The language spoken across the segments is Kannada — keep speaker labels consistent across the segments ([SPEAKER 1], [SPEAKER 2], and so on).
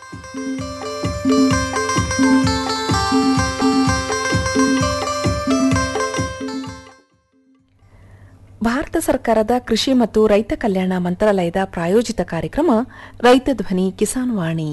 [SPEAKER 1] ಭಾರತ ಸರ್ಕಾರದ ಕೃಷಿ ಮತ್ತು ರೈತ ಕಲ್ಯಾಣ ಮಂತ್ರಾಲಯದ ಪ್ರಾಯೋಜಿತ ಕಾರ್ಯಕ್ರಮ ರೈತ ಧ್ವನಿ ಕಿಸಾನ್ ವಾಣಿ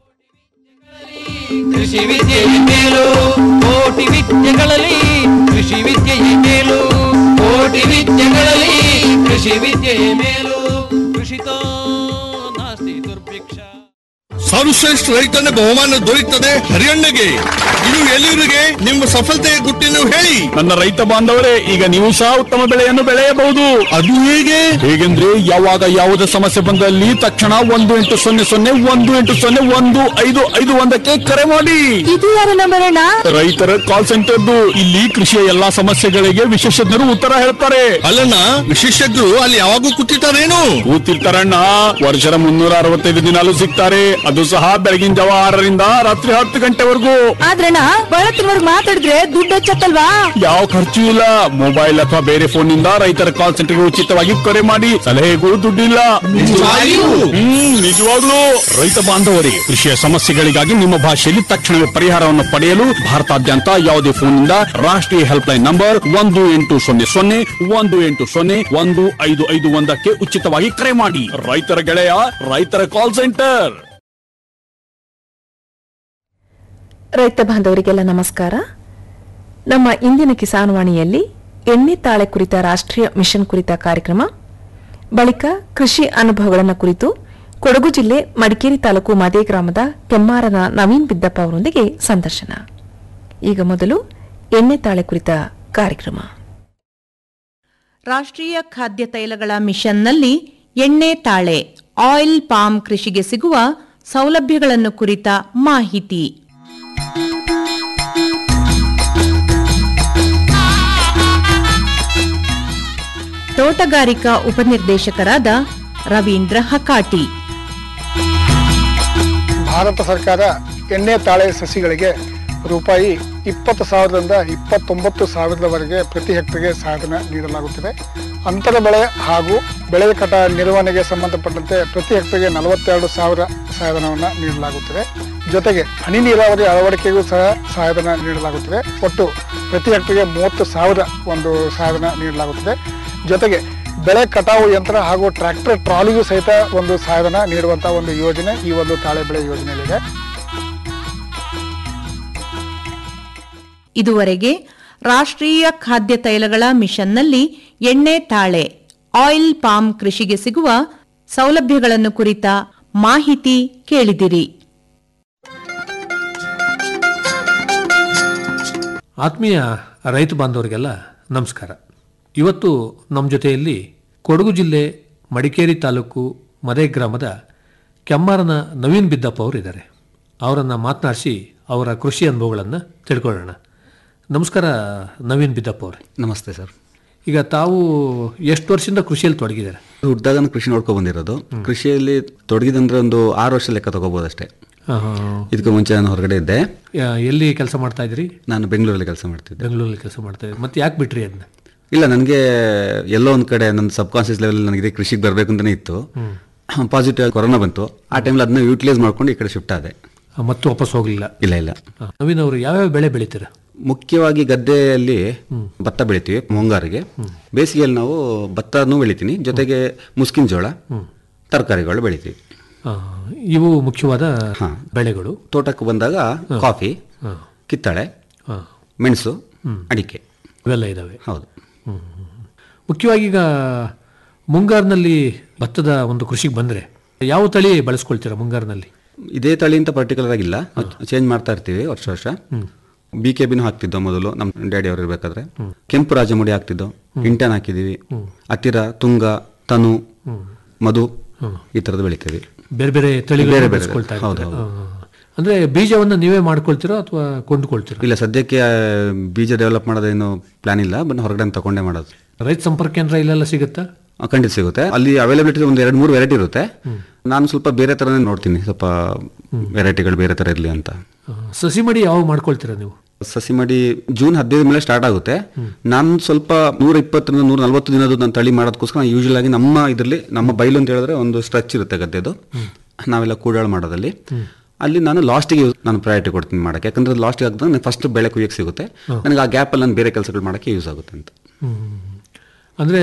[SPEAKER 2] ಕೃಷಿ ವಿದ್ಯೆಯ ಮೇಲು ಕೋಟಿ ವಿದ್ಯೆಗಳಲ್ಲಿ ಕೃಷಿ ವಿದ್ಯೆಯ ಮೇಲು ಕೋಟಿ ವಿದ್ಯೆಗಳಲ್ಲಿ ಕೃಷಿ ವಿದ್ಯೆಯ ಮೇಲು ಕೃಷಿತೋ ನಾಸ್ತಿ ದುರ್ಭಿಕ್ಷ
[SPEAKER 3] ಸರ್ವಶ್ರೇಷ್ಠ ರೈತನ ಬಹುಮಾನ ದೊರೆಯುತ್ತದೆ ಹರಿಯಣ್ಣಗೆ ಇದು ಎಲ್ಲಿವರಿಗೆ ನಿಮ್ಮ ಸಫಲತೆಯ ಗುಟ್ಟಿನ ಹೇಳಿ
[SPEAKER 4] ನನ್ನ ರೈತ ಬಾಂಧವರೇ ಈಗ ನೀವು ಸಹ ಉತ್ತಮ ಬೆಳೆಯನ್ನು ಬೆಳೆಯಬಹುದು
[SPEAKER 3] ಅದು ಹೇಗೆ
[SPEAKER 4] ಹೇಗೆಂದ್ರೆ ಯಾವಾಗ ಯಾವುದೇ ಸಮಸ್ಯೆ ಬಂದಲ್ಲಿ ತಕ್ಷಣ ಒಂದು ಎಂಟು ಸೊನ್ನೆ ಸೊನ್ನೆ ಒಂದು ಎಂಟು ಸೊನ್ನೆ ಒಂದು ಐದು ಐದು ಒಂದಕ್ಕೆ ಕರೆ ಮಾಡಿ
[SPEAKER 1] ಇದು ಯಾರ ನಂಬರ್ ಅಣ್ಣ
[SPEAKER 4] ರೈತರ ಕಾಲ್ ಸೆಂಟರ್ದು ಇಲ್ಲಿ ಕೃಷಿಯ ಎಲ್ಲಾ ಸಮಸ್ಯೆಗಳಿಗೆ ವಿಶೇಷಜ್ಞರು ಉತ್ತರ ಹೇಳ್ತಾರೆ
[SPEAKER 3] ಅಲ್ಲಣ್ಣ ವಿಶೇಷಜ್ಞರು ಅಲ್ಲಿ ಯಾವಾಗೂ ಕೂತಿರ್ತಾರೇನು
[SPEAKER 4] ಕೂತಿರ್ತಾರಣ್ಣ ವರ್ಷದ ಮುನ್ನೂರ ಅರವತ್ತೈದು ದಿನಾಲು ಸಿಗ್ತಾರೆ ಅದು ಸಹ ಬೆಳಗಿನ ಜಾವ ಆರರಿಂದ ರಾತ್ರಿ ಹತ್ತು ಗಂಟೆವರೆಗೂ
[SPEAKER 1] ಆದ್ರಣ್ಣ ಬಳತ್ತಿನವರ್ಗ್ ಮಾತಾಡಿದ್ರೆ ದುಡ್ಡು ಹೆಚ್ಚತ್ತಲ್ವಾ
[SPEAKER 4] ಯಾವ ಖರ್ಚು ಇಲ್ಲ ಮೊಬೈಲ್ ಅಥವಾ ಬೇರೆ ಫೋನ್ ನಿಂದ ರೈತರ ಕಾಲ್ ಸೆಂಟರ್ಗೆ ಉಚಿತವಾಗಿ ಕರೆ ಮಾಡಿ ಸಲಹೆಗೂ ದುಡ್ಡಿಲ್ಲ
[SPEAKER 3] ನಿಜವಾಗಿಯೂ?
[SPEAKER 4] ಹ್ಮ್ ನಿಜವಾಗ್ಲೂ ರೈತ ಬಾಂಧವರಿಗೆ ಕೃಷಿಯ ಸಮಸ್ಯೆಗಳಿಗಾಗಿ ನಿಮ್ಮ ಭಾಷೆಯಲ್ಲಿ ತಕ್ಷಣವೇ ಪರಿಹಾರವನ್ನು ಪಡೆಯಲು ಭಾರತಾದ್ಯಂತ ಯಾವುದೇ ಫೋನ್ನಿಂದ ರಾಷ್ಟ್ರೀಯ ಹೆಲ್ಪ್ ಲೈನ್ ನಂಬರ್ ಒಂದು ಎಂಟು ಸೊನ್ನೆ ಸೊನ್ನೆ ಒಂದು ಎಂಟು ಸೊನ್ನೆ ಒಂದು ಐದು ಐದು ಒಂದಕ್ಕೆ ಉಚಿತವಾಗಿ ಕರೆ ಮಾಡಿ ರೈತರ ಗೆಳೆಯ ರೈತರ ಕಾಲ್ ಸೆಂಟರ್
[SPEAKER 1] ರೈತ ಬಾಂಧವರಿಗೆಲ್ಲ ನಮಸ್ಕಾರ ನಮ್ಮ ಇಂದಿನ ಕಿಸಾನ್ ವಾಣಿಯಲ್ಲಿ ಎಣ್ಣೆ ತಾಳೆ ಕುರಿತ ರಾಷ್ಟ್ರೀಯ ಮಿಷನ್ ಕುರಿತ ಕಾರ್ಯಕ್ರಮ ಬಳಿಕ ಕೃಷಿ ಅನುಭವಗಳನ್ನು ಕುರಿತು ಕೊಡಗು ಜಿಲ್ಲೆ ಮಡಿಕೇರಿ ತಾಲೂಕು ಮದೇ ಗ್ರಾಮದ ಕೆಮ್ಮಾರನ ನವೀನ್ ಬಿದ್ದಪ್ಪ ಅವರೊಂದಿಗೆ ಸಂದರ್ಶನ ಈಗ ಮೊದಲು ಎಣ್ಣೆ ತಾಳೆ ಕುರಿತ ಕಾರ್ಯಕ್ರಮ
[SPEAKER 5] ರಾಷ್ಟ್ರೀಯ ಖಾದ್ಯ ತೈಲಗಳ ಮಿಷನ್ನಲ್ಲಿ ಎಣ್ಣೆ ತಾಳೆ ಆಯಿಲ್ ಪಾಮ್ ಕೃಷಿಗೆ ಸಿಗುವ ಸೌಲಭ್ಯಗಳನ್ನು ಕುರಿತ ಮಾಹಿತಿ ತೋಟಗಾರಿಕಾ ಉಪನಿರ್ದೇಶಕರಾದ ರವೀಂದ್ರ ಹಕಾಟಿ
[SPEAKER 6] ಭಾರತ ಸರ್ಕಾರ ಎಣ್ಣೆ ತಾಳೆ ಸಸಿಗಳಿಗೆ ರೂಪಾಯಿ ಇಪ್ಪತ್ತು ಸಾವಿರದಿಂದ ಇಪ್ಪತ್ತೊಂಬತ್ತು ಸಾವಿರದವರೆಗೆ ಪ್ರತಿ ಹೆಕ್ಟರ್ಗೆ ಸಹಾಯಧನ ನೀಡಲಾಗುತ್ತದೆ ಅಂತರ ಬೆಳೆ ಹಾಗೂ ಬೆಳೆ ಕಟ ನಿರ್ವಹಣೆಗೆ ಸಂಬಂಧಪಟ್ಟಂತೆ ಪ್ರತಿ ಹೆಕ್ಟರ್ಗೆ ನಲವತ್ತೆರಡು ಸಾವಿರ ಸಹಾಯಧನವನ್ನು ನೀಡಲಾಗುತ್ತದೆ ಜೊತೆಗೆ ಹನಿ ನೀರಾವರಿ ಅಳವಡಿಕೆಗೂ ಸಹ ಸಹಾಯಧನ ನೀಡಲಾಗುತ್ತದೆ ಒಟ್ಟು ಪ್ರತಿ ಹೆಕ್ಟರ್ಗೆ ಮೂವತ್ತು ಸಾವಿರ ಒಂದು ಸಹಾಯಧನ ನೀಡಲಾಗುತ್ತದೆ ಜೊತೆಗೆ ಬೆಳೆ ಕಟಾವು ಯಂತ್ರ ಹಾಗೂ ಟ್ರ್ಯಾಕ್ಟರ್ ಟ್ರಾಲಿಗೂ ಸಹಿತ ಒಂದು ಸಹಾಯಧನ ನೀಡುವಂತಹ ಒಂದು ಯೋಜನೆ ಈ ಒಂದು ತಾಳೆ ಬೆಳೆ ಯೋಜನೆಯಲ್ಲಿದೆ
[SPEAKER 5] ಇದುವರೆಗೆ ರಾಷ್ಟ್ರೀಯ ಖಾದ್ಯ ತೈಲಗಳ ಮಿಷನ್ನಲ್ಲಿ ಎಣ್ಣೆ ತಾಳೆ ಆಯಿಲ್ ಪಾಮ್ ಕೃಷಿಗೆ ಸಿಗುವ ಸೌಲಭ್ಯಗಳನ್ನು ಕುರಿತ ಮಾಹಿತಿ ಕೇಳಿದಿರಿ
[SPEAKER 7] ಆತ್ಮೀಯ ರೈತ ಬಾಂಧವರಿಗೆಲ್ಲ ನಮಸ್ಕಾರ ಇವತ್ತು ನಮ್ಮ ಜೊತೆಯಲ್ಲಿ ಕೊಡಗು ಜಿಲ್ಲೆ ಮಡಿಕೇರಿ ತಾಲೂಕು ಮದೆ ಗ್ರಾಮದ ಕೆಮ್ಮಾರನ ನವೀನ್ ಬಿದ್ದಪ್ಪ ಅವರು ಇದ್ದಾರೆ ಅವರನ್ನು ಮಾತನಾಡಿಸಿ ಅವರ ಕೃಷಿ ಅನುಭವಗಳನ್ನು ತಿಳ್ಕೊಳ್ಳೋಣ ನಮಸ್ಕಾರ ನವೀನ್ ಬಿದ್ದಪ್ಪ ಅವರೇ
[SPEAKER 8] ನಮಸ್ತೆ ಸರ್
[SPEAKER 7] ಈಗ ತಾವು ಎಷ್ಟು ವರ್ಷದಿಂದ ಕೃಷಿಯಲ್ಲಿ ತೊಡಗಿದ್ದಾರೆ
[SPEAKER 8] ಹುಟ್ಟಿದಾಗ ಕೃಷಿ ನೋಡ್ಕೊ ಬಂದಿರೋದು ಕೃಷಿಯಲ್ಲಿ ತೊಡಗಿದಂದ್ರೆ ಒಂದು ಆರು ವರ್ಷ ಲೆಕ್ಕ ತಗೋಬಹುದು ಅಷ್ಟೇ
[SPEAKER 7] ಆ,
[SPEAKER 8] ಇದಕ್ಕೂ ಮುಂಚೆ ನಾನು ಹೊರಗಡೆ ಇದ್ದೆ
[SPEAKER 7] ಯಾ- ಎಲ್ಲಿ ಕೆಲಸ ಮಾಡ್ತಾ ಇದ್ರಿ
[SPEAKER 8] ನಾನು ಬೆಂಗಳೂರಲ್ಲಿ ಕೆಲಸ ಮಾಡ್ತಿದ್ದೆ
[SPEAKER 7] ಬೆಂಗಳೂರಲ್ಲಿ ಕೆಲಸ ಮಾಡ್ತಾ ಇದ್ರಿ ಮತ್ತೆ ಯಾಕೆ ಬಿಟ್ರಿ ಅದನ್ನ
[SPEAKER 8] ಇಲ್ಲ ನನಗೆ ಎಲ್ಲೋ ಒಂದು ಕಡೆ ನನ್ನ ಸಬ್ ಕಾನ್ಷಿಯಸ್ ಲೆವೆಲ್ ನನಗೆ ಕೃಷಿಗೆ ಬರಬೇಕು ಅಂತಲೇ ಇತ್ತು ಪಾಸಿಟಿವ್ ಕೊರೋನಾ ಬಂತು ಆ ಟೈಮಲ್ಲಿ ಅದನ್ನ ಯೂಟಿಲೈಸ್ ಮಾಡ್ಕೊಂಡು ಈ ಕಡೆ ಶಿಫ್ಟ್ ಆದೆ
[SPEAKER 7] ಮತ್ತೆ ವಾಪಸ್ ಹೋಗಲಿಲ್ಲ
[SPEAKER 8] ಇಲ್ಲ ಇಲ್ಲ
[SPEAKER 7] ನವೀನ್ ಅವರು ಯಾವ್ಯಾವ ಬೆಳೆ ಬೆಳಿತೀರಾ
[SPEAKER 8] ಮುಖ್ಯವಾಗಿ ಗದ್ದೆಯಲ್ಲಿ ಭತ್ತ ಬೆಳಿತೀವಿ ಮುಂಗಾರಿಗೆ ಬೇಸಿಗೆಯಲ್ಲಿ ನಾವು ಭತ್ತನೂ ಬೆಳಿತೀನಿ ಜೊತೆಗೆ ಮುಸ್ಕಿನ ಜೋಳ ತರಕಾರಿಗಳು ಬೆಳಿತೀವಿ
[SPEAKER 7] ಆ, ಇವು ಮುಖ್ಯವಾದ ಬೆಳೆಗಳು
[SPEAKER 8] ತೋಟಕ್ಕೆ ಬಂದಾಗ ಕಾಫಿ ಕಿತ್ತಳೆ
[SPEAKER 7] ಹಾ.
[SPEAKER 8] ಮೆಣಸು ಅಡಿಕೆ
[SPEAKER 7] ಇವೆಲ್ಲ ಇದಾವೆ
[SPEAKER 8] ಹೌದು
[SPEAKER 7] ಮುಖ್ಯವಾಗಿ ಈಗ ಮುಂಗಾರಿನಲ್ಲಿ ಭತ್ತದ ಒಂದು ಕೃಷಿಗೆ ಬಂದ್ರೆ ಯಾವ ತಳಿ ಬಳಸ್ಕೊಳ್ತೀರಾ ಮುಂಗಾರಿನಲ್ಲಿ
[SPEAKER 8] ಇದೇ ತಳಿ ಅಂತ ಪರ್ಟಿಕ್ಯುಲರ್ ಆಗಿಲ್ಲ ಚೇಂಜ್ ಮಾಡ್ತಾ ಇರ್ತೀವಿ ವರ್ಷ ವರ್ಷ ಬಿ ಕೆ ಬಿನೂ ಹಾಕ್ತಿದ್ದೋ ಮೊದಲು ನಮ್ಮ ಡ್ಯಾಡಿ ಅವರು ಇರ್ಬೇಕಾದ್ರೆ ಕೆಂಪು ರಾಜಮುಡಿ ಹಾಕ್ತಿದ್ದೋ ಇಂಟನ್ ಹಾಕಿದೀವಿ ಹತ್ತಿರ ತುಂಗ ತನು ಮಧು ಈ ತರದ್ದು ಬೆಳಿತೀವಿ
[SPEAKER 7] ಬೇರೆ ಬೇರೆ ತಳಿಗಳು
[SPEAKER 8] ಬೇರೆ ಬೇರೆ
[SPEAKER 7] ಬಳಸ್ಕೊಳ್ತಾ
[SPEAKER 8] ಹೌದು,
[SPEAKER 7] ಇರ್ತೀರಾ?
[SPEAKER 8] ಹೌದು.
[SPEAKER 7] ಆ, ಅಂದ್ರೆ ಬೀಜವನ್ನು ನೀವೇ ಮಾಡ್ಕೊಳ್ತೀರಾ ಅಥವಾ ಕೊಂಡುಕೊಳ್ತೀರಾ
[SPEAKER 8] ಇಲ್ಲ ಸದ್ಯಕ್ಕೆ ಆ, ಬೀಜ ಡೆವಲಪ್ ಮಾಡೋದೇನು ಪ್ಲಾನ್ ಇಲ್ಲ ಬಟ್ ಹೊರಗಡೆ ತಗೊಂಡೇ ಮಾಡೋದು
[SPEAKER 7] ರೈತ ಸಂಪರ್ಕ ಕೇಂದ್ರ ಇಲ್ಲೆಲ್ಲ ಸಿಗುತ್ತಾ
[SPEAKER 8] ಆ, ಖಂಡಿತ ಸಿಗುತ್ತೆ ಅಲ್ಲಿ ಅವೈಲಬಿಲಿಟಿ ಒಂದು ಎರಡು ಮೂರು ವೆರೈಟಿ ಇರುತ್ತೆ ನಾನು ಸ್ವಲ್ಪ ಬೇರೆ ಥರನೇ ನೋಡ್ತೀನಿ ಸ್ವಲ್ಪ ವೆರೈಟಿಗಳು ಬೇರೆ ಥರ ಇರಲಿ ಅಂತ
[SPEAKER 7] ಆ, ಸಸಿ ಮಡಿ ಯಾವಾಗ ಮಾಡ್ಕೊಳ್ತೀರಾ ನೀವು
[SPEAKER 8] ಸಸಿ ಮಾಡಿ ಜೂನ್ ಹದಿನೈದು ಮೇಲೆ ಸ್ಟಾರ್ಟ್ ಆಗುತ್ತೆ ನಾನು ಸ್ವಲ್ಪ ನೂರ ಇಪ್ಪತ್ತರಿಂದ ನೂರ ನಲ್ವತ್ತು ದಿನದ ನಾನು ತಳಿ ಮಾಡೋದಕ್ಕೋಸ್ಕರ ಯೂಶಲ್ ಆಗಿ ನಮ್ಮ ಇದರಲ್ಲಿ ನಮ್ಮ ಬೈಲು ಅಂತ ಹೇಳಿದ್ರೆ ಒಂದು ಸ್ಟ್ರೆಚ್ ಇರುತ್ತೆ ಗದ್ದೆದು ನಾವೆಲ್ಲ ಕೂಡಾಳು ಮಾಡೋದಲ್ಲಿ ಅಲ್ಲಿ ನಾನು ಲಾಸ್ಟಿಗೆ ನಾನು ಪ್ರಯಾರಿಟಿ ಕೊಡ್ತೀನಿ ಮಾಡಕ್ಕೆ ಯಾಕಂದ್ರೆ ಲಾಸ್ಟಿಗೆ ಆಗ್ತದೆ ಫಸ್ಟ್ ಬೆಳೆ ಕುಯ್ಯಕ್ಕೆ ಸಿಗುತ್ತೆ ನನಗೆ ಆ ಗ್ಯಾಪಲ್ಲಿ ನಾನು ಬೇರೆ ಕೆಲಸಗಳು ಮಾಡಕ್ಕೆ ಯೂಸ್ ಆಗುತ್ತೆ ಅಂತ
[SPEAKER 7] ಅಂದ್ರೆ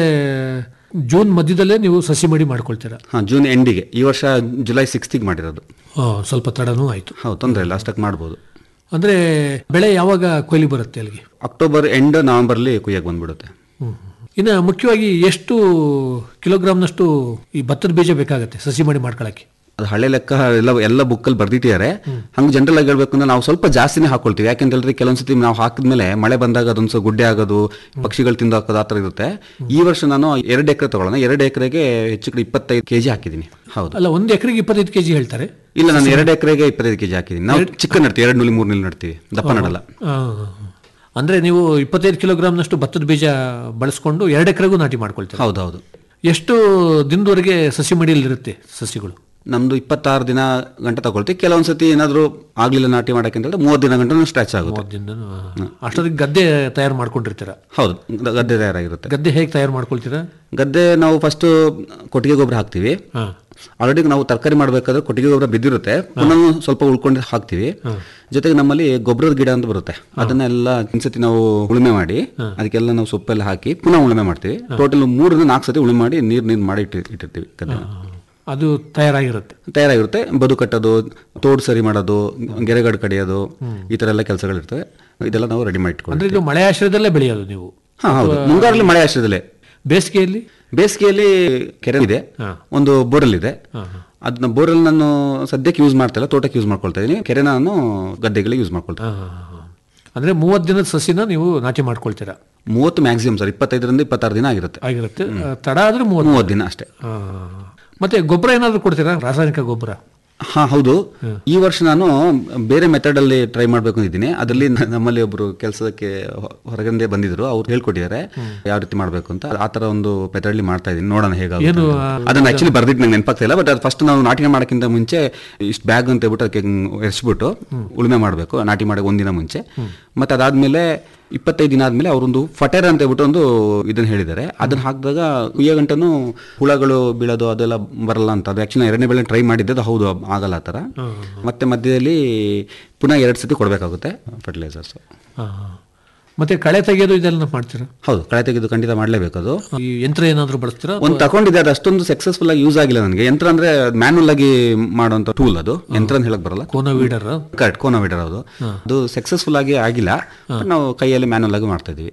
[SPEAKER 7] ಜೂನ್ ಮಧ್ಯದಲ್ಲೇ ನೀವು ಸಸಿ ಮಡಿ ಮಾಡ್ಕೊಳ್ತೀರಾ
[SPEAKER 8] ಹಾಂ ಜೂನ್ ಎಂಡಿಗೆ ಈ ವರ್ಷ ಜುಲೈ ಸಿಕ್ಸ್ತಿಗೆ ಮಾಡಿರೋದು
[SPEAKER 7] ಆ, ಸ್ವಲ್ಪ ತಡನೂ ಆಯ್ತು
[SPEAKER 8] ಹೌದು ತೊಂದರೆ ಇಲ್ಲ ಅಷ್ಟಕ್ಕೆ ಮಾಡ್ಬೋದು
[SPEAKER 7] ಅಂದ್ರೆ ಬೆಳೆ ಯಾವಾಗ ಕೊಯ್ಲಿ ಬರುತ್ತೆ ಅಲ್ಲಿಗೆ
[SPEAKER 8] ಅಕ್ಟೋಬರ್ ಎಂಡ್ ನವೆಂಬರ್ಲಿ ಕುಯ್ಯಕ್ಕೆ ಬಂದ್ಬಿಡುತ್ತೆ
[SPEAKER 7] ಇನ್ನು ಮುಖ್ಯವಾಗಿ ಎಷ್ಟು ಕಿಲೋಗ್ರಾಮ್ನಷ್ಟು ಈ ಭತ್ತದ ಬೀಜ ಬೇಕಾಗುತ್ತೆ ಸಸಿ ಮಡಿ ಮಾಡ್ಕೊಳಕ್ಕೆ
[SPEAKER 8] ಅದು ಹಳೆ ಲೆಕ್ಕ ಎಲ್ಲ ಎಲ್ಲ ಬುಕ್ಕಲ್ಲಿ ಬರ್ದಿಟ್ಟಿದ್ದಾರೆ ಹಂಗೆ ಜನರಲ್ ಆಗಿ ಹೇಳ್ಬೇಕು ಅಂದ್ರೆ ನಾವು ಸ್ವಲ್ಪ ಜಾಸ್ತಿನೇ ಹಾಕೊಳ್ತೀವಿ ಯಾಕೆಂತ ಹೇಳಿದ್ರೆ ಕೆಲವೊಂದ್ಸತಿ ನಾವು ಹಾಕಿದ್ಮೇಲೆ ಮಳೆ ಬಂದಾಗ ಅದೊಂದು ಸ್ವಲ್ಪ ಗುಡ್ಡೆ ಆಗೋದು ಪಕ್ಷಿಗಳು ತಿಂದು ಹಾಕೋದು ಆ ಥರ ಇರುತ್ತೆ ಈ ವರ್ಷ ನಾನು ಎರಡು ಎಕರೆ ತಗೊಳ್ಳೋಣ ಎರಡು ಎಕರೆಗೆ ಹೆಚ್ಚು ಕಡೆ ಇಪ್ಪತ್ತೈದು ಕೆಜಿ ಹಾಕಿದ್ದೀನಿ ಹೌದು
[SPEAKER 7] ಅಲ್ಲ ಒಂದು ಎಕರೆಗೆ ಇಪ್ಪತ್ತೈದು ಕೆಜಿ ಹೇಳ್ತಾರೆ
[SPEAKER 8] ಇಲ್ಲ ನಾನು ಎರಡು ಎಕರೆಗೆ ಇಪ್ಪತ್ತೈದು ಕೆಜಿ ಹಾಕಿದ್ದೀನಿ ನಾವು ಚಿಕ್ಕ ನಡ್ತೀವಿ ಎರಡು ನುಲಿ ಮೂರು ನುಲಿ ನಡ್ತೀವಿ ದಪ್ಪ ನಡಲ್ಲ
[SPEAKER 7] ಆ, ಅಂದ್ರೆ ನೀವು ಇಪ್ಪತ್ತೈದು ಕಿಲೋಗ್ರಾಮ್ನಷ್ಟು ಭತ್ತದ ಬೀಜ ಬಳಸ್ಕೊಂಡು ಎರಡು ಎಕರೆಗೂ ನಾಟಿ ಮಾಡ್ಕೊಳ್ತೀರಾ
[SPEAKER 8] ಹೌದು ಹೌದು
[SPEAKER 7] ಎಷ್ಟು ದಿನದವರೆಗೆ ಸಸಿ ಮಡಿಯಲ್ಲಿ ಇರುತ್ತೆ ಸಸಿಗಳು
[SPEAKER 8] ನಮ್ದು ಇಪ್ಪತ್ತಾರು ದಿನ ಗಂಟೆ ತಗೊಳ್ತೀವಿ ಕೆಲವೊಂದ್ಸತಿ ಏನಾದರೂ ಆಗ್ಲಿಲ್ಲ ನಾಟಿ ಮಾಡಕ್ಕೆ ಅಂತ ಹೇಳಿದ್ರೆ ಮೂವತ್ತು ದಿನ ಗಂಟೆ ಸ್ಟ್ರೆಚ್ ಆಗುತ್ತೆ
[SPEAKER 7] ಮೂವತ್ತು ದಿನ ಅಷ್ಟೊತ್ತಿಗೆ ಗದ್ದೆ ತಯಾರು ಮಾಡ್ಕೊಂಡಿರ್ತೀರಾ
[SPEAKER 8] ಹೌದು ಗ- ಗದ್ದೆ ತಯಾರಾಗಿರುತ್ತೆ
[SPEAKER 7] ಗದ್ದೆ ಹೇಗೆ ತಯಾರು ಮಾಡ್ಕೊಳ್ತೀರಾ
[SPEAKER 8] ಗದ್ದೆ ನಾವು ಫಸ್ಟ್ ಕೊಟ್ಟಿಗೆ ಗೊಬ್ಬರ ಹಾಕ್ತಿವಿ
[SPEAKER 7] ಹಾ
[SPEAKER 8] ಆಲ್ರೆಡಿ ನಾವು ತರಕಾರಿ ಮಾಡಬೇಕಾದ್ರೆ ಕೊಟ್ಟಿಗೆ ಗೊಬ್ಬರ ಬಿದ್ದಿರುತ್ತೆ ಪುನಃ ಸ್ವಲ್ಪ ಉಳ್ಕೊಂಡು ಹಾಕ್ತಿವಿ ಜೊತೆಗೆ ನಮ್ಮಲ್ಲಿ ಗೊಬ್ಬರದ ಗಿಡ ಅಂತ ಬರುತ್ತೆ ಅದನ್ನೆಲ್ಲ ಒಂದ್ಸತಿ ನಾವು ಉಳುಮೆ ಮಾಡಿ ಅದಕ್ಕೆಲ್ಲ ನಾವು ಸೊಪ್ಪೆಲ್ಲ ಹಾಕಿ ಪುನಃ ಉಳುಮೆ ಮಾಡ್ತೀವಿ ಟೋಟಲ್ ಮೂರರಿಂದ ನಾಲ್ಕು ಸತಿ ಉಳುಮೆ ಮಾಡಿ ನೀರು ನೀರು ಮಾಡಿ ಇಟ್ಟು ಇಟ್ಟಿರ್ತೀವಿ ಗದ್ದೆ
[SPEAKER 7] ಅದು ತಯಾರಾಗಿರುತ್ತೆ
[SPEAKER 8] ತಯಾರಾಗಿರುತ್ತೆ ಬದು ಕಟ್ಟೋದು ತೋಡು ಸರಿ ಮಾಡೋದು ಗೆರೆಗಡು ಕಡಿಯೋದು ಈ ತರ ಎಲ್ಲ ಕೆಲಸಗಳಿರ್ತವೆ ಇದೆಲ್ಲ ನಾವು ರೆಡಿ ಮಾಡಿ ಇಟ್ಕೊಳ್ಳಿ
[SPEAKER 7] ಅಂದ್ರೆ ಇದು ಮಳೆ ಆಶ್ರಯದಲ್ಲೇ ಬೆಳೆಯೋದು ನೀವು
[SPEAKER 8] ಹಾ ಹೌದು ಮುಂಗಾರಲ್ಲಿ ಮಳೆ ಆಶ್ರಯದಲ್ಲೇ
[SPEAKER 7] ಬೇಸಿಗೆಯಲ್ಲಿ
[SPEAKER 8] ಬೇಸಿಗೆಯಲ್ಲಿ ಕೆರೆ ಇದೆ ಒಂದು ಬೋರ್ವೆಲ್ ಇದೆ ಅದನ್ನ ಬೋರ್ವೆಲ್ ನಾನು ಸದ್ಯಕ್ಕೆ ಯೂಸ್ ಮಾಡ್ತಾ ಇಲ್ಲ ತೋಟಕ್ಕೆ ಯೂಸ್ ಮಾಡ್ಕೊಳ್ತಾ ಇದೀನಿ ಕೆರೆ ನಾನು ಗದ್ದೆಗಳಿಗೆ ಯೂಸ್ ಮಾಡ್ಕೊಳ್ತಾ
[SPEAKER 7] ಹಾ, ಹಾ, ಹಾ. ಅಂದ್ರೆ ಮೂವತ್ತು ದಿನದ ಸಸಿನ ನೀವು ನಾಟಿ ಮಾಡ್ಕೊಳ್ತೀರಾ
[SPEAKER 8] ಮೂವತ್ತು ಮ್ಯಾಕ್ಸಿಮಮ್ ಸರ್ ಇಪ್ಪತ್ತೈದರಿಂದ ಇಪ್ಪತ್ತಾರು ದಿನ ಆಗಿರುತ್ತೆ
[SPEAKER 7] ಆಗಿರುತ್ತೆ ಆ, ತಡ ಆದ್ರೆ ಮೂವತ್ತು
[SPEAKER 8] ಮೂವತ್ತು ದಿನ ಅಷ್ಟೇ
[SPEAKER 7] ಹಾ. ಮತ್ತೆ ಗೊಬ್ಬರ ಏನಾದ್ರು ಕೊಡ್ತೀರಾ ರಾಸಾಯನಿಕ ಗೊಬ್ಬರ
[SPEAKER 8] ಹಾ ಹೌದು ಈ ವರ್ಷ ನಾನು ಬೇರೆ ಮೆಥಡ್ ಅಲ್ಲಿ ಟ್ರೈ ಮಾಡ್ಬೇಕು ಅಂತಿದ್ದೀನಿ ಅದರಲ್ಲಿ ನ- ನಮ್ಮಲ್ಲಿ ಒಬ್ರು ಕೆಲಸಕ್ಕೆ ಹೊರಗಡೆ ಬಂದಿದ್ರು ಅವ್ರು ಹೇಳ್ಕೊಟ್ಟಿದ್ದಾರೆ ಯಾವ ರೀತಿ ಮಾಡ್ಬೇಕು ಅಂತ ಆ ತರ ಒಂದು ಮೆಥಡ್ ಅಲ್ಲಿ ಮಾಡ್ತಾ ಇದೀನಿ ನೋಡೋಣ ಹೇಗಾಗುತ್ತೆ
[SPEAKER 7] ಏನು,
[SPEAKER 8] ಅಂತ.
[SPEAKER 7] ಆ,
[SPEAKER 8] ಅದನ್ನ ಆಕ್ಚುಲಿ ಬರ್ದಿಟ್ಟು ನಂಗೆ ನೆನಪಾಗ್ತಾ ಇಲ್ಲ ಬಟ್ ಅದು ಫಸ್ಟ್ ನಾವು ನಾಟಿ ಮಾಡೋಕ್ಕಿಂತ ಮುಂಚೆ ಇಷ್ಟು ಬ್ಯಾಗ್ ಅಂತ ಹೇಳ್ಬಿಟ್ಟು ಅದಕ್ಕೆ ಎರ್ಸ್ಬಿಟ್ಟು ಉಳುಮೆ ಮಾಡಬೇಕು ನಾಟಿ ಮಾಡಕ್ಕೆ ಒಂದಿನ ಮುಂಚೆ ಮತ್ತೆ ಅದಾದ್ಮೇಲೆ ಇಪ್ಪತ್ತೈದು ದಿನ ಆದ್ಮೇಲೆ ಅವರೊಂದು ಫಟೇರ್ ಅಂತ ಹೇಳ್ಬಿಟ್ಟು ಒಂದು ಇದನ್ನ ಹೇಳಿದ್ದಾರೆ ಅದನ್ನ ಹಾಕಿದಾಗ ಕುಯ್ಯ ಗಂಟನು ಹುಳಗಳು ಬೀಳೋದು ಅದೆಲ್ಲ ಬರಲ್ಲ ಅಂತ ಅದು ಆಕ್ಚುಲಿ ಎರಡನೇ ಬೆಳೆ ಟ್ರೈ ಮಾಡಿದ್ದೆ ಅದು ಹೌದು ಆಗಲ್ಲ ಆ ಥರ ಮತ್ತೆ ಮಧ್ಯದಲ್ಲಿ ಪುನಃ ಎರಡು ಸತಿ ಕೊಡಬೇಕಾಗುತ್ತೆ ಫರ್ಟಿಲೈಸರ್ಸ್
[SPEAKER 7] ಹಾ, ಹಾ. ಮತ್ತೆ ಕಳೆ ತೆಗೆಯೋದು ಇದೆಲ್ಲ ಮಾಡ್ತೀರಾ
[SPEAKER 8] ಹೌದು ಕಳೆ ತೆಗೆದು ಖಂಡಿತ ಮಾಡಲೇಬೇಕು ಅದು
[SPEAKER 7] ಈ ಯಂತ್ರ ಏನಾದ್ರು ಬಳಸ್ತೀರಾ
[SPEAKER 8] ಒಂದು ತಗೊಂಡಿದ್ದೆ ಅದು ಅಷ್ಟೊಂದು ಸಕ್ಸಸ್ಫುಲ್ ಆಗಿ ಯೂಸ್ ಆಗಿಲ್ಲ ನನಗೆ ಯಂತ್ರ ಅಂದ್ರೆ ಮ್ಯಾನುವಲ್ ಆಗಿ ಮಾಡುವಂತ ಟೂಲ್ ಅದು ಯಂತ್ರ ಅಂತ ಹೇಳಕ್ ಬರಲ್ಲ
[SPEAKER 7] ಕೋನ ವೀಡರ್
[SPEAKER 8] ಕರೆಕ್ಟ್ ಕೋನ ಬಿಡರ್ ಅದು ಅದು ಸಕ್ಸಸ್ಫುಲ್ ಆಗಿ ಆಗಿಲ್ಲ but ನಾವು ಕೈಯಲ್ಲಿ ಮ್ಯಾನುವಲ್ ಆಗಿ ಮಾಡ್ತಾ ಇದೀವಿ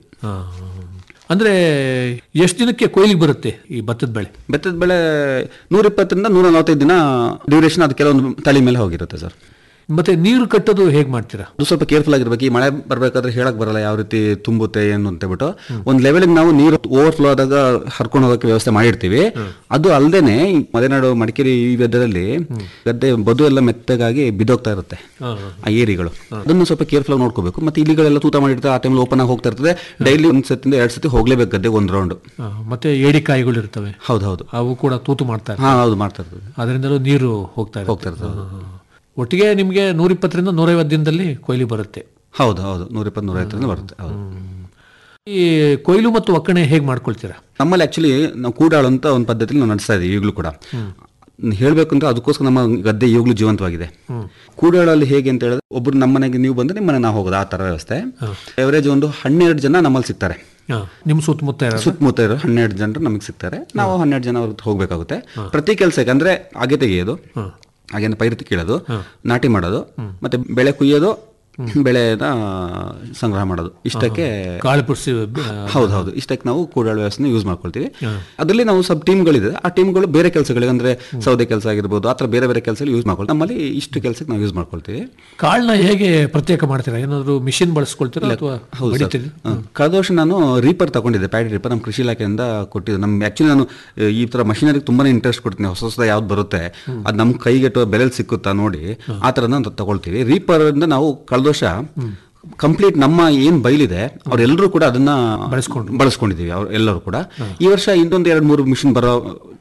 [SPEAKER 7] ಅಂದ್ರೆ ಎಷ್ಟು ದಿನಕ್ಕೆ ಕೊಯ್ಲಿಗೆ ಬರುತ್ತೆ ಈ ಭತ್ತದ ಬೆಳೆ
[SPEAKER 8] ಭತ್ತದ ಬೆಳೆ ನೂರ ಇಪ್ಪತ್ತರಿಂದ ನೂರ ನಲವತ್ತೈದು ದಿನ ಡ್ಯೂರೇಷನ್ ಅದು ಕೆಲವೊಂದು ತಳಿ ಮೇಲೆ ಹೋಗಿರುತ್ತೆ ಸರ್
[SPEAKER 7] ಮತ್ತೆ ನೀರು ಕಟ್ಟೋದು ಹೇಗೆ ಮಾಡ್ತೀರಾ
[SPEAKER 8] ಅದು ಸ್ವಲ್ಪ ಕೇರ್ಫುಲ್ ಆಗಿರ್ಬೇಕು ಈ ಮಳೆ ಬರ್ಬೇಕಾದ್ರೆ ಹೇಳಕ್ ಬರಲ್ಲ ಯಾವ ರೀತಿ ತುಂಬುತ್ತೆ ಏನು ಅಂತ ಹೇಳ್ಬಿಟ್ಟು ಒಂದ್ ಲೆವೆಲ್ಗೆ ನಾವು ನೀರು ಓವರ್ಫ್ಲೋ ಆದಾಗ ಹರ್ಕೊಂಡು ಹೋಗೋಕೆ ವ್ಯವಸ್ಥೆ ಮಾಡಿರ್ತೀವಿ ಅದು ಅಲ್ದೇನೆ ಈ ಮಲೆನಾಡು ಮಡಿಕೇರಿ ಈ ವೆದರಲ್ಲಿ ಗದ್ದೆ ಬದು ಎಲ್ಲ ಮೆತ್ತಗಾಗಿ ಬಿದ್ದೋಗ್ತಾ ಇರುತ್ತೆ ಆ ಏರಿಗಳು ಅದನ್ನು ಸ್ವಲ್ಪ ಕೇರ್ಫುಲ್ ಆಗಿ ನೋಡ್ಕೋಬೇಕು ಮತ್ತೆ ಇಲಿಗಳೆಲ್ಲ ತೂತ ಮಾಡಿರ್ತಾರೆ ಆ ಟೈಮಲ್ಲಿ ಓಪನ್ ಆಗಿ ಹೋಗ್ತಾ ಇರ್ತದೆ ಡೈಲಿ ಒಂದ್ ಸತಿಂದ ಎರಡ್ ಸತಿ ಹೋಗ್ಲೇಬೇಕು ಗದ್ದೆಗೆ ಒಂದ್ ರೌಂಡ್
[SPEAKER 7] ಆ, ಮತ್ತೆ ಏಡಿಕಾಯಿಗಳು ಇರ್ತವೆ
[SPEAKER 8] ಹೌದು ಹೌದು
[SPEAKER 7] ಅವು ಕೂಡ ತೂತು ಮಾಡ್ತಾರೆ
[SPEAKER 8] ಹಾ ಹೌದು ಮಾಡ್ತಾ ಇರ್ತದೆ
[SPEAKER 7] ಅದರಿಂದಲೂ ನೀರು ಹೋಗ್ತಾ ಇರುತ್ತೆ.
[SPEAKER 8] ಹೋಗ್ತಾ ಇರ್ತದೆ.
[SPEAKER 7] ಹಾ, ಹಾ. ಒಟ್ಟಿಗೆ ನಿಮಗೆ ನೂರಿಪ್ಪತ್ತರಿಂದ ನೂರೈವತ್ತು ದಿನದಲ್ಲಿ ಕೊಯ್ಲಿ ಬರುತ್ತೆ
[SPEAKER 8] ಹೌದು ಹೌದು ನೂರ ಇಪ್ಪತ್ತು ನೂರ ಐವತ್ತರಿಂದ ಬರುತ್ತೆ ಹೌದು
[SPEAKER 7] ಈ ಕೊಯ್ಲು ಮತ್ತು ಒಕ್ಕಣೆ ಹೇಗೆ ಮಾಡ್ಕೊಳ್ತೀರಾ
[SPEAKER 8] ನಮ್ಮಲ್ಲಿ ಆಕ್ಚುಲಿ ನಾವು ಕೂಡಾಳು ಅಂತ ಒಂದು ಪದ್ಧತಿಲಿ ನಾವು ನಡೆಸ್ತಾ ಇದ್ದೀವಿ ಈಗಲೂ ಕೂಡ ಹೇಳ್ಬೇಕು ಅಂದ್ರೆ ಅದಕ್ಕೋಸ್ಕರ ನಮ್ಮ ಗದ್ದೆ ಈಗಲೂ ಜೀವಂತವಾಗಿದೆ ಕೂಡಾಳಲ್ಲಿ ಹೇಗೆ ಅಂತ ಹೇಳಿದ್ರೆ ಒಬ್ರು ನಮ್ಮ ಮನೆಗೆ ನೀವು ಬಂದ್ರೆ ನಿಮ್ಮ ಮನೆ ನಾವು ಹೋಗೋದು ಆ ತರ ವ್ಯವಸ್ಥೆ ಎವರೇಜ್ ಒಂದು ಹನ್ನೆರಡು ಜನ ನಮ್ಮಲ್ಲಿ ಸಿಗ್ತಾರೆ
[SPEAKER 7] ಹಾ, ನಿಮ್ಮ ಸುತ್ತಮುತ್ತ ಇರೋದು
[SPEAKER 8] ಸುತ್ತಮುತ್ತ ಇರೋ ಹನ್ನೆರಡು ಜನರು ನಮಗೆ ಸಿಗ್ತಾರೆ ನಾವು ಹನ್ನೆರಡು ಜನ ಅವ್ರ ಹತ್ರ ಹೋಗ್ಬೇಕಾಗುತ್ತೆ ಪ್ರತಿ ಕೆಲಸಕ್ಕೆ ಅಂದ್ರೆ ಅಗೆ ತೆಗೆಯೋದು ಹಾಗೆ ಪೈರು ಕೀಳೋದು ನಾಟಿ ಮಾಡೋದು ಮತ್ತೆ ಬೆಳೆ ಕುಯ್ಯೋದು ಬೆಳೆನ ಸಂಗ್ರಹ ಮಾಡೋದು ಇಷ್ಟಕ್ಕೆ
[SPEAKER 7] ಕಾಳು ಪುಡ್ಸಿ
[SPEAKER 8] ಹೌದು ಹೌದು ಇಷ್ಟಕ್ಕೆ ನಾವು ಕೂಡಾಳ ವ್ಯವಸ್ಥೆ ಯೂಸ್ ಮಾಡ್ಕೊಳ್ತೀವಿ ಅದರಲ್ಲಿ ನಾವು ಸಬ್ ಟೀಮ್ಗಳಿದೆ ಆ ಟೀಮ್ಗಳು ಬೇರೆ ಕೆಲಸಗಳಿಗೆ ಅಂದ್ರೆ ಸೌದೆ ಕೆಲಸ ಆಗಿರ್ಬೋದು ಆ ಥರ ಬೇರೆ ಬೇರೆ ಕೆಲಸ ಯೂಸ್ ಮಾಡ್ಕೊಳ್ತೀವಿ ನಮ್ಮಲ್ಲಿ ಇಷ್ಟು ಕೆಲಸಕ್ಕೆ ನಾವು ಯೂಸ್ ಮಾಡ್ಕೊಳ್ತೀವಿ
[SPEAKER 7] ಕಾಳನ್ನ ಹೇಗೆ ಪ್ರತ್ಯೇಕ ಮಾಡ್ತೀರಾ ಏನಾದ್ರು ಮಿಷಿನ್ ಬಳಸ್ಕೊಳ್ತೀರಾ ಅಥವಾ
[SPEAKER 8] ಹೌದು ಸರ್.
[SPEAKER 7] ಬಡಿತೀರಿ
[SPEAKER 8] ಹ. ಕಳೆದ ವರ್ಷ ನಾನು ರೀಪರ್ ತಗೊಂಡಿದ್ದೆ ಪ್ಯಾಡಿ ರೀಪರ್ ನಮ್ಮ ಕೃಷಿ ಇಲಾಖೆಯಿಂದ ಕೊಟ್ಟಿದ್ದೆ ನಮ್ಮ ಆಕ್ಚುಲಿ ನಾನು ಅಹ್, ಈ ತರ ಮಷಿನರಿಗೆ ತುಂಬಾನೇ ಇಂಟ್ರೆಸ್ಟ್ ಕೊಡ್ತೀನಿ ಹೊಸ ಹೊಸ ಯಾವ್ದು ಬರುತ್ತೆ ಅದು ನಮ್ಮ ಕೈಗೆಟೋ ಬೆಲೆಲಿ ಸಿಕ್ಕುತ್ತಾ ನೋಡಿ ಆ ಥರ ನಾವು ತಗೊಳ್ತೀವಿ ರೀಪರ್ ಇಂದ ನಾವು ಕಳೆದ ವರ್ಷ ಕಂಪ್ಲೀಟ್ ನಮ್ಮ ಏನ್ ಬೈಲಿದೆ ಅವರೆಲ್ಲರೂ ಕೂಡ ಅದನ್ನ
[SPEAKER 7] ಬಳಸ್ಕೊಂಡ್ರು.
[SPEAKER 8] ಬಳಸ್ಕೊಂಡಿದೀವಿ ಅವ್ರು ಎಲ್ಲರೂ ಕೂಡ ಈ ವರ್ಷ ಇನ್ನೊಂದು ಎರಡು ಮೂರು ಮಿಷಿನ್ ಬರೋ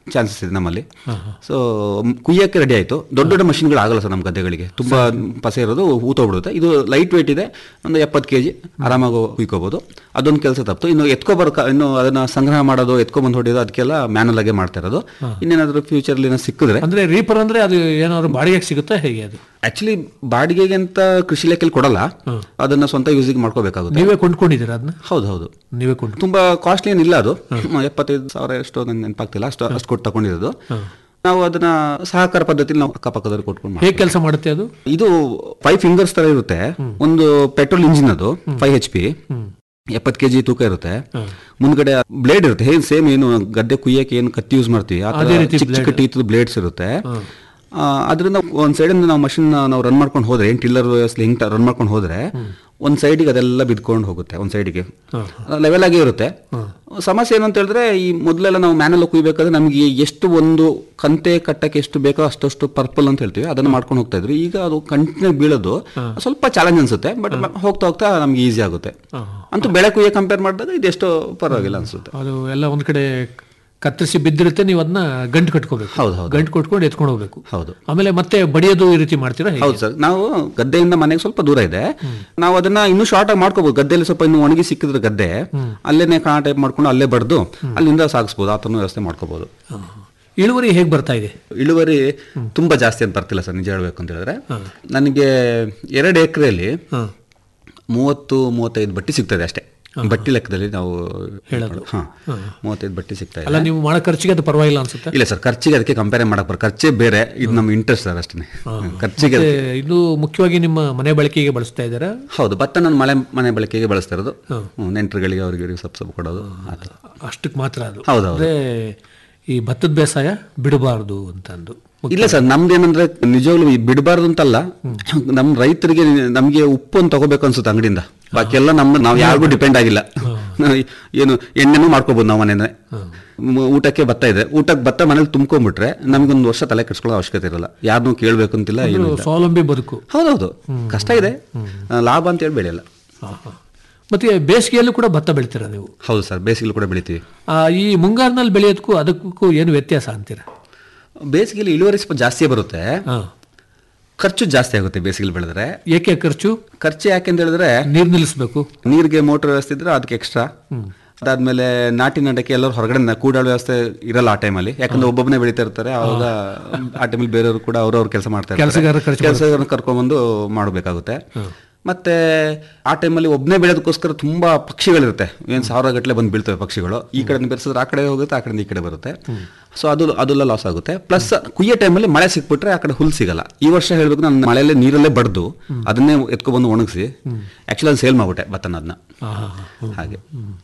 [SPEAKER 8] ಚಾನ್ಸಸ್ ಇದೆ ನಮ್ಮಲ್ಲಿ ಸೊ ಕುಯ್ಯಕ್ಕೆ ರೆಡಿ ಆಯಿತು ದೊಡ್ಡ ದೊಡ್ಡ ಮಷಿನ್ಗಳು ಆಗಲ್ಲ ಸರ್ ನಮ್ಮ ಗದ್ದೆಗಳಿಗೆ ತುಂಬಾ ಪಸೆ ಇರೋದು ಊತೋಗ್ಬಿಡುತ್ತೆ ಇದು ಲೈಟ್ ವೇಟ್ ಇದೆ ಒಂದು ಎಪ್ಪತ್ತು ಕೆ ಜಿ ಆರಾಮಾಗಿ ಕುಯ್ಕೋಬಹುದು ಅದೊಂದು ಕೆಲಸ ತಪ್ಪು ಇನ್ನು ಎತ್ಕೊಬರ್ ಇನ್ನು ಅದನ್ನ ಸಂಗ್ರಹ ಮಾಡೋದು ಎತ್ಕೊಬಂದು ಹೊಡೆಯೋದು ಅದಕ್ಕೆಲ್ಲ ಮ್ಯಾನುವಲ್ ಆಗೇ ಮಾಡ್ತಾ ಇರೋದು ಇನ್ನೇನಾದ್ರೂ ಫ್ಯೂಚರ್ಲಿ ಏನೋ ಸಿಕ್ಕಿದ್ರೆ
[SPEAKER 7] ಅಂದ್ರೆ ರೀಪರ್ ಅಂದ್ರೆ ಅದು ಏನಾದ್ರು ಬಾಡಿಗೆಗೆ ಸಿಗುತ್ತಾ ಹೇಗೆ ಅದು
[SPEAKER 8] ಆಕ್ಚುಲಿ ಬಾಡಿಗೆಗೆ ಅಂತ ಕೃಷಿ ಲೆಕ್ಕಲ್ಲಿ ಕೊಡಲ್ಲ ಅದನ್ನ ಸ್ವಂತ ಯೂಸಿಗೆ ಮಾಡ್ಕೋಬೇಕಾಗುತ್ತೆ
[SPEAKER 7] ನೀವೇ ಕೊಂಡ್ಕೊಂಡಿದ್ದೀರಾ ಅದನ್ನ
[SPEAKER 8] ಹೌದು ಹೌದು
[SPEAKER 7] ನೀವೇ ಕೊಂಡು
[SPEAKER 8] ತುಂಬಾ ಕಾಸ್ಟ್ಲಿ ಏನಿಲ್ಲ ಅದು ಎಪ್ಪತ್ತೈದು ಸಾವಿರ ಎಷ್ಟು ನಂಗೆ ನೆನಪಾಗ್ತಿಲ್ಲ ಅಷ್ಟು ಅಷ್ಟು ಕೊಟ್ಟು ತಗೊಂಡಿರೋದು ನಾವು ಅದನ್ನ ಸಹಕಾರ ಪದ್ಧತಿಲಿ ನಾವು ಅಕ್ಕಪಕ್ಕದವ್ರಿಗೆ ಕೊಟ್ಕೊಂಡು ಮಾಡ್ತೀವಿ.
[SPEAKER 7] ಹೇಗೆ ಕೆಲಸ ಮಾಡುತ್ತೆ ಅದು
[SPEAKER 8] ಇದು ಫೈವ್ ಫಿಂಗರ್ಸ್ ತರ ಇರುತ್ತೆ ಒಂದು ಪೆಟ್ರೋಲ್ ಇಂಜಿನ್ ಅದು ಫೈವ್ ಎಚ್ ಪಿ ಎಪ್ಪತ್ತು ಕೆಜಿ ತೂಕ ಇರುತ್ತೆ ಮುಂದ್ಗಡೆ ಬ್ಲೇಡ್ ಇರುತ್ತೆ ಹೇಗೆ ಸೇಮ್ ಏನು ಗದ್ದೆ ಕುಯ್ಯಕ್ಕೆ ಏನು ಕತ್ತಿ ಯೂಸ್ ಮಾಡ್ತೀವಿ ಆ
[SPEAKER 7] ಅದೇ
[SPEAKER 8] ತರ
[SPEAKER 7] ರೀತಿ
[SPEAKER 8] ಚಿಕ್ಕ ಚಿಕ್ಕ ಟೀತ್ ಬ್ಲೇಡ್ಸ್ ಇರುತ್ತೆ ಆ, ಅದರಿಂದ ಒಂದ್ ಸೈಡ್ ನಾವು ಮಷಿನ್ ನಾವು ರನ್ ಮಾಡ್ಕೊಂಡು ಹೋದ್ರೆ ಏನ್ ಟಿಲ್ಲರ್ ವ್ಯವಸ್ಥೆ ಹಿಂಗ್ ರನ್ ಮಾಡ್ಕೊಂಡು ಹೋದ್ರೆ ಒಂದ್ ಸೈಡಿಗೆ ಅದೆಲ್ಲ ಬಿದ್ಕೊಂಡು ಹೋಗುತ್ತೆ ಒಂದ್ ಸೈಡಿಗೆ ಲೆವೆಲ್ ಆಗೇ ಇರುತ್ತೆ ಸಮಸ್ಯೆ ಏನು ಅಂತ ಹೇಳಿದ್ರೆ ಈ ಮೊದಲೆಲ್ಲ ನಾವು ಮ್ಯಾನಲ್ ಕುಯ್ಬೇಕಾದ್ರೆ ನಮಗೆ ಎಷ್ಟು ಒಂದು ಕಂತೆ ಕಟ್ಟಕ್ಕೆ ಎಷ್ಟು ಬೇಕೋ ಅಷ್ಟಷ್ಟು ಪರ್ಪಲ್ ಅಂತ ಹೇಳ್ತೀವಿ ಅದನ್ನ ಮಾಡ್ಕೊಂಡು ಹೋಗ್ತಾ ಇದ್ರು ಈಗ ಅದು ಕಂಟಿನ್ಯೂ ಬೀಳೋದು ಸ್ವಲ್ಪ ಚಾಲೆಂಜ್ ಅನ್ಸುತ್ತೆ ಬಟ್ ಹೋಗ್ತಾ ಹೋಗ್ತಾ ನಮ್ಗೆ ಈಸಿ ಆಗುತ್ತೆ ಅಂತೂ ಬೆಳೆ ಕುಯ್ಯ ಕಂಪೇರ್ ಮಾಡಿದಾಗ ಇದೆಷ್ಟೋ ಪರವಾಗಿಲ್ಲ ಅನ್ಸುತ್ತೆ
[SPEAKER 7] ಅದು ಎಲ್ಲ ಒಂದ್ ಕಡೆ ಕತ್ತರಿಸಿ ಬಿದ್ದಿರುತ್ತೆ ನೀವು ಅದನ್ನ ಗಂಟು ಕಟ್ಕೋಬೇಕು
[SPEAKER 8] ಹೌದು, ಹೌದು.
[SPEAKER 7] ಗಂಟು ಕಟ್ಕೊಂಡು ಎತ್ಕೊಂಡು ಹೋಗ್ಬೇಕು
[SPEAKER 8] ಹೌದು
[SPEAKER 7] ಆಮೇಲೆ ಮತ್ತೆ ಬಡಿಯೋದು ಈ ರೀತಿ ಮಾಡ್ತೀರಾ ಹೇಗೆ?
[SPEAKER 8] ಹೌದು ಸರ್ ನಾವು ಗದ್ದೆಯಿಂದ ಮನೆಗೆ ಸ್ವಲ್ಪ ದೂರ ಇದೆ ನಾವು ಅದನ್ನ ಇನ್ನೂ ಶಾರ್ಟ್ ಆಗಿ ಮಾಡ್ಕೋಬಹುದು ಗದ್ದೆಯಲ್ಲಿ ಸ್ವಲ್ಪ ಇನ್ನು ಒಣಗಿ ಸಿಕ್ಕಿದ್ರೆ ಗದ್ದೆ ಅಲ್ಲೇನೆ ಕಾಣ ಟೈಪ್ ಮಾಡ್ಕೊಂಡು ಅಲ್ಲೇ ಬಡ್ದು ಅಲ್ಲಿಂದ ಸಾಗಿಸ್ಬೋದು ಆ ಥರನೂ ವ್ಯವಸ್ಥೆ ಮಾಡ್ಕೋಬಹುದು
[SPEAKER 7] ಇಳುವರಿ ಹೇಗೆ ಬರ್ತಾ ಇದೆ
[SPEAKER 8] ಇಳುವರಿ ತುಂಬಾ ಜಾಸ್ತಿ ಅಂತ ಬರ್ತಿಲ್ಲ ಸರ್ ನಿಜ ಹೇಳ್ಬೇಕು ಅಂತ ಹೇಳಿದ್ರೆ ನನಗೆ ಎರಡು ಎಕರೆಯಲ್ಲಿ ಮೂವತ್ತು ಮೂವತ್ತೈದು ಬಟ್ಟಿ ಸಿಗ್ತದೆ ಅಷ್ಟೇ ಬಟ್ಟಿ ಲೆಕ್ಕದಲ್ಲಿ ನಾವು
[SPEAKER 7] ಹೇಳೋದು.
[SPEAKER 8] ಹಾ ಮೂವತ್ತೈದು ಬಟ್ಟಿ ಸಿಗ್ತಾ ಇದೆ
[SPEAKER 7] ಅಲ್ಲ ನೀವು ಮಾಡೋ ಖರ್ಚಿಗೆ ಅದು ಪರವಾಗಿಲ್ಲ ಅನ್ಸುತ್ತೆ
[SPEAKER 8] ಇಲ್ಲ ಸರ್ ಖರ್ಚಿಗೆ ಅದಕ್ಕೆ ಕಂಪೇರ್ ಮಾಡಕ್ ಬರ ಖರ್ಚೇ ಬೇರೆ ಇದು ನಮ್ಮ ಇಂಟ್ರೆಸ್ಟ್ ಸರ್ ಅಷ್ಟೇ ಖರ್ಚಿಗೆ
[SPEAKER 7] ಮತ್ತೆ ಇದು ಮುಖ್ಯವಾಗಿ ನಿಮ್ಮ ಮನೆ ಬಳಕೆಗೆ ಬಳಸ್ತಾ ಇದ್ದೀರಾ
[SPEAKER 8] ಹೌದು ಭತ್ತ ನಾನು ಮಳೆ ಮನೆ ಬಳಕೆಗೆ ಬಳಸ್ತಾ ಇರೋದು ಹ್ಮ್, ನೆಂಟರುಗಳಿಗೆ ಅವ್ರಿಗೆ ಇವ್ರಿಗೆ ಸ್ವಲ್ಪ ಸ್ವಲ್ಪ ಕೊಡೋದು ಆ ಥರ
[SPEAKER 7] ಅಷ್ಟಕ್ಕೆ ಮಾತ್ರ ಅದು
[SPEAKER 8] ಹೌದು, ಹೌದು.
[SPEAKER 7] ಅಂದ್ರೆ ಈ ಭತ್ತದ ಬೇಸಾಯ ಬಿಡಬಾರ್ದು ಅಂತಂದು
[SPEAKER 8] ಇಲ್ಲ ಸರ್ ನಮ್ದೇನಂದ್ರೆ ನಿಜವಾಗ್ಲೂ ಈ ಬಿಡಬಾರ್ದು ಅಂತಲ್ಲ ನಮ್ ರೈತರಿಗೆ ನಮ್ಗೆ ಉಪ್ಪು ಅಂತ ತಗೋಬೇಕು ಅನ್ಸುತ್ತೆ ಅಂಗಡಿಯಿಂದ ಬಾಕಿ ಎಲ್ಲ ನಮ್ಮ ನಾವು ಯಾರಿಗೂ ಡಿಪೆಂಡ್ ಆಗಿಲ್ಲ ನಾವು ಏನು ಎಣ್ಣೆನೂ ಮಾಡ್ಕೋಬಹುದು ನಾವು ಮನೇನೆ ಮ- ಊಟಕ್ಕೆ ಭತ್ತ ಇದೆ ಊಟಕ್ಕೆ ಭತ್ತ ಮನೇಲಿ ತುಂಬ್ಕೊಂಡ್ಬಿಟ್ರೆ ನಮ್ಗೊಂದು ವರ್ಷ ತಲೆ ಕೆಡ್ಸ್ಕೊಳ್ಳೋ ಅವಶ್ಯಕತೆ ಇರಲ್ಲ ಯಾರನ್ನೂ ಕೇಳ್ಬೇಕು ಅಂತಿಲ್ಲ ಏನು
[SPEAKER 7] ಇದು ಸ್ವಾವಲಂಬಿ ಬದುಕು
[SPEAKER 8] ಹೌದೌದು ಕಷ್ಟ ಇದೆ ಆ, ಲಾಭ ಅಂತ ಹೇಳಿ ಬೆಳೆಯಲ್ಲ
[SPEAKER 7] ಹಾ, ಹಾ. ಮತ್ತೆ ಬೇಸಿಗೆಯಲ್ಲೂ ಕೂಡ ಭತ್ತ ಬೆಳಿತೀರಾ ನೀವು
[SPEAKER 8] ಹೌದು ಸರ್ ಬೇಸಿಗೆಲಿ ಕೂಡ ಬೆಳಿತೀವಿ
[SPEAKER 7] ಆ, ಈ ಮುಂಗಾರಿನಲ್ಲಿ ಬೆಳೆಯೋದಕ್ಕೂ ಅದಕ್ಕೂ ಏನು ವ್ಯತ್ಯಾಸ ಅಂತೀರಾ
[SPEAKER 8] ಬೇಸಿಗೆಲಿ ಇಳುವರಿ ಸ್ವಲ್ಪ ಜಾಸ್ತಿಯೇ ಬರುತ್ತೆ
[SPEAKER 7] ಹಾ.
[SPEAKER 8] ಖರ್ಚು ಜಾಸ್ತಿ ಆಗುತ್ತೆ ಬೇಸಿಗೆಲಿ ಬೆಳೆದ್ರೆ
[SPEAKER 7] ಏಕೆ ಖರ್ಚು
[SPEAKER 8] ಖರ್ಚು ಯಾಕೆ ಅಂತ ಹೇಳಿದ್ರೆ
[SPEAKER 7] ನೀರು ನಿಲ್ಲಿಸ್ಬೇಕು
[SPEAKER 8] ನೀರಿಗೆ ಮೋಟರ್ ವ್ಯವಸ್ಥೆ ಇದ್ರೆ ಅದಕ್ಕೆ ಎಕ್ಸ್ಟ್ರಾ ಅದಾದ್ಮೇಲೆ ನಾಟಿ ನಡಕ್ಕೆ ಎಲ್ಲರೂ ಹೊರಗಡೆ ಕೂಡಾಳು ವ್ಯವಸ್ಥೆ ಇರಲ್ಲ ಆ ಟೈಮಲ್ಲಿ ಯಾಕಂದ್ರೆ ಒಬ್ಬೊಬ್ಬನೇ ಬೆಳೀತಾ ಇರ್ತಾರೆ ಅವಾಗ ಆ ಟೈಮಲ್ಲಿ ಬೇರೆಯವರು ಕೂಡ ಅವ್ರವ್ರ ಕೆಲಸ ಮಾಡ್ತಾ
[SPEAKER 7] ಕೆಲ್ಸಗಾರರ ಖರ್ಚು
[SPEAKER 8] ಕೆಲಸಗಾರನ ಕರ್ಕೊಂಡ್ಬಂದು ಮಾಡಬೇಕಾಗುತ್ತೆ ಮತ್ತೆ ಆ ಟೈಮಲ್ಲಿ ಒಬ್ಬನೇ ಬೆಳೆದಕ್ಕೋಸ್ಕರ ತುಂಬಾ ಪಕ್ಷಿಗಳಿರುತ್ತೆ ಏನ್ ಸಾವಿರ ಗಟ್ಟಲೆ ಬಂದು ಬೀಳ್ತವೆ ಪಕ್ಷಿಗಳು ಈ ಕಡೆ ಬೆರೆಸಿದ್ರೆ ಆ ಕಡೆ ಹೋಗುತ್ತೆ ಆ ಕಡೆ ಈ ಕಡೆ ಬರುತ್ತೆ ಸೊ ಅದು ಅದೆಲ್ಲ ಲಾಸ್ ಆಗುತ್ತೆ ಪ್ಲಸ್ ಕುಯ್ಯೋ ಟೈಮಲ್ಲಿ ಮಳೆ ಸಿಕ್ಬಿಟ್ರೆ ಆ ಕಡೆ ಹುಲ್ ಸಿಗಲ್ಲ ಈ ವರ್ಷ ಹೇಳ್ಬೇಕು ನಾನು ಮಳೆಯಲ್ಲೇ ನೀರಲ್ಲೇ ಬಡ್ದು ಅದನ್ನೇ ಎತ್ಕೊಬಂದು ಒಣಗಿಸಿ ಆಕ್ಚುಲಿ ಅದು ಸೇಲ್ ಮಾಡ್ಬಿಟ್ಟೆ ಭತ್ತನ ಅದನ್ನ
[SPEAKER 7] ಹಾ, ಹಾ, ಹಾ.
[SPEAKER 8] ಹಾಗೆ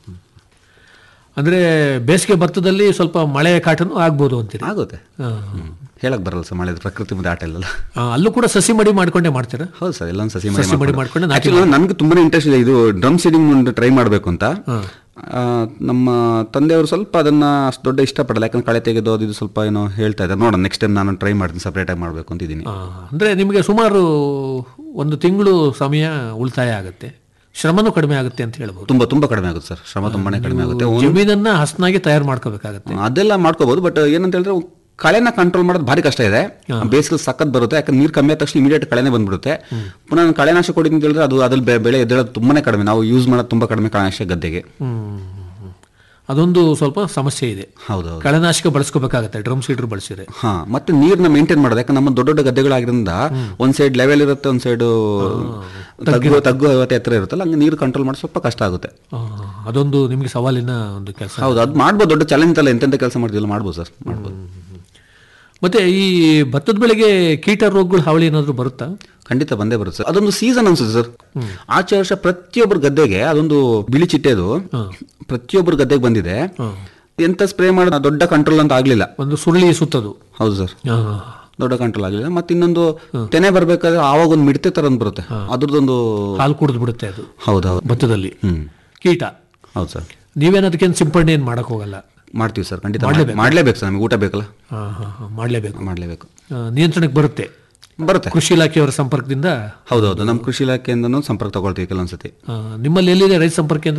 [SPEAKER 7] ಅಂದ್ರೆ ಬೇಸಿಗೆ ಭತ್ತದಲ್ಲಿ ಸ್ವಲ್ಪ ಮಳೆ ಕಾಟನು ಆಗ್ಬೋದು ಅಂತೀರಿ
[SPEAKER 8] ಆಗುತ್ತೆ
[SPEAKER 7] ಹಾ.
[SPEAKER 8] ಹೇಳಕ್ ಬರಲ್ಲ ಸರ್ ಮಳೆ ಪ್ರಕೃತಿ ಮುಂದೆ ಆಟ ಇಲ್ಲಲ್ಲ
[SPEAKER 7] ಆ, ಅಲ್ಲೂ ಕೂಡ ಸಸಿ ಮಡಿ ಮಾಡ್ಕೊಂಡೇ ಮಾಡ್ತೀರಾ
[SPEAKER 8] ಹೌದು ಸರ್ ಎಲ್ಲ ಸಸಿ
[SPEAKER 7] ಸಸಿ ಮಡಿ ಮಾಡ್ಕೊಂಡು ನಾಟಿ
[SPEAKER 8] ಆಕ್ಚುಲಿ ನನ್ಗೆ ತುಂಬಾನೇ ಇಂಟ್ರೆಸ್ಟ್ ಇದೆ ಇದು ಡ್ರಮ್ ಸೀಡಿಂಗ್ ಒಂದು ಟ್ರೈ ಮಾಡಬೇಕು ಅಂತ ಆ, ನಮ್ಮ ತಂದೆಯವರು ಸ್ವಲ್ಪ ಅದನ್ನ ಅಷ್ಟು ದೊಡ್ಡ ಇಷ್ಟಪಡಲ್ಲ ಯಾಕಂದ್ರೆ ಕಳೆ ತೆಗೆದು ಅದು ಇದು ಸ್ವಲ್ಪ ಏನೋ ಹೇಳ್ತಾ ಇದ್ದಾರೆ ನೋಡೋಣ ನೆಕ್ಸ್ಟ್ ಟೈಮ್ ನಾನು ಟ್ರೈ ಮಾಡ್ತೀನಿ ಸಪ್ರೇಟ್ ಆಗಿ ಮಾಡಬೇಕು ಅಂತಿದ್ದೀನಿ
[SPEAKER 7] ಆ, ಅಂದ್ರೆ ನಿಮಗೆ ಸುಮಾರು ಒಂದು ತಿಂಗಳು ಸಮಯ ಉಳಿತಾಯ ಆಗುತ್ತೆ ಶ್ರಮನೂ ಕಡಿಮೆ ಆಗುತ್ತೆ ಅಂತ ಹೇಳ್ಬೋದು
[SPEAKER 8] ತುಂಬಾ ತುಂಬಾ ಕಡಿಮೆ ಆಗುತ್ತೆ ಸರ್ ಶ್ರಮ ತುಂಬಾನೇ ಕಡಿಮೆ ಆಗುತ್ತೆ ಒಂದು-
[SPEAKER 7] ಜಮೀನನ್ನ ಹಸನಾಗಿ ತಯಾರು ಮಾಡ್ಕೋಬೇಕಾಗತ್ತೆ
[SPEAKER 8] ಅದೆಲ್ಲ ಮಾಡ್ಕೋಬಹುದು ಬಟ್ ಏನಂತ ಹೇಳಿದ್ರೆ ಕಳೆನ ಕಂಟ್ರೋಲ್ ಮಾಡೋದು ಭಾರಿ ಕಷ್ಟ ಇದೆ ಬೇಸಿಗೆ ಸಖತ್ ಬರುತ್ತೆ ಯಾಕಂದ್ರೆ ನೀರು ಕಮ್ಮಿ ಆದ ತಕ್ಷಣ ಇಮಿಡಿಯೇಟ್ ಕಳೆನೇ ಬಂದ್ಬಿಡುತ್ತೆ ಪುನಃ ನಾನು ಕಳೆನಾಶ ಕೊಡಿ ಅಂತ ಹೇಳಿದ್ರೆ ಅದು ಅದ್ರಲ್ಲಿ ಬೆ- ಬೆಳೆ ಎದ್ದೇಳೋದು ತುಂಬಾನೇ ಕಡಿಮೆ ನಾವು ಯೂಸ್ ಮಾಡೋದು ತುಂಬಾ ಕಡಿಮೆ ಕಳೆನಾಶ ಗದ್ದೆಗೆ
[SPEAKER 7] ಹ್ಮ್. ಅದೊಂದು ಸ್ವಲ್ಪ ಸಮಸ್ಯೆ ಇದೆ
[SPEAKER 8] ಹೌದೌದು
[SPEAKER 7] ಕಳೆನಾಶಕ ಬಳಸ್ಕೋಬೇಕಾಗತ್ತೆ ಡ್ರಮ್ ಸೀಡರ್ ಬಳಸಿದ್ರೆ
[SPEAKER 8] ಹಾ ಮತ್ತೆ ನೀರ್ನ ಮೇಂಟೈನ್ ಮಾಡೋದು ಯಾಕಂದ್ರೆ ನಮ್ಮ ದೊಡ್ಡ ದೊಡ್ಡ ಗದ್ದೆಗಳಾಗಿರೋದ್ರಿಂದ ಒಂದ್ ಸೈಡ್ ಲೆವೆಲ್ ಇರುತ್ತೆ ಒಂದ್ ಸೈಡ್ ತಗ್ಗು ತಗ್ಗು ಅವತ್ತೆ ಎತ್ತರ ಇರುತ್ತಲ್ಲ ಹಂಗೆ ನೀರು ಕಂಟ್ರೋಲ್ ಮಾಡಿ ಸ್ವಲ್ಪ ಕಷ್ಟ ಆಗುತ್ತೆ
[SPEAKER 7] ಆ, ಅದೊಂದು ನಿಮಗೆ ಸವಾಲಿನ ಒಂದು ಕೆಲಸ
[SPEAKER 8] ಹೌದು ಅದು ಮಾಡ್ಬೋದು ದೊಡ್ಡ ಚಾಲೆಂಜ್ ಅಲ್ಲ ಎಂತೆಂತ ಕೆಲಸ ಮಾಡ್ತಿಲ್ಲ ಮಾಡ್ಬೋದು ಸರ್ ಮಾಡ್ಬೋದು
[SPEAKER 7] ಮತ್ತೆ ಈ ಭತ್ತದ ಬೆಳೆಗೆ ಕೀಟ ರೋಗಗಳು ಹಾವಳಿ ಏನಾದ್ರು ಬರುತ್ತಾ
[SPEAKER 8] ಖಂಡಿತ ಬಂದೇ ಬರುತ್ತೆ ಸರ್ ಅದೊಂದು ಸೀಸನ್ ಅನ್ಸುತ್ತೆ ಸರ್ ಆಚೆ ವರ್ಷ ಪ್ರತಿಯೊಬ್ಬರ ಗದ್ದೆಗೆ ಅದೊಂದು ಬಿಳಿ ಚಿಟ್ಟೆದು ಪ್ರತಿಯೊಬ್ಬರ ಗದ್ದೆಗೆ ಬಂದಿದೆ ಎಂತ ಸ್ಪ್ರೇ ಮಾಡೋದು ದೊಡ್ಡ ಕಂಟ್ರೋಲ್ ಅಂತ ಆಗ್ಲಿಲ್ಲ
[SPEAKER 7] ಒಂದು ಸುರುಳಿ ಸುತ್ತದು
[SPEAKER 8] ಹೌದು ಸರ್
[SPEAKER 7] ಆ,
[SPEAKER 8] ದೊಡ್ಡ ಕಂಟ್ರೋಲ್ ಆಗಲಿಲ್ಲ ಮತ್ತೆ ಇನ್ನೊಂದು ತೆನೆ ಬರ್ಬೇಕಾದ್ರೆ ಆವಾಗ ಒಂದು ಮಿಡತೆ ತರ ಒಂದು ಬರುತ್ತೆ ಅದ್ರದ್ದೊಂದು
[SPEAKER 7] ಹಾಲು ಕುಡಿದು ಬಿಡುತ್ತೆ ಅದು
[SPEAKER 8] ಹೌದು ಹೌದು
[SPEAKER 7] ಭತ್ತದಲ್ಲಿ
[SPEAKER 8] ಹ್ಮ್
[SPEAKER 7] ಕೀಟ
[SPEAKER 8] ಹೌದು ಸರ್
[SPEAKER 7] ನೀವೇನು ಅದಕ್ಕೇನು ಸಿಂಪಡಣೆ ಏನು ಮಾಡಕ್ ಹೋಗಲ್ಲ
[SPEAKER 8] ಮಾಡ್ತೀವಿ ಸರ್ ಖಂಡಿತ ಮಾಡ್ಲೇಬೇಕು ಮಾಡ್ಲೇಬೇಕು ಸರ್ ನಮಗೆ ಊಟ ಬೇಕಲ್ಲ
[SPEAKER 7] ಆ, ಹಾ, ಹಾ, ಮಾಡ್ಲೇಬೇಕು
[SPEAKER 8] ಮಾಡ್ಲೇಬೇಕು
[SPEAKER 7] ಆ, ನಿಯಂತ್ರಣಕ್ಕೆ ಬರುತ್ತೆ
[SPEAKER 8] ಬರುತ್ತೆ
[SPEAKER 7] ಕೃಷಿ ಇಲಾಖೆಯವರ ಸಂಪರ್ಕದಿಂದ
[SPEAKER 8] ಹೌದೌದು ನಮ್ಮ ಕೃಷಿ ಇಲಾಖೆಯಿಂದನೂ ಸಂಪರ್ಕ ತಗೊಳ್ತೀವಿ ಕೆಲವೊಂದ್ಸತಿ
[SPEAKER 7] ಆ, ನಿಮ್ಮಲ್ಲಿ ಎಲ್ಲಿದೆ ರೈತ ಸಂಪರ್ಕ ಕೇಂದ್ರ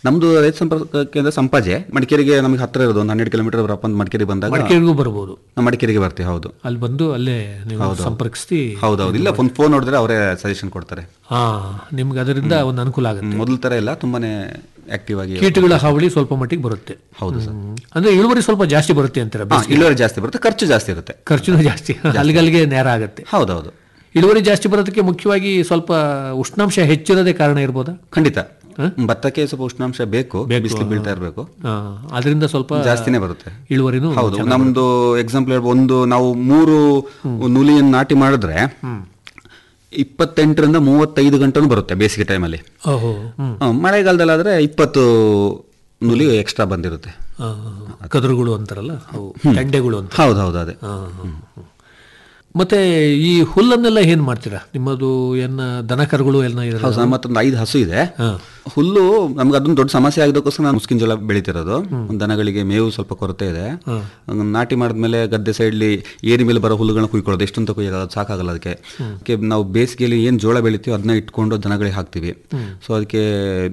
[SPEAKER 8] ನಮ್ದು ರೈತ ಸಂಪರ್ಕ ಕೇಂದ್ರ ಸಂಪಾಜೆ ಮಡಿಕೇರಿಗೆ ನಮಗೆ ಹತ್ತಿರ ಇರೋದು ಒಂದು ಹನ್ನೆರಡು ಕಿಲೋಮೀಟರ್ ಬರಪ್ಪ ಅಂತ ಮಡಿಕೇರಿ ಬಂದಾಗ
[SPEAKER 7] ಮಡಿಕೇರಿಗೂ ಬರ್ಬೋದು
[SPEAKER 8] ನಾವು ಮಡಿಕೇರಿಗೆ ಬರ್ತೀವಿ ಹೌದು
[SPEAKER 7] ಅಲ್ಲಿ ಬಂದು ಅಲ್ಲೇ ನೀವು ಸಂಪರ್ಕಿಸಿ
[SPEAKER 8] ಹೌದೌದು ಇಲ್ಲ ಒಂದು ಫೋನ್ ನೋಡಿದ್ರೆ ಅವರೇ ಸಜೆಷನ್ ಕೊಡ್ತಾರೆ
[SPEAKER 7] ಹಾ ನಿಮ್ಗೆ ಅದರಿಂದ ಒಂದು ಅನುಕೂಲ ಆಗುತ್ತೆ
[SPEAKER 8] ಮೊದಲ ತರ ಇಲ್ಲ ತುಂಬಾನೇ ಆಕ್ಟಿವ್ ಆಗಿ
[SPEAKER 7] ಕೀಟಗಳ ಹಾವಳಿ ಸ್ವಲ್ಪ ಮಟ್ಟಿಗೆ ಬರುತ್ತೆ
[SPEAKER 8] ಹೌದು ಸರ್
[SPEAKER 7] ಹ್ಮ್. ಅಂದ್ರೆ ಇಳುವರಿ ಸ್ವಲ್ಪ ಜಾಸ್ತಿ ಬರುತ್ತೆ ಅಂತೀರ
[SPEAKER 8] ಹಾ, ಇಳುವರಿ ಜಾಸ್ತಿ ಬರುತ್ತೆ ಖರ್ಚು ಜಾಸ್ತಿ ಇರುತ್ತೆ
[SPEAKER 7] ಖರ್ಚುನೂ ಜಾಸ್ತಿ ಅಲ್ಲಿಗಲ್ಲಿಗೆ ನೇರ ಆಗುತ್ತೆ
[SPEAKER 8] ಹೌದೌದು
[SPEAKER 7] ಇಳುವರಿ ಜಾಸ್ತಿ ಬರೋದಕ್ಕೆ ಮುಖ್ಯವಾಗಿ ಸ್ವಲ್ಪ ಉಷ್ಣಾಂಶ ಹೆಚ್ಚಿರೋದೇ ಕಾರಣ ಇರ್ಬೋದಾ
[SPEAKER 8] ಖಂಡಿತ ಭತ್ತಕ್ಕೆ ಸ್ವಲ್ಪ ಉಷ್ಣಾಂಶ ಬೇಕು ಬಿಸಿಲು ಬೀಳ್ತಾ ಇರಬೇಕು
[SPEAKER 7] ಆ, ಅದರಿಂದ ಸ್ವಲ್ಪ
[SPEAKER 8] ಜಾಸ್ತಿನೇ ಬರುತ್ತೆ
[SPEAKER 7] ಇಳುವರಿನೂ
[SPEAKER 8] ಹೌದು ನಮ್ದು ಎಕ್ಸಾಂಪಲ್ ಹೇಳ್ಬೋದು ಒಂದು ನಾವು ಮೂರು ನುಲಿಯನ್ನು ನಾಟಿ ಮಾಡಿದ್ರೆ ಇಪ್ಪತ್ತೆಂಟರಿಂದ ಮೂವತ್ತೈದು ಗಂಟೆನೂ ಬರುತ್ತೆ ಬೇಸಿಗೆ ಟೈಮಲ್ಲಿ
[SPEAKER 7] ಓಹೋ ಹ್ಮ್
[SPEAKER 8] ಆ, ಮಳೆಗಾಲದಲ್ಲಾದ್ರೆ ಇಪ್ಪತ್ತು ನುಲಿ ಎಕ್ಸ್ಟ್ರಾ ಬಂದಿರುತ್ತೆ
[SPEAKER 7] ಆ, ಕದುರುಗಳು ಅಂತಾರಲ್ಲ ಅವು ತಂಡೆಗಳು ಅಂತ
[SPEAKER 8] ಹೌದು ಹೌದು ಅದೇ
[SPEAKER 7] ಆ, ಮತ್ತೆ ಈ ಹುಲ್ಲನ್ನೆಲ್ಲ ಏನ್ ಮಾಡ್ತೀರಾ ನಿಮ್ಮದು ಏನ ದನ ಕರುಗಳು ಎಲ್ಲ ಇರೋದು
[SPEAKER 8] ಹೌದು ನಮ್ಮ ಮತ್ತೊಂದು ಐದು ಹಸು ಇದೆ
[SPEAKER 7] ಹಾ.
[SPEAKER 8] ಹುಲ್ಲು ನಮ್ಗೆ ಅದೊಂದು ದೊಡ್ಡ ಸಮಸ್ಯೆ ಆಗಿದ್ದಕ್ಕೋಸ್ಕರ ನಾನು ಮುಸ್ಕಿನ ಜೋಳ ಬೆಳಿತಿರೋದು ದನಗಳಿಗೆ ಮೇವು ಸ್ವಲ್ಪ ಕೊರತೆ ಇದೆ ಹಂಗ್ ನಾಟಿ ಮಾಡಿದ್ಮೇಲೆ ಗದ್ದೆ ಸೈಡ್ಲಿ ಏರಿ ಮೇಲೆ ಬರೋ ಹುಲ್ಲುಗಳನ್ನ ಕುಯ್ಕೊಳ್ಳೋದು ಎಷ್ಟಂತ ಕುಯ್ಯೋದು ಅದು ಸಾಕಾಗಲ್ಲ ಅದಕ್ಕೆ ಅದಕ್ಕೆ ನಾವು ಬೇಸಿಗೆಯಲ್ಲಿ ಏನು ಜೋಳ ಬೆಳಿತೀವಿ ಅದನ್ನ ಇಟ್ಕೊಂಡು ದನಗಳಿಗೆ ಹಾಕ್ತೀವಿ ಸೊ ಅದಕ್ಕೆ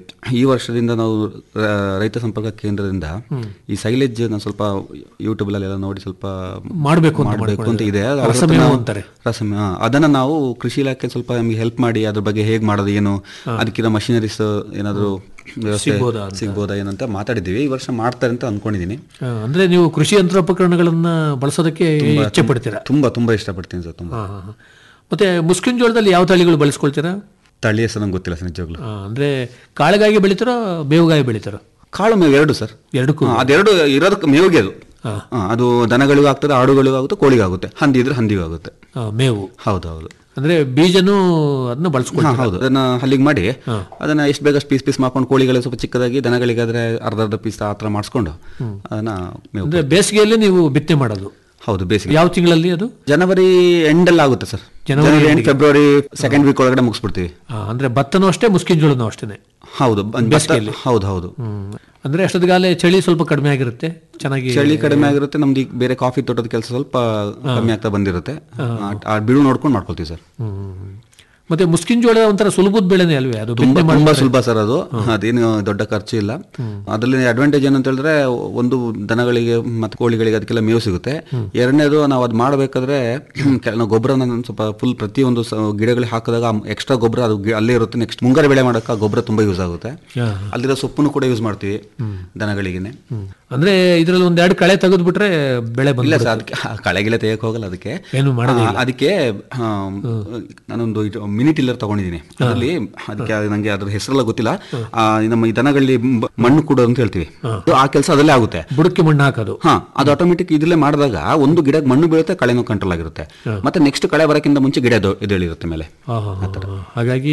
[SPEAKER 8] ಈ ವರ್ಷದಿಂದ ನಾವು ರ- ರೈತ ಸಂಪರ್ಕ ಕೇಂದ್ರದಿಂದ ಈ ಸೈಲೇಜ್ ನಾನು ಸ್ವಲ್ಪ ಯೂಟ್ಯೂಬ್ ಎಲ್ಲ ನೋಡಿ ಸ್ವಲ್ಪ
[SPEAKER 7] ಮಾಡ್ಬೇಕು ಅಂತ
[SPEAKER 8] ಮಾಡಬೇಕು ಅಂತ ಇದೆ ಅದು ಅವ್ರ ಹತ್ರ
[SPEAKER 7] ರಸಮೇವು
[SPEAKER 8] ನಾವು-
[SPEAKER 7] ಅಂತಾರೆ.
[SPEAKER 8] ರಸಮ ಹಾ, ಅದನ್ನ ನಾವು ಕೃಷಿ ಇಲಾಖೆ ಸ್ವಲ್ಪ ನಮಗೆ ಹೆಲ್ಪ್ ಮಾಡಿ ಅದ್ರ ಬಗ್ಗೆ ಹೇಗ್ ಮಾಡೋದು ಏನು ಅದಕ್ಕಿರೋ ಮಷಿನರೀಸ್ ಏನಾದ್ರು ವ್ಯವಸ್ಥೆ
[SPEAKER 7] ಸಿಗ್ಬೋದಾ ಅಂತ.
[SPEAKER 8] ಸಿಗ್ಬೋದಾ ಏನಂತ ಮಾತಾಡಿದ್ದೀವಿ ಈ ವರ್ಷ ಮಾಡ್ತಾರೆ ಅಂತ ಅನ್ಕೊಂಡಿದೀನಿ
[SPEAKER 7] ಆ, ಅಂದ್ರೆ ನೀವು ಕೃಷಿ ಯಂತ್ರೋಪಕರಣಗಳನ್ನ ಬಳಸೋದಕ್ಕೆ ಇಚ್ಛೆ ಪಡ್ತೀರಾ
[SPEAKER 8] ತುಂಬಾ ತುಂಬಾ ಇಷ್ಟಪಡ್ತೀನಿ ಸರ್ ತುಂಬಾ
[SPEAKER 7] ಆ, ಆ, ಆ. ಮತ್ತೆ ಮುಸ್ಕಿನ ಜೋಳದಲ್ಲಿ ಯಾವ ತಳಿಗಳು ಬಳಸ್ಕೊಳ್ತೀರಾ
[SPEAKER 8] ತಳಿ ಹೆಸರು ನಂಗೆ ಗೊತ್ತಿಲ್ಲ ಸರ್ ನಿಜವಾಗ್ಲು
[SPEAKER 7] ಆ, ಅಂದ್ರೆ ಕಾಳಿಗಾಗಿ ಬೆಳಿತಾರೋ ಬೇವುಗಾಗಿ ಬೆಳಿತಾರೋ
[SPEAKER 8] ಕಾಳು ಮೇವು ಎರಡು ಸರ್
[SPEAKER 7] ಎರಡಕ್ಕೂ
[SPEAKER 8] ಹಾ, ಅದೆರಡು ಇರೋದಕ್ಕೆ ಮೇವಿಗೆ ಅದು ಹಾ, ಅದು ದನಗಳಿಗೂ ಆಗ್ತದೆ ಆಡುಗಳಿಗೂ ಆಗುತ್ತೆ ಕೋಳಿಗೂ ಆಗುತ್ತೆ ಹಂದಿ ಇದ್ರೆ ಹಂದಿಗೂ ಆಗುತ್ತೆ
[SPEAKER 7] ಆ, ಮೇವು
[SPEAKER 8] ಹೌದು ಹೌದು
[SPEAKER 7] ಅಂದ್ರೆ ಬೀಜನೂ ಅದನ್ನ
[SPEAKER 8] ಹಾ,
[SPEAKER 7] ಬಳಸ್ಕೊಳ್ತೀರಾ
[SPEAKER 8] ಹೌದು ಅದನ್ನ ಹಲ್ಲಿಗೆ ಮಾಡಿ ಅದನ್ನ ಎಷ್ಟು ಬೇಗ ಪೀಸ್ ಪೀಸ್ ಮಾಡ್ಕೊಂಡು ಕೋಳಿಗಳಿಗೆ ಸ್ವಲ್ಪ ಚಿಕ್ಕದಾಗಿ ದನಗಳಿಗಾದ್ರೆ ಅರ್ಧ ಅರ್ಧ ಪೀಸ್ ಆ ಥರ ಮಾಡಿಸ್ಕೊಂಡು ಅದನ್ನ ಮೇವು
[SPEAKER 7] ಅಂದ್ರೆ ಬೇಸಿಗೆಯಲ್ಲಿ ನೀವು ಬಿತ್ತನೆ ಮಾಡೋದು
[SPEAKER 8] ಹೌದು ಬೇಸಿಗೆ
[SPEAKER 7] ಯಾವ ತಿಂಗಳಲ್ಲಿ ಅದು
[SPEAKER 8] ಜನವರಿ ಎಂಡಲ್ಲಿ ಆಗುತ್ತೆ ಸರ್
[SPEAKER 7] ಜನವರಿ
[SPEAKER 8] ಜನವರಿ ಎಂಡ್ ಫೆಬ್ರವರಿ ಸೆಕೆಂಡ್ ವೀಕ್ ಒಳಗಡೆ ಮುಗಿಸ್ಬಿಡ್ತೀವಿ
[SPEAKER 7] ಆ, ಅಂದ್ರೆ ಭತ್ತನೂ ಅಷ್ಟೇ ಮುಸ್ಕಿನ ಜೋಳನೂ ಅಷ್ಟೇನೆ
[SPEAKER 8] ಹೌದು ಬ- ಭತ್ತ-
[SPEAKER 7] ಬೇಸಿಗೆಯಲ್ಲಿ?
[SPEAKER 8] ಹೌದು ಹೌದು
[SPEAKER 7] ಹ್ಮ್ ಅಂದ್ರೆ ಅಷ್ಟೊತ್ತಿಗಾಲೆ ಚಳಿ ಸ್ವಲ್ಪ ಕಡಿಮೆ ಆಗಿರುತ್ತೆ ಚೆನ್ನಾಗಿ
[SPEAKER 8] ಚಳಿ ಕಡಿಮೆ ಆಗಿರುತ್ತೆ ನಮ್ದು ಈಗ ಬೇರೆ ಕಾಫಿ ತೋಟದ ಕೆಲಸ ಸ್ವಲ್ಪ ಕಮ್ಮಿ ಆಗ್ತಾ ಬಂದಿರುತ್ತೆ ಆ- ಆ ಬಿಡು ನೋಡ್ಕೊಂಡು ಮಾಡ್ಕೊಳ್ತೀವಿ ಸರ್
[SPEAKER 7] ಹ್ಮ್. ಮತ್ತೆ ಮುಸ್ಕಿನ ಜೋಳ ಒಂಥರ ಸುಲಭದ ಬೆಳೆನೇ ಅಲ್ವೇ ಅದು
[SPEAKER 8] ತುಂಬಾ
[SPEAKER 7] ಬಿತ್ತನೆ
[SPEAKER 8] ತುಂಬಾ
[SPEAKER 7] ಮಾಡ್ತಾರೆ.
[SPEAKER 8] ಸುಲಭ ಸರ್ ಅದು ಅದೇನು ದೊಡ್ಡ ಖರ್ಚು ಇಲ್ಲ ಅದರಲ್ಲಿ ಅಡ್ವಾಂಟೇಜ್ ಏನಂತ ಹೇಳಿದ್ರೆ ಒಂದು ದನಗಳಿಗೆ ಮತ್ತೆ ಕೋಳಿಗಳಿಗೆ ಅದಕ್ಕೆಲ್ಲ ಮೇವು ಸಿಗುತ್ತೆ ಎರಡನೇದು ನಾವು ಅದು ಮಾಡಬೇಕಾದ್ರೆ ನಾವು ಗೊಬ್ಬರನ ಸ್ವಲ್ಪ ಫುಲ್ ಪ್ರತಿಯೊಂದು ಸ- ಗಿಡಗಳಿಗೆ ಹಾಕಿದಾಗ ಎಕ್ಸ್ಟ್ರಾ ಗೊಬ್ಬರ ಅದು ಗಿ- ಅಲ್ಲೇ ಇರುತ್ತೆ ನೆಕ್ಸ್ಟ್ ಮುಂಗಾರು ಬೆಳೆ ಮಾಡೋಕೆ ಆ ಗೊಬ್ಬರ ತುಂಬಾ ಯೂಸ್ ಆಗುತ್ತೆ
[SPEAKER 7] ಹಾ.
[SPEAKER 8] ಅಲ್ಲಿರೋ ಸೊಪ್ಪನ್ನು ಕೂಡ ಯೂಸ್ ಮಾಡ್ತೀವಿ ದನಗಳಿಗೆನೆ
[SPEAKER 7] ಹ್ಮ್. ಅಂದ್ರೆ ಇದ್ರಲ್ಲಿ ಒಂದೆರಡು ಕಳೆ ತೆಗೆದು ಬಿಟ್ರೆ ಬೆಳೆ
[SPEAKER 8] ಇಲ್ಲ
[SPEAKER 7] ಬಂದ
[SPEAKER 8] ಸರ್ ಅದಕ್ಕೆ ಆ ಕಳೆಗಿಲೆ ತೆಗಿಯಕ್ಕೆ ಹೋಗಲ್ಲ ಅದಕ್ಕೆ
[SPEAKER 7] ಏನು ಮಾಡೋದಿಲ್ಲ.
[SPEAKER 8] ಆ, ಅದಕ್ಕೆ ಆ, ನಾನೊಂದು ಮಿನಿ ಟಿಲ್ಲರ್ ತಗೊಂಡಿದ್ದೀನಿ ಅದರಲ್ಲಿ ಅದಕ್ಕೆ ಅದು ನಂಗೆ ಅದ್ರ ಹೆಸರೆಲ್ಲ ಗೊತ್ತಿಲ್ಲ ಆ, ನಮ್ಮ ಈ ದನಗಳಲ್ಲಿ ಬ- ಮಣ್ಣು ಕೊಡೋದು ಅಂತ ಹೇಳ್ತೀವಿ ಅದು ಆ ಕೆಲಸ ಅದಲ್ಲೇ ಆಗುತ್ತೆ
[SPEAKER 7] ಬುಡಕ್ಕೆ ಮಣ್ಣು ಹಾಕೋದು
[SPEAKER 8] ಹಾ ಅದು ಆಟೋಮೆಟಿಕ್ ಇದ್ರಲ್ಲೇ ಮಾಡಿದಾಗ ಒಂದು ಗಿಡಕ್ಕೆ ಮಣ್ಣು ಬೀಳುತ್ತೆ ಕಳೆನೂ ಕಂಟ್ರೋಲ್ ಆಗಿರುತ್ತೆ ಮತ್ತೆ ನೆಕ್ಸ್ಟ್ ಕಳೆ ಬರೋಕ್ಕಿಂತ ಮುಂಚೆ ಗಿಡ ಎದ್ದು- ಎದ್ದೇಳಿರುತ್ತೆ ಮೇಲೆ
[SPEAKER 7] ಆ, ಹಾ, ಹಾ, ಹಾ. ಹಾಗಾಗಿ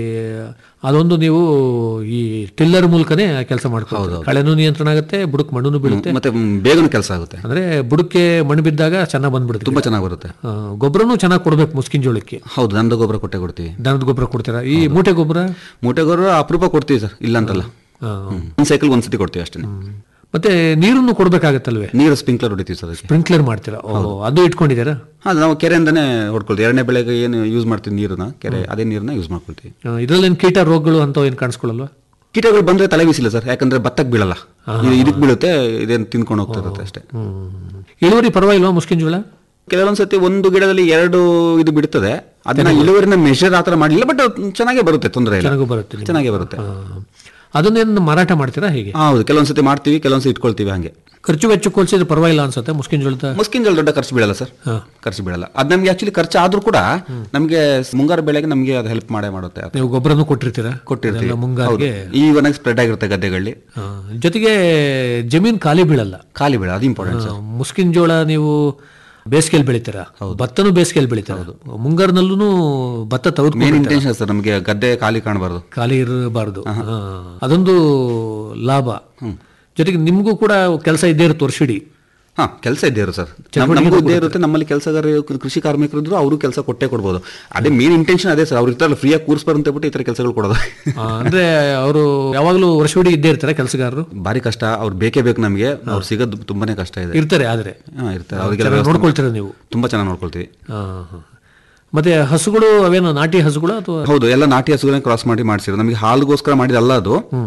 [SPEAKER 7] ಅದೊಂದು ನೀವು ಈ ಟಿಲ್ಲರ್ ಮೂಲಕನೇ ಕೆಲಸ ಮಾಡ್ಕೊಳ್ಳೋದು ಕಳೆನೂ ನಿಯಂತ್ರಣ ಆಗುತ್ತೆ ಬುಡಕ್ಕೆ ಮಣ್ಣು ಬೀಳುತ್ತೆ
[SPEAKER 8] ಮತ್ತೆ ಮ್, ಬೇಗನೂ ಕೆಲಸ ಆಗುತ್ತೆ
[SPEAKER 7] ಅಂದ್ರೆ ಬುಡಕ್ಕೆ ಮಣ್ಣು ಬಿದ್ದಾಗ ಚೆನ್ನಾಗಿ ಬಂದ್ಬಿಡುತ್ತೆ
[SPEAKER 8] ತುಂಬಾ ಚೆನ್ನಾಗಿ ಬರುತ್ತೆ
[SPEAKER 7] ಆ, ಗೊಬ್ಬರನೂ ಚೆನ್ನಾಗಿ ಕೊಡ್ಬೇಕು ಮುಸ್ಕಿನ ಜೋಳಕ್ಕೆ
[SPEAKER 8] ಹೌದು ದನದ ಗೊಬ್ಬರ ಕೊಟ್ಟೆ ಕೊಡ್ತೀವಿ
[SPEAKER 7] ದನದ ಗೊಬ್ಬರ ಕೊಡ್ತೀರಾ ಈ ಮೂಟೆ ಗೊಬ್ಬರ
[SPEAKER 8] ಮೂಟೆ ಗೊಬ್ಬರ ಅಪರೂಪ ಕೊಡ್ತೀವಿ ಸರ್ ಇಲ್ಲ ಅಂತಲ್ಲ
[SPEAKER 7] ಆ,
[SPEAKER 8] ಒಂದು ಸೈಕಲ್ ಒಂದ್ಸತಿ ಕೊಡ್ತೀವಿ ಅಷ್ಟೇ
[SPEAKER 7] ಮತ್ತೆ ನೀರನ್ನು ಕೊಡ್ಬೇಕಾಗತ್ತಲ್ವೇ
[SPEAKER 8] ನೀರು ಸ್ಪ್ರಿಂಕ್ಲರ್ ಹೊಡಿತೀವಿ ಸರ್ ಅದಕ್ಕೆ
[SPEAKER 7] ಸ್ಪ್ರಿಂಕ್ಲರ್ ಮಾಡ್ತೀರಾ ಓ ಅದು ಇಟ್ಕೊಂಡಿದ್ದೀರಾ
[SPEAKER 8] ಅದು ನಾವು ಕೆರೆಯಿಂದನೇ ಹೊಡ್ಕೊಳ್ತೀವಿ ಎರಡನೇ ಬೆಳೆಗೆ ಏನು ಯೂಸ್ ಮಾಡ್ತೀವಿ ನೀರನ್ನ ಕೆರೆ ಅದೇ ನೀರನ್ನ ಯೂಸ್ ಮಾಡ್ಕೊಳ್ತೀವಿ
[SPEAKER 7] ಆ, ಇದ್ರಲ್ಲೇನು ಕೀಟ ರೋಗಗಳು ಅಂತ ಏನು ಕಾಣಿಸ್ಕೊಳ್ಳಲ್ವಾ
[SPEAKER 8] ಕೀಟಗಳು ಬಂದ್ರೆ ತಲೆ ಬೀಸಿಲ್ಲ ಸರ್ ಯಾಕಂದ್ರೆ ಭತ್ತಕ್ಕೆ ಬೀಳಲ್ಲ ಇದು ಇದಕ್ಕೆ ಬೀಳುತ್ತೆ ಇದೇನು ತಿನ್ಕೊಂಡು ಹೋಗ್ತಾ ಇರುತ್ತೆ ಅಷ್ಟೇ
[SPEAKER 7] ಇಳುವರಿ ಪರವಾಗಿಲ್ವಾ ಮುಸ್ಕಿನ ಜೋಳ
[SPEAKER 8] ಕೆಲವೊಂದ್ಸತಿ ಒಂದು ಗಿಡದಲ್ಲಿ ಎರಡು ಇದು ಬಿಡ್ತದೆ ಅದನ್ನ ಇಳುವರಿನ ಮೆಷರ್ ಆತರ ಮಾಡಲಿಲ್ಲ ಬಟ್ ಚೆನ್ನಾಗೇ ಬರುತ್ತೆ ತೊಂದರೆ ಇಲ್ಲ
[SPEAKER 7] ಚೆನ್ನಾಗೂ ಬರುತ್ತೆ ನಿಮ್ಗೆ.
[SPEAKER 8] ಚೆನ್ನಾಗೇ ಬರುತ್ತೆ
[SPEAKER 7] ಆ, ಅದನ್ನೇನು ಮಾರಾಟ ಮಾಡ್ತೀರಾ ಹೇಗೆ
[SPEAKER 8] ಹೌದು ಕೆಲವೊಂದ್ಸತಿ ಮಾಡ್ತೀವಿ ಕೆಲವೊಂದ್ಸತಿ ಇಟ್ಕೊಳ್ತೀವಿ ಹಂಗೆ
[SPEAKER 7] ಖರ್ಚು ವೆಚ್ಚ ಹೋಲಿಸಿದ್ರೆ ಪರವಾಗಿಲ್ಲ ಅನ್ಸುತ್ತೆ ಮುಸ್ಕಿನ ಜೋಳದ
[SPEAKER 8] ಮುಸ್ಕಿನ್ ಜೋಳ ದೊಡ್ಡ ಖರ್ಚು ಬೀಳಲ್ಲ ಸರ್ ಖರ್ಚು ಬೀಳಲ್ಲ ಅದು ನಮ್ಗೆ ಆಕ್ಚುಲಿ ಖರ್ಚು ಆದ್ರೂ ಕೂಡ ನಮ್ಗೆ ಮುಂಗಾರು ಬೆಳೆಗೆ ನಮ್ಗೆ ಅದು ಹೆಲ್ಪ್ ಮಾಡೇ ಮಾಡುತ್ತೆ ಅದು.
[SPEAKER 7] ನೀವು ಗೊಬ್ಬರನೂ ಕೊಟ್ಟಿರ್ತೀರಾ
[SPEAKER 8] ಕೊಟ್ಟಿರ್ತೀವಿ
[SPEAKER 7] ಅದೆಲ್ಲ ಮುಂಗಾರಿಗೆ
[SPEAKER 8] ಈ ಒಣಗಿ ಸ್ಪ್ರೆಡ್ ಆಗಿರುತ್ತೆ ಗದ್ದೆಗಳಲ್ಲಿ
[SPEAKER 7] ಆ, ಜೊತೆಗೆ ಜಮೀನ್ ಖಾಲಿ ಬೀಳಲ್ಲ
[SPEAKER 8] ಖಾಲಿ ಬೀಳ ಅದು ಇಂಪಾರ್ಟೆಂಟ್
[SPEAKER 7] ಆ, ಮುಸ್ಕಿನ ಜೋಳ ನೀವು ಬೇಸಿಗೆಯಲ್ಲಿ ಬೆಳಿತೀರಾ ಭತ್ತನೂ ಬೇಸಿಗೆಯಲ್ಲಿ ಬೆಳಿತೀರಾ ಮುಂಗಾರಿನಲ್ಲೂ ಭತ್ತ
[SPEAKER 8] ಮೇನ್
[SPEAKER 7] ತೆಗೆದುಕೊಂಡು
[SPEAKER 8] ಇಂಟೆನ್ಷನ್ ಸರ್ ನಮಗೆ ಗದ್ದೆ ಖಾಲಿ ಕಾಣಬಾರ್ದು
[SPEAKER 7] ಖಾಲಿ ಇರಬಾರ್ದು ಅದೊಂದು ಲಾಭ ಜೊತೆಗೆ ನಿಮಗೂ ಕೂಡ ಕೆಲಸ ಇದ್ದೇ ಇರುತ್ತೆ ವರ್ಷಿಡೀ
[SPEAKER 8] ಹಾ ಕೆಲಸ ಇದ್ದೇ ಇರುತ್ತೆ ಸರ್ ನಮಗೂ ಇದ್ದೇ ಇರುತ್ತೆ ನಮ್ಮಲ್ಲಿ ಕೆಲಸಗಾರ ಕೃಷಿ ಕಾರ್ಮಿಕರು ಇದ್ರು ಅವರು ಕೆಲಸ ಕೊಟ್ಟೇ ಕೊಡ್ಬೋದು ಅದೇ ಮೇನ್ ಇಂಟೆನ್ಷನ್ ಅದೇ ಸರ್ ಅವ್ರು ಇರ್ತಾರಲ್ಲ ಫ್ರೀಯಾಗಿ ಕೂರ್ಸ್ಬಾರ್ದು ಅಂತ ಹೇಳ್ಬಿಟ್ಟು ಈ ಥರ ಕೆಲಸಗಳು ಕೊಡೋದು
[SPEAKER 7] ಆ, ಅಂದ್ರೆ ಅವರು ಯಾವಾಗಲೂ ವರ್ಷವಿಡೀ ಇದ್ದೇ ಇರ್ತಾರೆ ಕೆಲಸಗಾರರು
[SPEAKER 8] ಭಾರಿ ಕಷ್ಟ ಅವ್ರು ಬೇಕೇ ಬೇಕು ನಮಗೆ ಅವ್ರು ಸಿಗೋದು ತುಂಬಾನೇ ಕಷ್ಟ ಇದೆ
[SPEAKER 7] ಇರ್ತಾರೆ ಆದ್ರೆ
[SPEAKER 8] ಹಾ ಇರ್ತಾರೆ ಅವ್ರಿಗೆಲ್ಲ
[SPEAKER 7] ಚೆನ್ನಾಗಿ
[SPEAKER 8] ವ್ಯವಸ್ಥೆ
[SPEAKER 7] ನೋಡ್ಕೊಳ್ತೀರಾ ನೀವು
[SPEAKER 8] ತುಂಬಾ ಚೆನ್ನಾಗಿ ನೋಡ್ಕೊಳ್ತೀವಿ
[SPEAKER 7] ಆ, ಹ. ಮತ್ತೆ ಹಸುಗಳು ಅವೇನು ನಾಟಿ ಹಸುಗಳು ಅಥವಾ
[SPEAKER 8] ಹೌದು ಎಲ್ಲ ನಾಟಿ ಹಸುಗಳನ್ನ ಕ್ರಾಸ್ ಮಾಡಿ ಮಾಡಿಸಿರೋ ನಮಗೆ ಹಾಲಿಗೋಸ್ಕರ ಮಾಡಿದಲ್ಲ ಅದು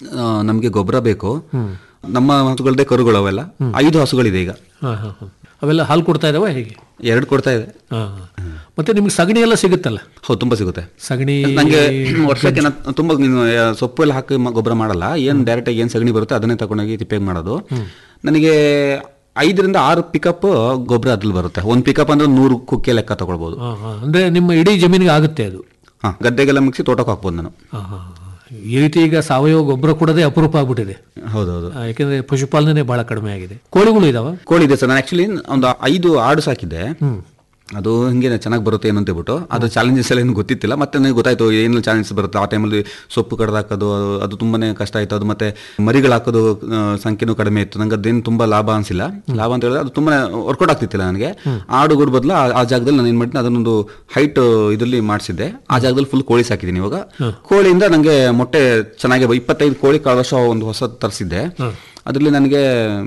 [SPEAKER 8] ನಮಗೆ ಗೊಬ್ಬರ ಬೇಕು ನಮ್ಮ ಹಸುಗಳದೇ ಕರುಗಳು ಅವೆಲ್ಲ ಐದು ಹಸುಗಳಿದೆ ಈಗ
[SPEAKER 7] ಹಾ ಹಾ ಹಾ ಅವೆಲ್ಲ ಹಾಲು ಕೊಡ್ತಾ ಇದಾವ ಹೇಗೆ
[SPEAKER 8] ಎರಡು ಕೊಡ್ತಾ ಇದೆ
[SPEAKER 7] ಹಾ ಮತ್ತೆ ನಿಮ್ಗೆ ಸಗಣಿ ಎಲ್ಲ ಸಿಗುತ್ತಲ್ಲ
[SPEAKER 8] ಹೌದು ತುಂಬಾ ಸಿಗುತ್ತೆ
[SPEAKER 7] ಸಗಣಿ
[SPEAKER 8] ನಂಗೆ ವರ್ಷಕ್ಕೆ ನಾನು ತುಂಬಾ ನೀನು ಯಾ- ಸೊಪ್ಪು ಎಲ್ಲ ಹಾಕಿ ಮ- ಗೊಬ್ಬರ ಮಾಡಲ್ಲ ಏನ್ ಡೈರೆಕ್ಟ್ ಆಗಿ ಏನ್ ಸಗಣಿ ಬರುತ್ತೆ ಅದನ್ನೇ ತಗೊಂಡೋಗಿ ತಿಪ್ಪೆಗೆ ಮಾಡೋದು ನನಗೆ ಐದರಿಂದ ಆರು ಪಿಕಪ್ ಗೊಬ್ಬರ ಅದ್ರಲ್ಲಿ ಬರುತ್ತೆ ಒಂದ್ ಪಿಕಪ್ ಅಂದ್ರೆ ನೂರು ಕುಕ್ಕೆ ಲೆಕ್ಕ ತಗೊಳ್ಬಹುದು
[SPEAKER 7] ಹಾ ಹಾ ಅಂದ್ರೆ ನಿಮ್ಮ ಇಡೀ ಜಮೀನಿಗೆ ಆಗುತ್ತೆ ಅದು
[SPEAKER 8] ಹಾ ಗದ್ದೆಗೆಲ್ಲ ಮುಗಿಸಿ ತೋಟಕ್ಕೆ ಹಾಕ್ಬೋದು ನಾನು
[SPEAKER 7] ಹಾ ಹಾ ಹಾ. ಈ ರೀತಿ ಈಗ ಸಾವಯವ ಗೊಬ್ಬರ ಕೊಡೋದೇ ಅಪರೂಪ ಆಗ್ಬಿಟ್ಟಿದೆ
[SPEAKER 8] ಹೌದೌದು
[SPEAKER 7] ಆ, ಯಾಕೆಂದ್ರೆ ಪಶುಪಾಲನೆ ಬಹಳ ಕಡಿಮೆ ಆಗಿದೆ ಕೋಳಿಗಳು ಇದಾವ
[SPEAKER 8] ಕೋಳಿ ಇದೆ ಸರ್ ನಾನು ಆಕ್ಚುಲಿ ಒಂದು ಐದು ಆಡು ಸಾಕಿದ್ದೆ ಅದು ಹಿಂಗೆ ಚೆನ್ನಾಗಿ ಬರುತ್ತೆ ಏನು ಅಂತ ಹೇಳ್ಬಿಟ್ಟು ಅದು ಚಾಲೆಂಜಸ್ ಎಲ್ಲ ಏನು ಗೊತ್ತಿತ್ತಿಲ್ಲ ಮತ್ತೆ ನನಗೆ ಗೊತ್ತಾಯ್ತು ಏನು ಚಾಲೆಂಜಸ್ ಬರುತ್ತೆ ಆ ಟೈಮಲ್ಲಿ ಸೊಪ್ಪು ಕಡ್ದು ಹಾಕೋದು ಅದು ಅದು ತುಂಬಾನೇ ಕಷ್ಟ ಆಯ್ತು ಅದು ಮತ್ತೆ ಮರಿಗಳು ಹಾಕೋದು ಆ, ಸಂಖ್ಯೆನೂ ಕಡಿಮೆ ಇತ್ತು ನಂಗೆ ಅದೇನು ತುಂಬಾ ಲಾಭ ಅನ್ಸಿಲ್ಲ ಲಾಭ ಅಂತ ಹೇಳಿದ್ರೆ ಅದು ತುಂಬಾ ವರ್ಕೌಟ್ ಆಗ್ತಿತ್ತಿಲ್ಲ ನನಗೆ ಆಡುಗಳು ಬದಲು ಆ- ಆ ಜಾಗದಲ್ಲಿ ನಾನು ಏನು ಮಾಡಿದ್ದೀನಿ ಅದನ್ನೊಂದು ಹೈಟ್ ಇದರಲ್ಲಿ ಮಾಡಿಸಿದ್ದೆ ಆ ಜಾಗದಲ್ಲಿ ಫುಲ್ ಕೋಳಿ ಸಾಕಿದ್ದೀನಿ ಇವಾಗ ಕೋಳಿಯಿಂದ ನನಗೆ ಮೊಟ್ಟೆ ಚೆನ್ನಾಗಿ ಬ- ಇಪ್ಪತ್ತೈದು ಕೋಳಿ ಕಳೆದ ವರ್ಷ ಒಂದು ಹೊಸ ತರಿಸಿದ್ದೆ ಅದರಲ್ಲಿ ನನಗೆ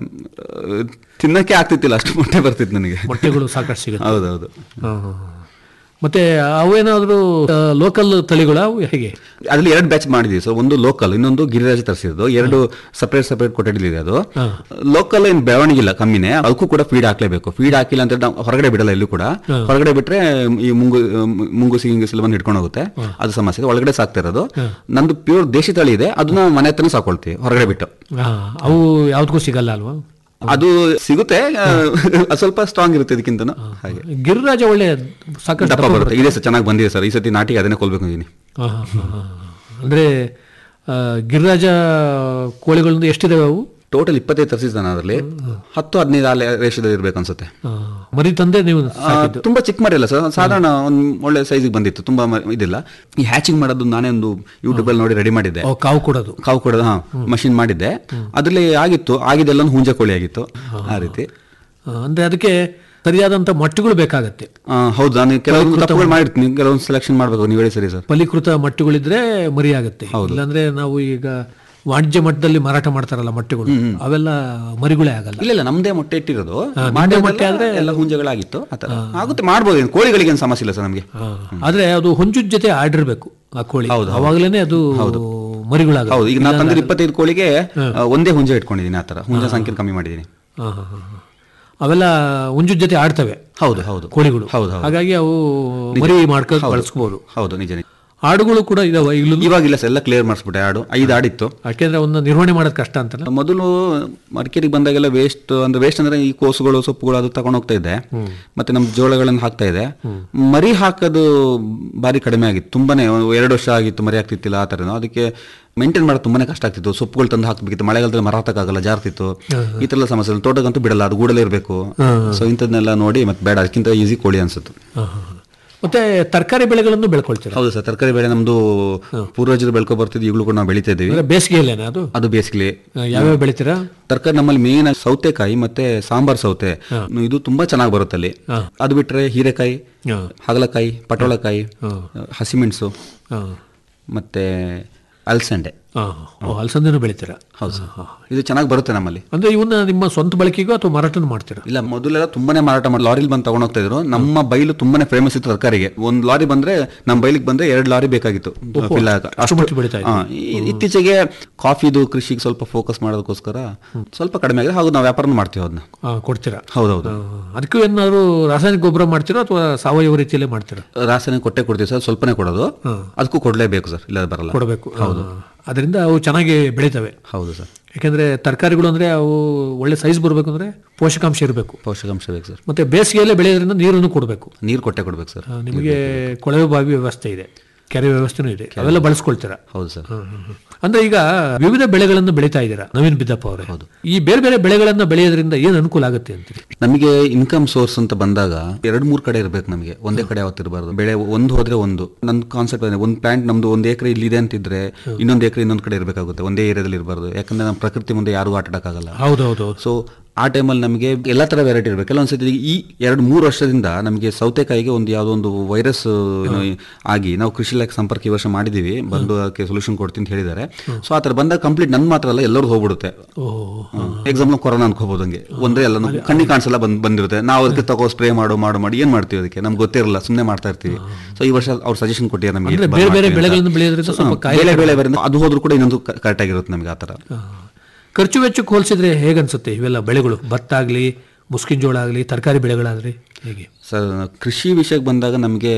[SPEAKER 8] ಆ, ತಿನ್ನಕ್ಕೆ ಆಗ್ತಿತ್ತಿಲ್ಲ ಅಷ್ಟು ಮೊಟ್ಟೆ ಬರ್ತಿತ್ತು ನನಗೆ
[SPEAKER 7] ಮೊಟ್ಟೆಗಳು ಸಾಕಷ್ಟು ಸಿಗುತ್ತೆ
[SPEAKER 8] ಹೌದೌದು
[SPEAKER 7] ಹಾ, ಹಾ, ಹಾ. ಮತ್ತೆ ಅವೇನಾದ್ರೂ ಲೋಕಲ್ ತಳಿಗಳ ಹೇಗೆ
[SPEAKER 8] ಅದ್ರಲ್ಲಿ ಎರಡು ಬ್ಯಾಚ್ ಮಾಡಿದ್ವಿ ಸರ್ ಒಂದು ಲೋಕಲ್ ಇನ್ನೊಂದು ಗಿರಿರಾಜ ತರಿಸಿದ್ದು ಎರಡು ಸಪರೇಟ್ ಸಪರೇಟ್ ಕೊಠಡಿಲಿದೆ ಅದು ಲೋಕಲ್ ಏನು ಬೆಳವಣಿಗೆ ಇಲ್ಲ ಕಮ್ಮಿನೇ ಅದಕ್ಕೂ ಕೂಡ ಫೀಡ್ ಹಾಕ್ಲೇಬೇಕು ಫೀಡ್ ಹಾಕಿಲ್ಲ ಅಂತ ನಾವು ಹೊರಗಡೆ ಬಿಡಲ್ಲ ಎಲ್ಲೂ ಕೂಡ ಹೊರಗಡೆ ಬಿಟ್ರೆ ಈ ಮುಂಗು ಮುಂಗುಸಿ ಗಿಂಗುಸಿ ಎಲ್ಲ ಬಂದು ಹಿಡ್ಕೊಂಡು ಹೋಗುತ್ತೆ ಅದು ಸಮಸ್ಯೆ ಇದೆ. ಒಳಗಡೆ ಸಾಕ್ತಾ ಇರೋದು ನಂದು ಪ್ಯೂರ್ ದೇಶಿ ತಳಿ ಇದೆ ಅದನ್ನ ಮನೆ ಹತ್ರನೇ ಸಾಕೊಳ್ತೀವಿ ಹೊರಗಡೆ ಬಿಟ್ಟು
[SPEAKER 7] ಹಾ, ಅವು ಯಾವ್ದಕ್ಕೂ ಸಿಗಲ್ಲ ಅಲ್ವಾ
[SPEAKER 8] ಅದು ಸಿಗುತ್ತೆ ಆ, ಅದು ಸ್ವಲ್ಪ ಸ್ಟ್ರಾಂಗ್ ಇರುತ್ತೆ ಇದಕ್ಕಿಂತ ಹಾಗೆ
[SPEAKER 7] ಗಿರಿರಾಜ ಒಳ್ಳೆ ಸಾಕಷ್ಟು
[SPEAKER 8] ದಪ್ಪ ಬರುತ್ತೆ ಇದೆ ಸರ್ ಚೆನ್ನಾಗಿ ಬಂದಿದೆ ಸರ್ ಈ ಸತಿ ನಾಟಿಗೆ ಅದನ್ನೇ ಕೊಲ್ಬೇಕು ಇದೀನಿ
[SPEAKER 7] ಹಾ, ಹಾ, ಹಾ, ಹಾ. ಅಂದ್ರೆ ಆ, ಗಿರಿರಾಜ ಕೋಳಿಗಳಿಂದ ಎಷ್ಟಿದಾವೆ ಅವು
[SPEAKER 8] ಟೋಟಲ್ ಇಪ್ಪತ್ತೈದು ತರಿಸಿದ್ದಾನೆ ಅದರಲ್ಲಿ ಹತ್ತು ಹದಿನೈದು ಆಲೆ ರೇಷದಲ್ಲಿ ಇರ್ಬೇಕು ಅನ್ಸುತ್ತೆ
[SPEAKER 7] ಆ, ಮರಿ ತಂದೆ ನೀವು
[SPEAKER 8] ಆ, ತುಂಬಾ ಚಿಕ್ಕ ಮರಿ ಅಲ್ಲ ಸರ್ ಸಾಧಾರಣ ಒಂದು ಒಳ್ಳೆ ಸೈಜಿಗೆ ಬಂದಿತ್ತು ತುಂಬಾ ಮ- ಇದಿಲ್ಲ ಈ ಹ್ಯಾಚಿಂಗ್ ಮಾಡೋದು ನಾನೇ ಒಂದು ಯೂಟ್ಯೂಬ್ ಅಲ್ಲಿ ನೋಡಿ ರೆಡಿ ಮಾಡಿದ್ದೆ
[SPEAKER 7] ಅವು ಕಾವು ಕೊಡೋದು
[SPEAKER 8] ಕಾವು ಕೊಡೋದು ಹಾ ಮಷಿನ್ ಮಾಡಿದ್ದೆ ಅದರಲ್ಲಿ ಆಗಿತ್ತು ಆಗಿದ್ದೆಲ್ಲ ಹುಂಜ ಕೋಳಿ ಆಗಿತ್ತು ಆ ರೀತಿ
[SPEAKER 7] ಆ, ಅಂದ್ರೆ ಅದಕ್ಕೆ ಸರಿಯಾದಂತ ಮಟ್ಟುಗಳು ಬೇಕಾಗತ್ತೆ
[SPEAKER 8] ಆ, ಹೌದು ನಾನು ಕೆಲವೊಂದು ತಪ್ಪುಗಳು ಮಾಡಿರ್ತೀನಿ ಕೆಲವೊಂದು ಸೆಲೆಕ್ಷನ್ ಮಾಡ್ಬೇಕು ನೀವು ಹೇಳಿ ಸರಿ ಸರ್
[SPEAKER 7] ಫಲೀಕೃತ ಮಟ್ಟುಗಳಿದ್ರೆ ಮರಿ ಆಗುತ್ತೆ ಇಲ್ಲಾಂದ್ರೆ ನಾವು ಈಗ ವಾಣಿಜ್ಯ ಮಟ್ಟದಲ್ಲಿ ಮಾರಾಟ ಮಾಡ್ತಾರಲ್ಲ ಮೊಟ್ಟೆಗಳು ಅವೆಲ್ಲ ಮರಿಗಳೇ ಆಗಲ್ಲ
[SPEAKER 8] ಇಲ್ಲ ಇಲ್ಲ ನಮ್ದೇ ಮೊಟ್ಟೆ ಇಟ್ಟಿರೋದು
[SPEAKER 7] ಹಾ, ನಿಮ್ದೇ
[SPEAKER 8] ಮಾಡಿದ್ದೆಲ್ಲ
[SPEAKER 7] ಮೊಟ್ಟೆ ಆದ್ರೆ
[SPEAKER 8] ಎಲ್ಲ ಹುಂಜಗಳಾಗಿತ್ತು ಆ ಥರ ಆಗುತ್ತೆ ಮಾಡ್ಬೋದು ಏನು ಕೋಳಿಗಳಿಗೆ ಏನು ಸಮಸ್ಯೆ ಇಲ್ಲ ಸರ್ ನಮಗೆ
[SPEAKER 7] ಆ, ಆದ್ರೆ ಅದು ಹೊಂಜುದ್ ಜೊತೆ ಆಡಿರ್ಬೇಕು ಆ ಕೋಳಿ
[SPEAKER 8] ಹೌದು, ಹೌದು.
[SPEAKER 7] ಅವಾಗಲೇನೆ ಅದು ಮರಿಗಳಾಗ
[SPEAKER 8] ಹೌದು ಈಗ ನಾನು ತಂದಿರೋ ಇಪ್ಪತ್ತೈದು ಕೋಳಿಗೆ ಆ, ಒಂದೇ ಹುಂಜ ಇಟ್ಕೊಂಡಿದ್ದೀನಿ ಆ ಥರ ಹುಂಜ ಸಂಖ್ಯೆ ಕಮ್ಮಿ ಮಾಡಿದ್ದೀನಿ
[SPEAKER 7] ಅವೆಲ್ಲ ಹುಂಜುದ್ ಜೊತೆ ಆಡ್ತವೆ
[SPEAKER 8] ಹೌದು ಹೌದು
[SPEAKER 7] ಕೋಳಿಗಳು
[SPEAKER 8] ಹೌದು ಹೌದು
[SPEAKER 7] ಹಾಗಾಗಿ ಅವು ಮರಿ ಮಾಡ್ಕೊಂಡು ಬಳಸ್ಕೋಬಹುದು
[SPEAKER 8] ಹೌದು ನಿಜ ನಿಜ
[SPEAKER 7] ಆಡುಗಳು ಕೂಡ ಇದಾವ ಈಗಲೂ
[SPEAKER 8] ಇವಾಗಿಲ್ಲ ಸರ್ ಎಲ್ಲ ಕ್ಲಿಯರ್ ಮಾಡಿಸ್ಬಿಟ್ಟೆ ಆಡು ಐದು ಆಡಿತ್ತು
[SPEAKER 7] ಯಾಕೆಂದ್ರೆ ಅವನ್ನ ನಿರ್ವಹಣೆ ಮಾಡೋದು ಕಷ್ಟ ಅಂತಲ್ಲ
[SPEAKER 8] ಮೊದಲು ಮಡಿಕೇರಿಗೆ ಬಂದಾಗೆಲ್ಲ ವೇಸ್ಟ್ ಅಂದ್ರೆ ವೇಸ್ಟ್ ಅಂದ್ರೆ ಈ ಕೋಸುಗಳು ಸೊಪ್ಪುಗಳು ಅದು ತಗೊಂಡು ಹೋಗ್ತಾ ಇದ್ದೆ ಮತ್ತೆ ನಮ್ ಜೋಳಗಳನ್ನು ಹಾಕ್ತಾ ಇದೆ ಮರಿ ಹಾಕೋದು ಬಾರಿ ಕಡಿಮೆ ಆಗಿತ್ತು ತುಂಬಾನೇ ಒಂದು ಎರಡು ವರ್ಷ ಆಗಿತ್ತು ಮರಿ ಆಗ್ತಿತ್ತಿಲ್ಲ ಆ ಥರ ಅದಕ್ಕೆ ಮೇಂಟೈನ್ ಮಾಡೋದು ತುಂಬಾನೇ ಕಷ್ಟ ಆಗ್ತಿತ್ತು ಸೊಪ್ಪುಗಳು ತಂದು ಹಾಕ್ಬೇಕಿತ್ತು ಮಳೆಗಾಲದಲ್ಲಿ ಮರ ಹಾಕಕ್ಕಾಗಲ್ಲ ಜಾರ್ತಿತ್ತು ಈ ಥರ ಎಲ್ಲ ಸಮಸ್ಯೆ ತೋಟಕ್ಕಂತೂ ಬಿಡಲ್ಲ ಅದು ಗೂಡಲೇ ಇರಬೇಕು ಸೊ ಇಂಥದ್ನೆಲ್ಲ ನೋಡಿ ಮತ್ತೆ ಬೇಡ ಅದಕ್ಕಿಂತ ಈಸಿ ಕೋಳಿ ಅನ್ಸುತ್ತೆ
[SPEAKER 7] ಹಾ, ಹಾ, ಹಾ. ಮತ್ತೆ ತರಕಾರಿ ಬೆಳೆಗಳನ್ನು ಬೆಳ್ಕೊಳ್ತೀರಾ
[SPEAKER 8] ಹೌದು ಸರ್ ತರಕಾರಿ ಬೆಳೆ ನಮ್ದು ಪೂರ್ವಜರು ಬೆಳ್ಕೊ ಬರ್ತಿದ್ವಿ ಈಗಲೂ ಕೂಡ ನಾವು ಬೆಳಿತಾ ಇದ್ದೀವಿ
[SPEAKER 7] ಅಂದ್ರೆ ಬೇಸಿಗೆಯಲ್ಲೇನಾ ಅದು
[SPEAKER 8] ಅದು ಬೇಸಿಕಲಿ
[SPEAKER 7] ಆ, ಯಾವ್ಯಾವ ಬೆಳಿತೀರಾ
[SPEAKER 8] ತರಕಾರಿ ನಮ್ಮಲ್ಲಿ ಮೇನ್ ಸೌತೆಕಾಯಿ ಮತ್ತೆ ಸಾಂಬಾರ್ ಸೌತೆ ಇದು ತುಂಬಾ ಚೆನ್ನಾಗಿ ಬರುತ್ತೆ ಅಲ್ಲಿ ಅದು ಬಿಟ್ರೆ ಹೀರೆಕಾಯಿ
[SPEAKER 7] ಹಾ.
[SPEAKER 8] ಹಾಗಲಕಾಯಿ ಪಟೋಳಕಾಯಿ ಹಸಿಮೆಣಸು
[SPEAKER 7] ಹಾ.
[SPEAKER 8] ಮತ್ತೆ ಅಲ್ಸಂಡೆ
[SPEAKER 7] ಹಾ, ಓ, ಅಲಸಂದೆನೂ ಬೆಳಿತೀರಾ
[SPEAKER 8] ಹೌದು ಸರ್ ಇದು ಚೆನ್ನಾಗಿ ಬರುತ್ತೆ ನಮ್ಮಲ್ಲಿ
[SPEAKER 7] ಅಂದ್ರೆ ಇವನ್ನ ನಿಮ್ಮ ಸ್ವಂತ ಬಳಕೆಗೋ ಅಥವಾ ಮಾರಾಟನೂ ಮಾಡ್ತೀರಾ
[SPEAKER 8] ಇಲ್ಲ ಮೊದಲೆಲ್ಲ ತುಂಬಾನೇ ಮಾರಾಟ ಮಾಡಿ ಲಾರಿಲಿ ಬಂದು ತಗೊಂಡ್ ಹೋಗ್ತಾ ಇದ್ರು ನಮ್ಮ ಬೈಲು ತುಂಬಾನೇ ಫೇಮಸ್ ಇತ್ತು ತರಕಾರಿಗೆ ಒಂದ್ ಲಾರಿ ಬಂದ್ರೆ ನಮ್ಮ ಬೈಲಿಗೆ ಬಂದ್ರೆ ಎರಡು ಲಾರಿ ಬೇಕಾಗಿತ್ತು fill ಆಗಕ್ಕೆ.
[SPEAKER 7] ಅಷ್ಟು ಮಟ್ಟಿಗೆ ಬೆಳೀತಾ ಇದ್ರು.
[SPEAKER 8] ಹಾ, ಈ- ಇತ್ತೀಚೆಗೆ ಕಾಫಿದು ಕೃಷಿಗೆ ಸ್ವಲ್ಪ ಫೋಕಸ್ ಮಾಡೋದಕ್ಕೋಸ್ಕರ ಸ್ವಲ್ಪ ಕಡಿಮೆ ಆಗಿದೆ ಹಾಗೂ ನಾವು ವ್ಯಾಪಾರ ಮಾಡ್ತೀವಿ ಅದನ್ನ
[SPEAKER 7] ಆ, ಕೊಡ್ತೀರಾ
[SPEAKER 8] ಹೌದೌದು
[SPEAKER 7] ಆ, ಅದಕ್ಕೂ ಏನಾದ್ರು ರಾಸಾಯನಿಕ ಗೊಬ್ಬರ ಮಾಡ್ತೀರಾ ಅಥವಾ ಸಾವಯವ ರೀತಿಯಲ್ಲೇ ಮಾಡ್ತೀರಾ
[SPEAKER 8] ರಾಸಾಯನಿಕ ಕೊಟ್ಟೆ ಕೊಡ್ತೀವಿ ಸರ್ ಸ್ವಲ್ಪನೇ ಕೊಡೋದು ಅದಕ್ಕೂ ಕೊಡ್ಲೇಬೇಕು ಸರ್ ಇಲ್ಲ ಬರಲ್ಲ
[SPEAKER 7] ಕೊಡಬೇಕು ಹೌದು ಅದರಿಂದ ಅವು ಚೆನ್ನಾಗಿ ಬೆಳಿತವೆ
[SPEAKER 8] ಹೌದು ಸರ್
[SPEAKER 7] ಯಾಕೆಂದ್ರೆ ತರಕಾರಿಗಳು ಅಂದ್ರೆ ಅವು ಒಳ್ಳೆ ಸೈಜ್ ಬರಬೇಕು ಅಂದ್ರೆ ಪೋಷಕಾಂಶ ಇರಬೇಕು
[SPEAKER 8] ಪೋಷಕಾಂಶ ಬೇಕು ಸರ್
[SPEAKER 7] ಮತ್ತೆ ಬೇಸಿಗೆಯಲ್ಲೇ ಬೆಳೆಯೋದ್ರಿಂದ ನೀರನ್ನು ಕೊಡಬೇಕು
[SPEAKER 8] ನೀರು ಕೊಟ್ಟೆ ಕೊಡ್ಬೇಕು ಸರ್
[SPEAKER 7] ನಿಮಗೆ ಕೊಳವೆ ಬಾವಿ ವ್ಯವಸ್ಥೆ ಇದೆ ಕೆರೆ ವ್ಯವಸ್ಥೆನೂ ಇದೆ ಅವೆಲ್ಲ ಬಳಸ್ಕೊಳ್ತೀರಾ
[SPEAKER 8] ಹೌದು ಸರ್
[SPEAKER 7] ಹ್ಮ್, ಹ್ಮ್, ಹ್ಮ್. ಅಂದ್ರೆ ಈಗ ವಿವಿಧ ಬೆಳೆಗಳನ್ನು ಬೆಳೀತಾ ಇದ್ದೀರಾ ನವೀನ್ ಬಿದ್ದಪ್ಪ ಅವರೇ ಈ ಬೇರೆ ಬೇರೆ ಬೆಳೆಗಳನ್ನ ಬೆಳೆಯೋದ್ರಿಂದ ಏನ್ ಅನುಕೂಲ ಆಗುತ್ತೆ ಅಂತೀರಿ
[SPEAKER 8] ನಮಗೆ ಇನ್ಕಮ್ ಸೋರ್ಸ್ ಅಂತ ಬಂದಾಗ ಎರಡ್ ಮೂರ್ ಕಡೆ ಇರ್ಬೇಕು ನಮಗೆ ಒಂದೇ ಕಡೆ ಯಾವತ್ತಿರಬಾರ್ದು ಬೆಳೆ ಒಂದು ಹೋದ್ರೆ ಒಂದು ನನ್ನ ಕಾನ್ಸೆಪ್ಟ್ ಒಂದು ಪ್ಲಾಂಟ್ ನಮ್ದು ಒಂದು ಎಕರೆ ಇಲ್ಲಿದೆ ಅಂತಿದ್ರೆ ಇನ್ನೊಂದು ಎಕರೆ ಇನ್ನೊಂದು ಕಡೆ ಇರಬೇಕಾಗುತ್ತೆ ಒಂದೇ ಏರಿಯಾದಲ್ಲಿ ಇರಬಾರ್ದು ಯಾಕಂದ್ರೆ ನಮ್ಮ ಪ್ರಕೃತಿ ಮುಂದೆ ಯಾರು ಆಟ ಆಡಕ್ಕಾಗಲ್ಲ
[SPEAKER 7] ಹೌದೌದು
[SPEAKER 8] ಸೊ ಆ ಟೈಮಲ್ಲಿ ನಮಗೆ ಎಲ್ಲ ತರ ವೆರೈಟಿ ಇರಬೇಕು ಕೆಲವೊಂದ್ಸತಿ ಈ ಎರಡು ಮೂರು ವರ್ಷದಿಂದ ನಮಗೆ ಸೌತೆಕಾಯಿಗೆ ಒಂದು ಯಾವುದೋ ಒಂದು ವೈರಸ್ ಏನೋ ಆಗಿ ನಾವು ಕೃಷಿ ಇಲಾಖೆ ಸಂಪರ್ಕ ಈ ವರ್ಷ ಮಾಡಿದೀವಿ ಬಂದು ಅದಕ್ಕೆ ಸೊಲ್ಯೂಷನ್ ಕೊಡ್ತೀನಿ ಅಂತ ಹೇಳಿದ್ದಾರೆ ಸೊ ಆ ಥರ ಬಂದಾಗ ಕಂಪ್ಲೀಟ್ ನನ್ನ ಮಾತ್ರ ಅಲ್ಲ ಎಲ್ಲರೂ ಹೋಗ್ಬಿಡುತ್ತೆ ಎಕ್ಸಾಮ್ ಕೊರೋನಾ ಅನ್ಕೋಬಹುದು ಹಂಗೆ ಒಂದೇ ಎಲ್ಲ ಕಣ್ಣಿಗೆ ಕಾಣಿಸಲ್ಲ ಬಂದ್ ಬಂದಿರುತ್ತೆ ನಾವು ಅದಕ್ಕೆ ತಗೋ ಸ್ಪ್ರೇ ಮಾಡು ಮಾಡು ಮಾಡಿ ಏನ್ ಮಾಡ್ತೀವಿ ಅದಕ್ಕೆ ನಮ್ಗೆ ಗೊತ್ತಿರಲ್ಲ ಸುಮ್ಮನೆ ಮಾಡ್ತಾ ಇರ್ತೀವಿ ಸೊ ಈ ವರ್ಷ ಅವ್ರು ಸಜೆಷನ್ ಕೊಟ್ಟಿದ್ದಾರೆ ನಮಗೆ
[SPEAKER 7] ಅಂದ್ರೆ ಬೇರೆ ಬೇರೆ ಬೆಳೆಗಳನ್ನು ಬೆಳೆಯೋದ್ರಿಂದ ಸ್ವಲ್ಪ ಕಾಯಿಲೆ
[SPEAKER 8] ಬೇರೆ ಬೇರೆ ಬೇರೆ ಅದು ಹೋದ್ರು ಕೂಡ ಇನ್ನೊಂದು ಕರೆಕ್ಟ್ ಆಗಿರುತ್ತೆ ನಮಗೆ ಆ ಥರ
[SPEAKER 7] ಖರ್ಚು ವೆಚ್ಚಕ್ಕೆ ಹೋಲಿಸಿದ್ರೆ ಹೇಗನ್ಸುತ್ತೆ ಇವೆಲ್ಲ ಬೆಳೆಗಳು ಭತ್ತ ಆಗಲಿ ಮುಸ್ಕಿನ ಜೋಳ ಆಗಲಿ ತರಕಾರಿ ಬೆಳೆಗಳಾಗ್ಲಿ ಹೇಗೆ
[SPEAKER 8] ಸರ್ ಕೃಷಿ ವಿಷಯಕ್ಕೆ ಬಂದಾಗ ನಮಗೆ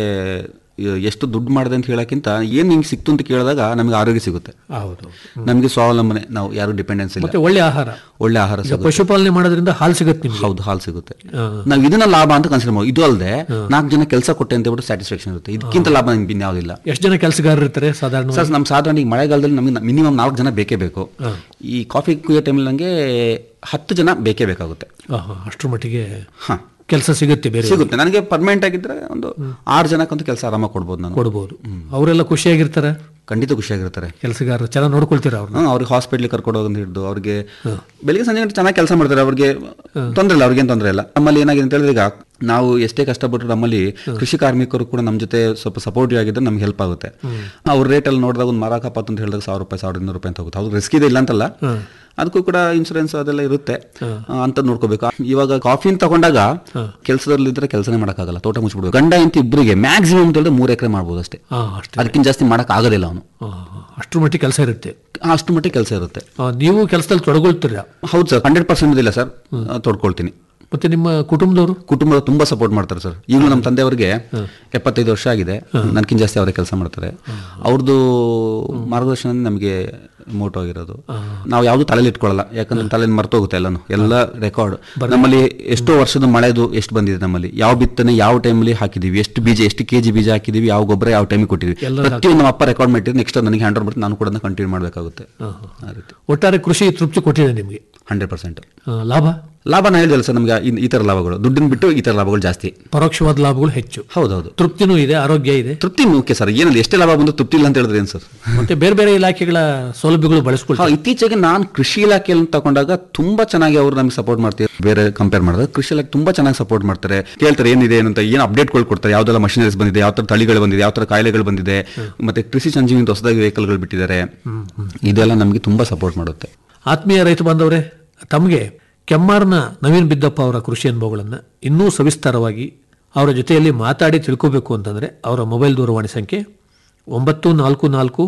[SPEAKER 8] ಎಷ್ಟು ದುಡ್ಡು ಮಾಡಿದೆ ಅಂತ ಹೇಳಕ್ಕಿಂತ ಏನ್ ನಿಂಗೆ ಸಿಕ್ತು ಅಂತ ಕೇಳಿದಾಗ ನಮಗೆ ಆರೋಗ್ಯ ಸಿಗುತ್ತೆ
[SPEAKER 7] ಹೌದು
[SPEAKER 8] ನಮಗೆ ಸ್ವಾವಲಂಬನೆ ನಾವು ಯಾರು ಡಿಪೆಂಡೆನ್ಸ್ ಇಲ್ಲ
[SPEAKER 7] ಮತ್ತೆ ಒಳ್ಳೆ ಆಹಾರ
[SPEAKER 8] ಒಳ್ಳೆ ಆಹಾರ
[SPEAKER 7] ಈಗ
[SPEAKER 8] ಸಿಗುತ್ತೆ
[SPEAKER 7] ಪಶುಪಾಲನೆ ಮಾಡೋದ್ರಿಂದ ಹಾಲು ಸಿಗುತ್ತೆ ನಿಮ್ಗೆ
[SPEAKER 8] ಹೌದು ಹಾಲು ಸಿಗುತ್ತೆ ನಾವು ಇದನ್ನ ಲಾಭ ಅಂತ ಕನ್ಸಿಡರ್ ಮಾಡಿ ಇದು ಅಲ್ಲದೆ ನಾಲ್ಕು ಜನ ಕೆಲಸ ಕೊಟ್ಟೆ ಅಂತ ಹೇಳ್ಬಿಟ್ಟು ಸ್ಯಾಟಿಸ್ಫ್ಯಾಕ್ಷನ್ ಇರುತ್ತೆ ಇದಕ್ಕಿಂತ ಲಾಭ ನಮ್ಗೆ ಇನ್ಯಾವುದಿಲ್ಲ
[SPEAKER 7] ಎಷ್ಟು ಜನ ಕೆಲಸಗಾರರು ಇರ್ತಾರೆ ಸಾಧಾರಣ
[SPEAKER 8] ಸರ್ ನಮ್ಮ ಸಾಧಾರಣ ಈಗ ಮಳೆಗಾಲದಲ್ಲಿ ನಮಗೆ ಮಿನಿಮಮ್ ನಾಲ್ಕು ಜನ ಬೇಕೇ ಬೇಕು ಈ ಕಾಫಿ ಕುಯ್ಯೋ ಟೈಮಲ್ಲಿ ನನಗೆ ಹತ್ತು ಜನ ಬೇಕೇ ಬೇಕಾಗುತ್ತೆ
[SPEAKER 7] ಅಷ್ಟರ ಮಟ್ಟಿಗೆ
[SPEAKER 8] ಹಾ
[SPEAKER 7] ಕೆಲಸ ಸಿಗುತ್ತೆ ಬೇರೆ
[SPEAKER 8] ಸಿಗುತ್ತೆ ನನಗೆ ಪರ್ಮನೆಂಟ್ ಆಗಿದ್ರೆ ಒಂದು ಆರು ಜನಕ್ಕಂತೂ ಕೆಲಸ ಆರಾಮಾಗಿ ಕೊಡ್ಬೋದು ನಾನು
[SPEAKER 7] ಕೊಡ್ಬೋದು ಅವರೆಲ್ಲ ಖುಷಿಯಾಗಿರ್ತಾರೆ
[SPEAKER 8] ಖಂಡಿತ ಖುಷಿಯಾಗಿರ್ತಾರೆ
[SPEAKER 7] ಕೆಲಸಗಾರರು ಚೆನ್ನಾಗಿ ನೋಡ್ಕೊಳ್ತೀರಾ ಅವ್ರನ್ನ
[SPEAKER 8] ಹ್ಮ್, ಅವ್ರಿಗೆ ಹಾಸ್ಪಿಟ್ಲಿಗೆ ಕರ್ಕೊಂಡು ಹೋಗೋದು ಹಿಡಿದು ಅವ್ರಿಗೆ ಬೆಳಿಗ್ಗೆ ಸಂಜೆ ಗಂಟೆ ಚೆನ್ನಾಗಿ ಕೆಲಸ ಮಾಡ್ತಾರೆ ಅವ್ರಿಗೆ ತೊಂದರೆ ಇಲ್ಲ ಅವ್ರಿಗೇನು ತೊಂದರೆ ಇಲ್ಲ ನಮ್ಮಲ್ಲಿ ಏನಾಗಿದೆ ಅಂತ ಹೇಳಿದ್ರೆ ಈಗ ನಾವು ಎಷ್ಟೇ ಕಷ್ಟಪಟ್ಟರು ನಮ್ಮಲ್ಲಿ ಕೃಷಿ ಕಾರ್ಮಿಕರು ಕೂಡ ನಮ್ಮ ಜೊತೆ ಸ್ವಲ್ಪ ಸಪೋರ್ಟಿವ್ ಆಗಿದ್ರೆ ನಮ್ಗೆ ಹೆಲ್ಪ್ ಆಗುತ್ತೆ ಅವ್ರ ರೇಟಲ್ಲಿ ನೋಡಿದಾಗ ಒಂದು ಮರ ಕಪಾತ್ ಅಂತ ಹೇಳಿದಾಗ ಸಾವಿರ ರೂಪಾಯಿ ಸಾವಿರದ ಇನ್ನೂರು ರೂಪಾಯಿ ಅಂತ ಹೋಗುತ್ತೆ ಅವ್ರು ರಿಸ್ಕ್ ಇದೆ ಇಲ್ಲ ಅಂತಲ್ಲ ಅದಕ್ಕೂ ಕೂಡ ಇನ್ಸೂರೆನ್ಸ್ ಅದೆಲ್ಲ ಇರುತ್ತೆ ಅಂತ ನೋಡ್ಕೋಬೇಕು ಇವಾಗ ಕಾಫಿನ ತಗೊಂಡಾಗ ಕೆಲಸದಲ್ಲಿ ಇದ್ರೆ ಕೆಲಸನೇ ಮಾಡೋಕ್ಕಾಗಲ್ಲ ತೋಟ ಮುಚ್ಚಿಬಿಡ್ಬೇಕು ಗಂಡ ಅಂತ ಇಬ್ಬರಿಗೆ ಮ್ಯಾಕ್ಸಿಮಮ್ ಅಂತ ಹೇಳಿದ್ರೆ ಮೂರು ಎಕರೆ ಮಾಡ್ಬೋದು ಅಷ್ಟೇ
[SPEAKER 7] ಹಾ ಅಷ್ಟೇ
[SPEAKER 8] ಅದಕ್ಕಿಂತ ಜಾಸ್ತಿ ಮಾಡಕ್ ಆಗೋದಿಲ್ಲ ಅವನು
[SPEAKER 7] ಆ, ಅಷ್ಟ್ರ ಮಟ್ಟಿಗೆ ಕೆಲಸ ಇರುತ್ತೆ
[SPEAKER 8] ಅಷ್ಟು ಮಟ್ಟಿಗೆ ಕೆಲಸ ಇರುತ್ತೆ
[SPEAKER 7] ಆ, ನೀವು ಕೆಲಸದಲ್ಲಿ ತೊಡಗೊಳ್ತೀರಾ
[SPEAKER 8] ಹೌದು ಸರ್ ಹಂಡ್ರೆಡ್ ಪರ್ಸೆಂಟ್ ಇಲ್ಲ ಸರ್ ತೊಡ್ಕೊಳ್ತೀನಿ
[SPEAKER 7] ಮತ್ತೆ ನಿಮ್ಮ ಕುಟುಂಬದವರು
[SPEAKER 8] ಕುಟುಂಬ ತುಂಬಾ ಸಪೋರ್ಟ್ ಮಾಡ್ತಾರೆ ಸರ್ ಈಗಲೂ ನಮ್ಮ ತಂದೆಯವರಿಗೆ ಎಪ್ಪತ್ತೈದು ವರ್ಷ ಆಗಿದೆ ನನ್ಕಿಂತ ಜಾಸ್ತಿ ಅವರೇ ಕೆಲಸ ಮಾಡ್ತಾರೆ ಅವ್ರದ್ದು ಮಾರ್ಗದರ್ಶನ ನಮಗೆ ಮೋಟೋ ಆಗಿರೋದು ನಾವು ಯಾವುದು ತಲೆಯಲ್ಲಿ ಇಟ್ಕೊಳ್ಳಲ್ಲ ಯಾಕಂದ್ರೆ ತಲೆಯಲ್ಲಿ ಮರ್ತೋಗುತ್ತೆ ಎಲ್ಲಾನು ಎಲ್ಲ ರೆಕಾರ್ಡ್ ನಮ್ಮಲ್ಲಿ ಎಷ್ಟೋ ವರ್ಷದ ಮಳೆದು ಎಷ್ಟು ಬಂದಿದೆ ನಮ್ಮಲ್ಲಿ ಯಾವ ಬಿತ್ತನೆ ಯಾವ ಟೈಮಲ್ಲಿ ಹಾಕಿದೀವಿ ಎಷ್ಟು ಬೀಜ ಎಷ್ಟು ಕೆಜಿ ಬೀಜ ಹಾಕಿದೀವಿ ಯಾವ ಗೊಬ್ಬರ ಯಾವ ಟೈಮಿಗೆ ಕೊಟ್ಟಿದ್ವಿ ಪ್ರತಿಯೊಂದು ನಮ್ಮ ಅಪ್ಪ ರೆಕಾರ್ಡ್ ಮಾಡಿದ್ರೆ ನೆಕ್ಸ್ಟ್ ನನಗೆ ಹ್ಯಾಂಡ್ ಓವರ್ ನಾನು ಕೂಡ ಕಂಟಿನ್ಯೂ ಮಾಡಬೇಕಾಗುತ್ತೆ ಆ ರೀತಿ
[SPEAKER 7] ಒಟ್ಟಾರೆ ಕೃಷಿ ತೃಪ್ತಿ ಕೊಟ್ಟಿದೆ ನಿಮಗೆ
[SPEAKER 8] ಹಂಡ್ರೆಡ್ ಪರ್ಸೆಂಟ್
[SPEAKER 7] ಆ, ಲಾಭ
[SPEAKER 8] ಲಾಭ ನಾನು ಹೇಳಿದಲ್ಲ ಸರ್ ನಮ್ಗೆ ಈ- ಈ ತರ ಲಾಭಗಳು ದುಡ್ಡಿನ ಬಿಟ್ಟು ಈ ತರ ಲಾಭಗಳು ಜಾಸ್ತಿ
[SPEAKER 7] ಪರೋಕ್ಷವಾದ ಲಾಭಗಳು ಹೆಚ್ಚು
[SPEAKER 8] ಹೌದೌದು
[SPEAKER 7] ತೃಪ್ತಿನೂ ಇದೆ ಆರೋಗ್ಯ ಇದೆ
[SPEAKER 8] ತೃಪ್ತಿ ಮುಖ್ಯ ಸರ್ ಏನಲ್ಲಿ ಎಷ್ಟೇ ಲಾಭ ಬಂದು ತೃಪ್ತಿ ಇಲ್ಲ ಅಂತ ಹೇಳಿದ್ರೆ ಏನು ಸರ್
[SPEAKER 7] ಮತ್ತೆ ಬೇರೆ ಬೇರೆ ಇಲಾಖೆಗಳ ಸೌಲಭ್ಯಗಳು
[SPEAKER 8] ಹಾ,
[SPEAKER 7] ಬಳಸ್ಕೊಳ್ತಾರೆ
[SPEAKER 8] ಇತ್ತೀಚೆಗೆ ನಾನು ಕೃಷಿ ಇಲಾಖೆಯಲ್ಲಿ ತಗೊಂಡಾಗ ತುಂಬಾ ಚೆನ್ನಾಗಿ ಅವರು ನಮಗೆ ಸಪೋರ್ಟ್ ಮಾಡ್ತಾರೆ ಬೇರೆ ಕಂಪೇರ್ ಮಾಡಿದಾಗ ಕೃಷಿ ಇಲಾಖೆ ತುಂಬಾ ಚೆನ್ನಾಗಿ ಸಪೋರ್ಟ್ ಮಾಡ್ತಾರೆ ಕೇಳ್ತಾರೆ ಏನಿದೆ ಏನಂತ ಏನು ಅಪ್ಡೇಟ್ಗಳು ಕೊಡ್ತಾರೆ ಯಾವ್ದೆಲ್ಲ ಮಷಿನರೀಸ್ ಬಂದಿದೆ ಯಾವ ತರ ತಳಿಗಳು ಬಂದಿದೆ ಯಾವ ತರ ಕಾಯಿಲೆಗಳು ಬಂದಿದೆ ಮತ್ತೆ ಕೃಷಿ ಸಂಜೀವಿನಿ ಹೊಸದಾಗಿ ವೆಹಿಕಲ್ಗಳು ಬಿಟ್ಟಿದ್ದಾರೆ ಇದೆಲ್ಲ ನಮಗೆ ತುಂಬಾ ಸಪೋರ್ಟ್ ಮಾಡುತ್ತೆ
[SPEAKER 7] ಆತ್ಮೀಯ ರೈತ ಬಾಂಧವರೇ ತಮಗೆ ಕೆಮ್ಮಾರ್ನ ನವೀನ್ ಬಿದ್ದಪ್ಪ ಅವರ ಕೃಷಿ ಅನುಭವಗಳನ್ನು ಇನ್ನೂ ಸವಿಸ್ತಾರವಾಗಿ ಅವರ ಜೊತೆಯಲ್ಲಿ ಮಾತಾಡಿ ತಿಳ್ಕೋಬೇಕು ಅಂತಂದರೆ ಅವರ ಮೊಬೈಲ್ ದೂರವಾಣಿ ಸಂಖ್ಯೆ ಒಂಬತ್ತು ನಾಲ್ಕು ನಾಲ್ಕು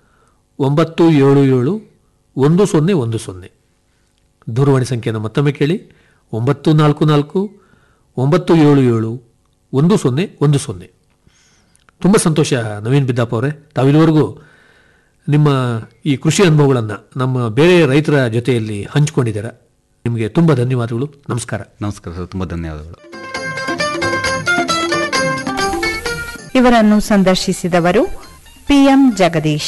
[SPEAKER 7] ಒಂಬತ್ತು ಏಳು ಏಳು ಒಂದು ಸೊನ್ನೆ ಒಂದು ಸೊನ್ನೆ ದೂರವಾಣಿ ಸಂಖ್ಯೆಯನ್ನು ಮತ್ತೊಮ್ಮೆ ಕೇಳಿ ಒಂಬತ್ತು ನಾಲ್ಕು ನಾಲ್ಕು ಒಂಬತ್ತು ಏಳು ಏಳು ಒಂದು ಸೊನ್ನೆ ಒಂದು ಸೊನ್ನೆ ತುಂಬ ಸಂತೋಷ ನವೀನ್ ಬಿದ್ದಪ್ಪ ಅವರೇ ತಾವಿದುವರೆಗೂ ನಿಮ್ಮ ಈ ಕೃಷಿ ಅನುಭವಗಳನ್ನು ನಮ್ಮ ಬೇರೆ ರೈತರ ಜೊತೆಯಲ್ಲಿ ಹಂಚಿಕೊಂಡಿದ್ದೀರಾ ನಿಮಗೆ ತುಂಬ ಧನ್ಯವಾದಗಳು ನಮಸ್ಕಾರ
[SPEAKER 8] ನಮಸ್ಕಾರ ಸರ್ ತುಂಬಾ ಧನ್ಯವಾದಗಳು
[SPEAKER 9] ಇವರನ್ನು ಸಂದರ್ಶಿಸಿದವರು ಪಿಎಂ ಜಗದೀಶ್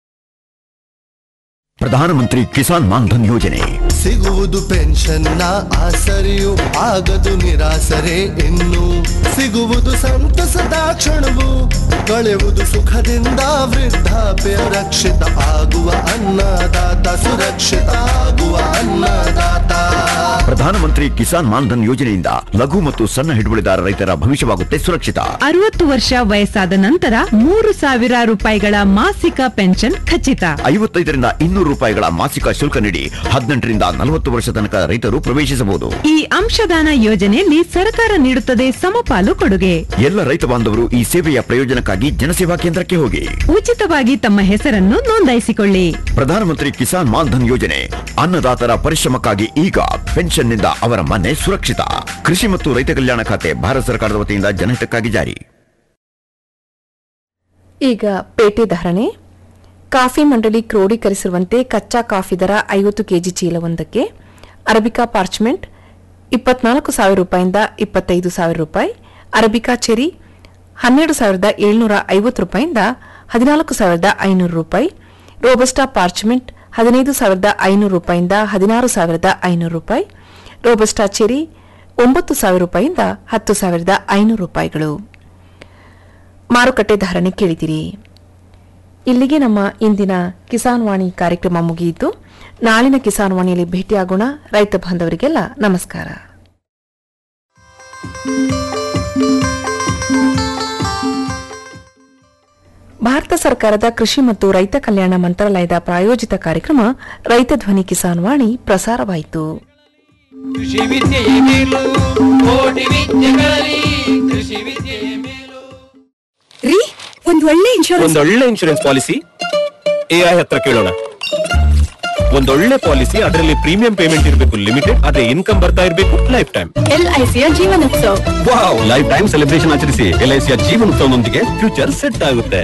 [SPEAKER 10] ಪ್ರಧಾನಮಂತ್ರಿ ಕಿಸಾನ್ ಮಾನ್ಧನ್ ಯೋಜನೆ
[SPEAKER 11] ಸಿಗುವುದು ಪೆನ್ಷನ್ನ ಆಸರೆಯು ಆಗದು ನಿರಾಸರೆ ಇನ್ನು ಸಿಗುವುದು ಸಂತಸದ ಕ್ಷಣವು ಕಳೆಯುವುದು ಸುಖದಿಂದ ವೃದ್ಧಾಪ್ಯ ರಕ್ಷಿತ ಆಗುವ ಅನ್ನದಾತ ಸುರಕ್ಷಿತ ಆಗುವ ಅನ್ನದಾತ
[SPEAKER 10] ಪ್ರಧಾನಮಂತ್ರಿ ಕಿಸಾನ್ ಮಾನ್ಧನ್ ಯೋಜನೆಯಿಂದ ಲಘು ಮತ್ತು ಸಣ್ಣ ಹಿಡುವಳಿದಾರ ರೈತರ ಭವಿಷ್ಯವಾಗುತ್ತೆ ಸುರಕ್ಷಿತ
[SPEAKER 5] ಅರವತ್ತು ವರ್ಷ ವಯಸ್ಸಾದ ನಂತರ ಮೂರು ಸಾವಿರ ರೂಪಾಯಿಗಳ ಮಾಸಿಕ ಪೆನ್ಷನ್ ಖಚಿತ
[SPEAKER 10] ಐವತ್ತೈದರಿಂದ ಇನ್ನೂರು ರೂಪಾಯಿಗಳ ಮಾಸಿಕ ಶುಲ್ಕ ನೀಡಿ ಹದಿನೆಂಟರಿಂದ ನಲವತ್ತು ವರ್ಷ ತನಕ ರೈತರು ಪ್ರವೇಶಿಸಬಹುದು
[SPEAKER 5] ಈ ಅಂಶದಾನ ಯೋಜನೆಯಲ್ಲಿ ಸರ್ಕಾರ ನೀಡುತ್ತದೆ ಸಮಪಾಲು ಕೊಡುಗೆ
[SPEAKER 10] ಎಲ್ಲ ರೈತ ಬಾಂಧವರು ಈ ಸೇವೆಯ ಪ್ರಯೋಜನಕ್ಕಾಗಿ ಜನಸೇವಾ ಕೇಂದ್ರಕ್ಕೆ ಹೋಗಿ
[SPEAKER 5] ಉಚಿತವಾಗಿ ತಮ್ಮ ಹೆಸರನ್ನು ನೋಂದಾಯಿಸಿಕೊಳ್ಳಿ
[SPEAKER 10] ಪ್ರಧಾನಮಂತ್ರಿ ಕಿಸಾನ್ ಮಾನ್ಧನ್ ಯೋಜನೆ ಅನ್ನದಾತರ ಪರಿಶ್ರಮಕ್ಕಾಗಿ ಈಗ ಪೆನ್ಷನ್ನಿಂದ ಅವರ ಮನೆ ಸುರಕ್ಷಿತ ಕೃಷಿ ಮತ್ತು ರೈತ ಕಲ್ಯಾಣ ಖಾತೆ ಭಾರತ ಸರ್ಕಾರದ ವತಿಯಿಂದ ಜನಹಿತಕ್ಕಾಗಿ ಜಾರಿ
[SPEAKER 1] ಈಗ ಪೇಟೆ ಧಾರಣೆ ಕಾಫಿ ಮಂಡಳಿ ಕ್ರೋಢೀಕರಿಸಿರುವಂತೆ ಕಚ್ಚಾ ಕಾಫಿ ದರ ಐವತ್ತು ಕೆಜಿ ಚೀಲವೊಂದಕ್ಕೆ ಅರಬಿಕಾ ಪಾರ್ಚ್ಮೆಂಟ್ ಇಪ್ಪತ್ನಾಲ್ಕು ಸಾವಿರ ರೂಪಾಯಿಂದ ಇಪ್ಪತ್ತೈದು ಸಾವಿರ ರೂಪಾಯಿ ಅರಬಿಕಾ ಚೆರಿ ಹನ್ನೆರಡು ಸಾವಿರದ ಏಳ್ನೂರ ಐವತ್ತು ರೂಪಾಯಿಂದ ಹದಿನಾಲ್ಕು ಸಾವಿರದ ಐನೂರು ರೂಪಾಯಿ ರೋಬಸ್ಟಾ ಪಾರ್ಚ್ಮೆಂಟ್ ಹದಿನೈದು ಸಾವಿರದ ಐನೂರು ರೂಪಾಯಿಂದ ಹದಿನಾರು ಸಾವಿರದ ಐನೂರು ರೂಪಾಯಿ ರೋಬಸ್ಟಾ ಚೆರಿ ಒಂಬತ್ತು ಸಾವಿರ ರೂಪಾಯಿಂದ ಹತ್ತು ಸಾವಿರದ ಐನೂರು ರೂಪಾಯಿಗಳು ಮಾರುಕಟ್ಟೆ ಧಾರಣೆ ಕೇಳಿದಿರಿ ಇಲ್ಲಿಗೆ ನಮ್ಮ ಇಂದಿನ ಕಿಸಾನ್ ವಾಣಿ ಕಾರ್ಯಕ್ರಮ ಮುಗಿಯಿತು ನಾಳಿನ ಕಿಸಾನ್ ವಾಣಿಯಲ್ಲಿ ಭೇಟಿಯಾಗೋಣ ರೈತ ಬಾಂಧವರಿಗೆಲ್ಲ ನಮಸ್ಕಾರ ಭಾರತ ಸರ್ಕಾರದ ಕೃಷಿ ಮತ್ತು ರೈತ ಕಲ್ಯಾಣ ಮಂತ್ರಾಲಯದ ಪ್ರಾಯೋಜಿತ ಕಾರ್ಯಕ್ರಮ ರೈತ ಧ್ವನಿ ಕಿಸಾನ್ ವಾಣಿ ಪ್ರಸಾರವಾಯಿತು
[SPEAKER 2] ಕೃಷಿ ವಿದ್ಯೆಯೇ ಮೇಲು ಕೋಟಿ ವಿದ್ಯೆಗಳಲ್ಲಿ ಕೃಷಿ ವಿದ್ಯೆಯೇ ಮೇಲು
[SPEAKER 12] ರೀ ಒಂದ್ ಒಳ್ಳೆ ಇನ್ಶೂರೆನ್ಸ್
[SPEAKER 13] ಒಂದೊಳ್ಳೆ ಇನ್ಶೂರೆನ್ಸ್ ಪಾಲಿಸಿ ಎಐ ಹತ್ರ ಕೇಳೋಣ ಒಂದೊಳ್ಳೆ ಪಾಲಿಸಿ ಅದರಲ್ಲಿ ಪ್ರೀಮಿಯಂ ಪೇಮೆಂಟ್ ಇರಬೇಕು ಲಿಮಿಟೆಡ್ ಆದ್ರೆ ಇನ್ಕಮ್ ಬರ್ತಾ ಇರಬೇಕು ಲೈಫ್ ಟೈಮ್
[SPEAKER 12] ಎಲ್ಐಸಿಯ Jeevanotsava
[SPEAKER 13] wow life time celebration ಆಚರಿಸಿ ಎಲ್ಐಸಿಯ ಜೀವನೋತ್ಸವನೊಂದಿಗೆ ಫ್ಯೂಚರ್ ಸೆಟ್ ಆಗುತ್ತೆ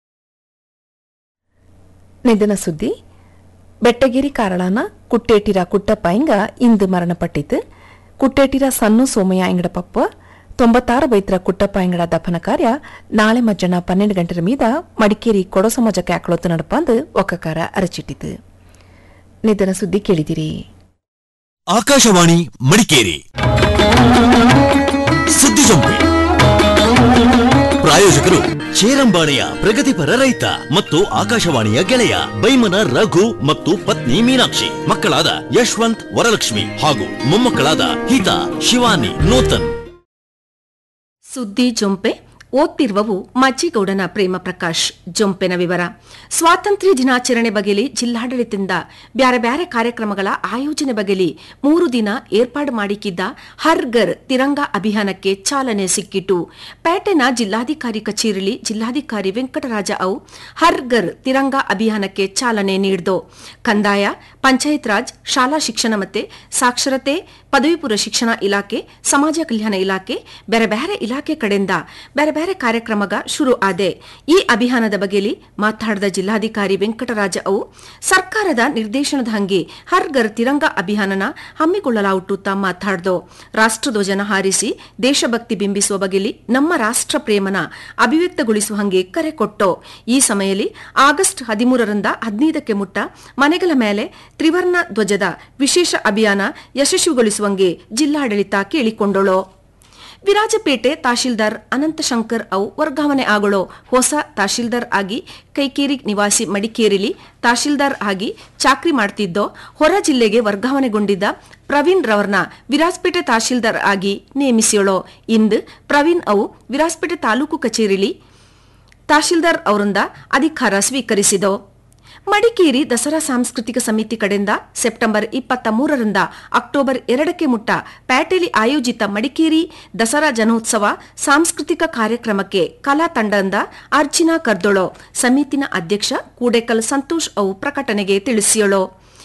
[SPEAKER 1] ನಿಧನ ಸುದ್ದಿ ಬೆಟ್ಟಗಿರಿ ಕಾರಳಾನ ಕುಟ್ಟೇಟಿರ ಕುಟ್ಟಪ್ಪಾಯಿಂಗ ಇಂದು ಮರಣಪಟ್ಟಿತು ಕುಟ್ಟೇಟಿರ ಸಣ್ಣ ಸೋಮಯ್ಯ ಎಂಗಡ ಪಪ್ಪ ತೊಂಬತ್ತಾರು ಬೈತ್ರ ಕುಟ್ಟಪ್ಪ ಎಂಗಡ ದಫನ ಕಾರ್ಯ ನಾಳೆ ಮಧ್ಯಾಹ್ನ ಪನ್ನೆರಡು ಗಂಟೆ ಮೀದ ಮಡಿಕೇರಿ ಕೊಡೋ ಸಮಾಜ ಕ್ಯಾಕ್ಳೊತ್ತು ನಡಪಂದು ಒಕ್ಕಕಾರ ಅರಚಿಟ್ಟಿತು ನಿಧನ ಸುದ್ದಿ ಕೇಳಿದಿರಿ
[SPEAKER 14] ಆಕಾಶವಾಣಿ ಮಡಿಕೇರಿ ಸುದ್ದಿ ಜಂಪೆ ಪ್ರಾಯೋಜಕರು ಚೇರಂಬಾಣೆಯ ಪ್ರಗತಿಪರ ರೈತ ಮತ್ತು ಆಕಾಶವಾಣಿಯ ಗೆಳೆಯ ಬೈಮನ ರಘು ಮತ್ತು ಪತ್ನಿ ಮೀನಾಕ್ಷಿ ಮಕ್ಕಳಾದ ಯಶವಂತ್ ವರಲಕ್ಷ್ಮಿ ಹಾಗೂ ಮೊಮ್ಮಕ್ಕಳಾದ ಹಿತಾ ಶಿವಾನಿ ನೂತನ್
[SPEAKER 15] ಸುದ್ದಿ ಜೊಂಪೆ ಓದ್ತಿರುವವು ಮಜ್ಜಿಗೌಡನ ಪ್ರೇಮ ಪ್ರಕಾಶ್ ಜೊಂಪೆನ ವಿವರ ಸ್ವಾತಂತ್ರ್ಯ ದಿನಾಚರಣೆ ಬಗೆಲಿ ಜಿಲ್ಲಾಡಳಿತದಿಂದ ಬ್ಯಾರೆ ಬ್ಯಾರೆ ಕಾರ್ಯಕ್ರಮಗಳ ಆಯೋಜನೆ ಬಗೆಲಿ ಮೂರು ದಿನ ಏರ್ಪಾಡು ಮಾಡಿಕಿದ್ದ ಹರ್ ಘರ್ ತಿರಂಗ ಅಭಿಯಾನಕ್ಕೆ ಚಾಲನೆ ಸಿಕ್ಕಿತು ಪೇಟೆನ ಜಿಲ್ಲಾಧಿಕಾರಿ ಕಚೇರಿಲಿ ಜಿಲ್ಲಾಧಿಕಾರಿ ವೆಂಕಟರಾಜ ಅವು ಹರ್ ಘರ್ ತಿರಂಗ ಅಭಿಯಾನಕ್ಕೆ ಚಾಲನೆ ನೀಡಿದು ಕಂದಾಯ ಪಂಚಾಯತ್ ರಾಜ್ ಶಾಲಾ ಶಿಕ್ಷಣ ಮತ್ತೆ ಸಾಕ್ಷರತೆ ಪದವಿ ಪೂರ್ವ ಶಿಕ್ಷಣ ಇಲಾಖೆ ಸಮಾಜ ಕಲ್ಯಾಣ ಇಲಾಖೆ ಬೇರೆ ಬೇರೆ ಇಲಾಖೆ ಕಡೆಯಿಂದ ಬೇರೆ ಬೇರೆ ಕಾರ್ಯಕ್ರಮಗ ಶುರು ಆದೆ ಈ ಅಭಿಯಾನದ ಬಗೆಲಿ ಮಾತಾಡಿದ ಜಿಲ್ಲಾಧಿಕಾರಿ ವೆಂಕಟರಾಜ ಅವು ಸರ್ಕಾರದ ನಿರ್ದೇಶನದ ಹಂಗೆ ಹರ್ ಘರ್ ತಿರಂಗ ಅಭಿಯಾನನ ಹಮ್ಮಿಕೊಳ್ಳಲಾವುಟುತ್ತಾ ಮಾತಾಡ್ದು ರಾಷ್ಟ್ರಧ್ವಜನ ಹಾರಿಸಿ ದೇಶಭಕ್ತಿ ಬಿಂಬಿಸುವ ಬಗೆಲಿ ನಮ್ಮ ರಾಷ್ಟ್ರ ಪ್ರೇಮನ ಅಭಿವ್ಯಕ್ತಗೊಳಿಸುವ ಹಂಗೆ ಕರೆ ಕೊಟ್ಟೋ ಈ ಸಮಯದಲ್ಲಿ ಆಗಸ್ಟ್ ಹದಿಮೂರರಿಂದ ಹದಿನೈದಕ್ಕೆ ಮುಟ್ಟ ಮನೆಗಳ ಮೇಲೆ ತ್ರಿವರ್ಣ ಧ್ವಜದ ವಿಶೇಷ ಅಭಿಯಾನ ಯಶಸ್ವಿಗೊಳಿಸುವಂಗೆ ಜಿಲ್ಲಾಡಳಿತ ಕೇಳಿಕೊಂಡಳು ವಿರಾಜಪೇಟೆ ತಹಶೀಲ್ದಾರ್ ಅನಂತಶಂಕರ್ ಅವು ವರ್ಗಾವಣೆ ಆಗಳೋ ಹೊಸ ತಹಶೀಲ್ದಾರ್ ಆಗಿ ಕೈಕೇರಿ ನಿವಾಸಿ ಮಡಿಕೇರಿಲಿ ತಹಶೀಲ್ದಾರ್ ಆಗಿ ಚಾಕ್ರಿ ಮಾಡ್ತಿದ್ದೋ ಹೊರ ಜಿಲ್ಲೆಗೆ ವರ್ಗಾವಣೆಗೊಂಡಿದ್ದ ಪ್ರವೀಣ್ ರವರ್ನ ವಿರಾಜಪೇಟೆ ತಹಶೀಲ್ದಾರ್ ಆಗಿ ನೇಮಿಸಿಯೋಳೋ ಇಂದು ಪ್ರವೀಣ್ ಅವು ವಿರಾಜಪೇಟೆ ತಾಲೂಕು ಕಚೇರಿಲಿ ತಹಶೀಲ್ದಾರ್ ಅವರಿಂದ ಅಧಿಕಾರ ಸ್ವೀಕರಿಸಿದೋ ಮಡಿಕೇರಿ ದಸರಾ ಸಾಂಸ್ಕೃತಿಕ ಸಮಿತಿ ಕಡೆಯಿಂದ ಸೆಪ್ಟೆಂಬರ್ ಇಪ್ಪತ್ತ ಮೂರರಿಂದ ಅಕ್ಟೋಬರ್ ಎರಡಕ್ಕೆ ಮುಟ್ಟ ಪ್ಯಾಟೆಲಿ ಆಯೋಜಿತ ಮಡಿಕೇರಿ ದಸರಾ ಜನೋತ್ಸವ ಸಾಂಸ್ಕೃತಿಕ ಕಾರ್ಯಕ್ರಮಕ್ಕೆ ಕಲಾ ತಂಡದಿಂದ ಅರ್ಜಿನಾ ಕರ್ದೊಳೋ ಸಮಿತಿನ ಅಧ್ಯಕ್ಷ ಕೂಡೇಕಲ್ ಸಂತೋಷ್ ಅವು ಪ್ರಕಟಣೆಗೆ ತಿಳಿಸಿಯೋಳು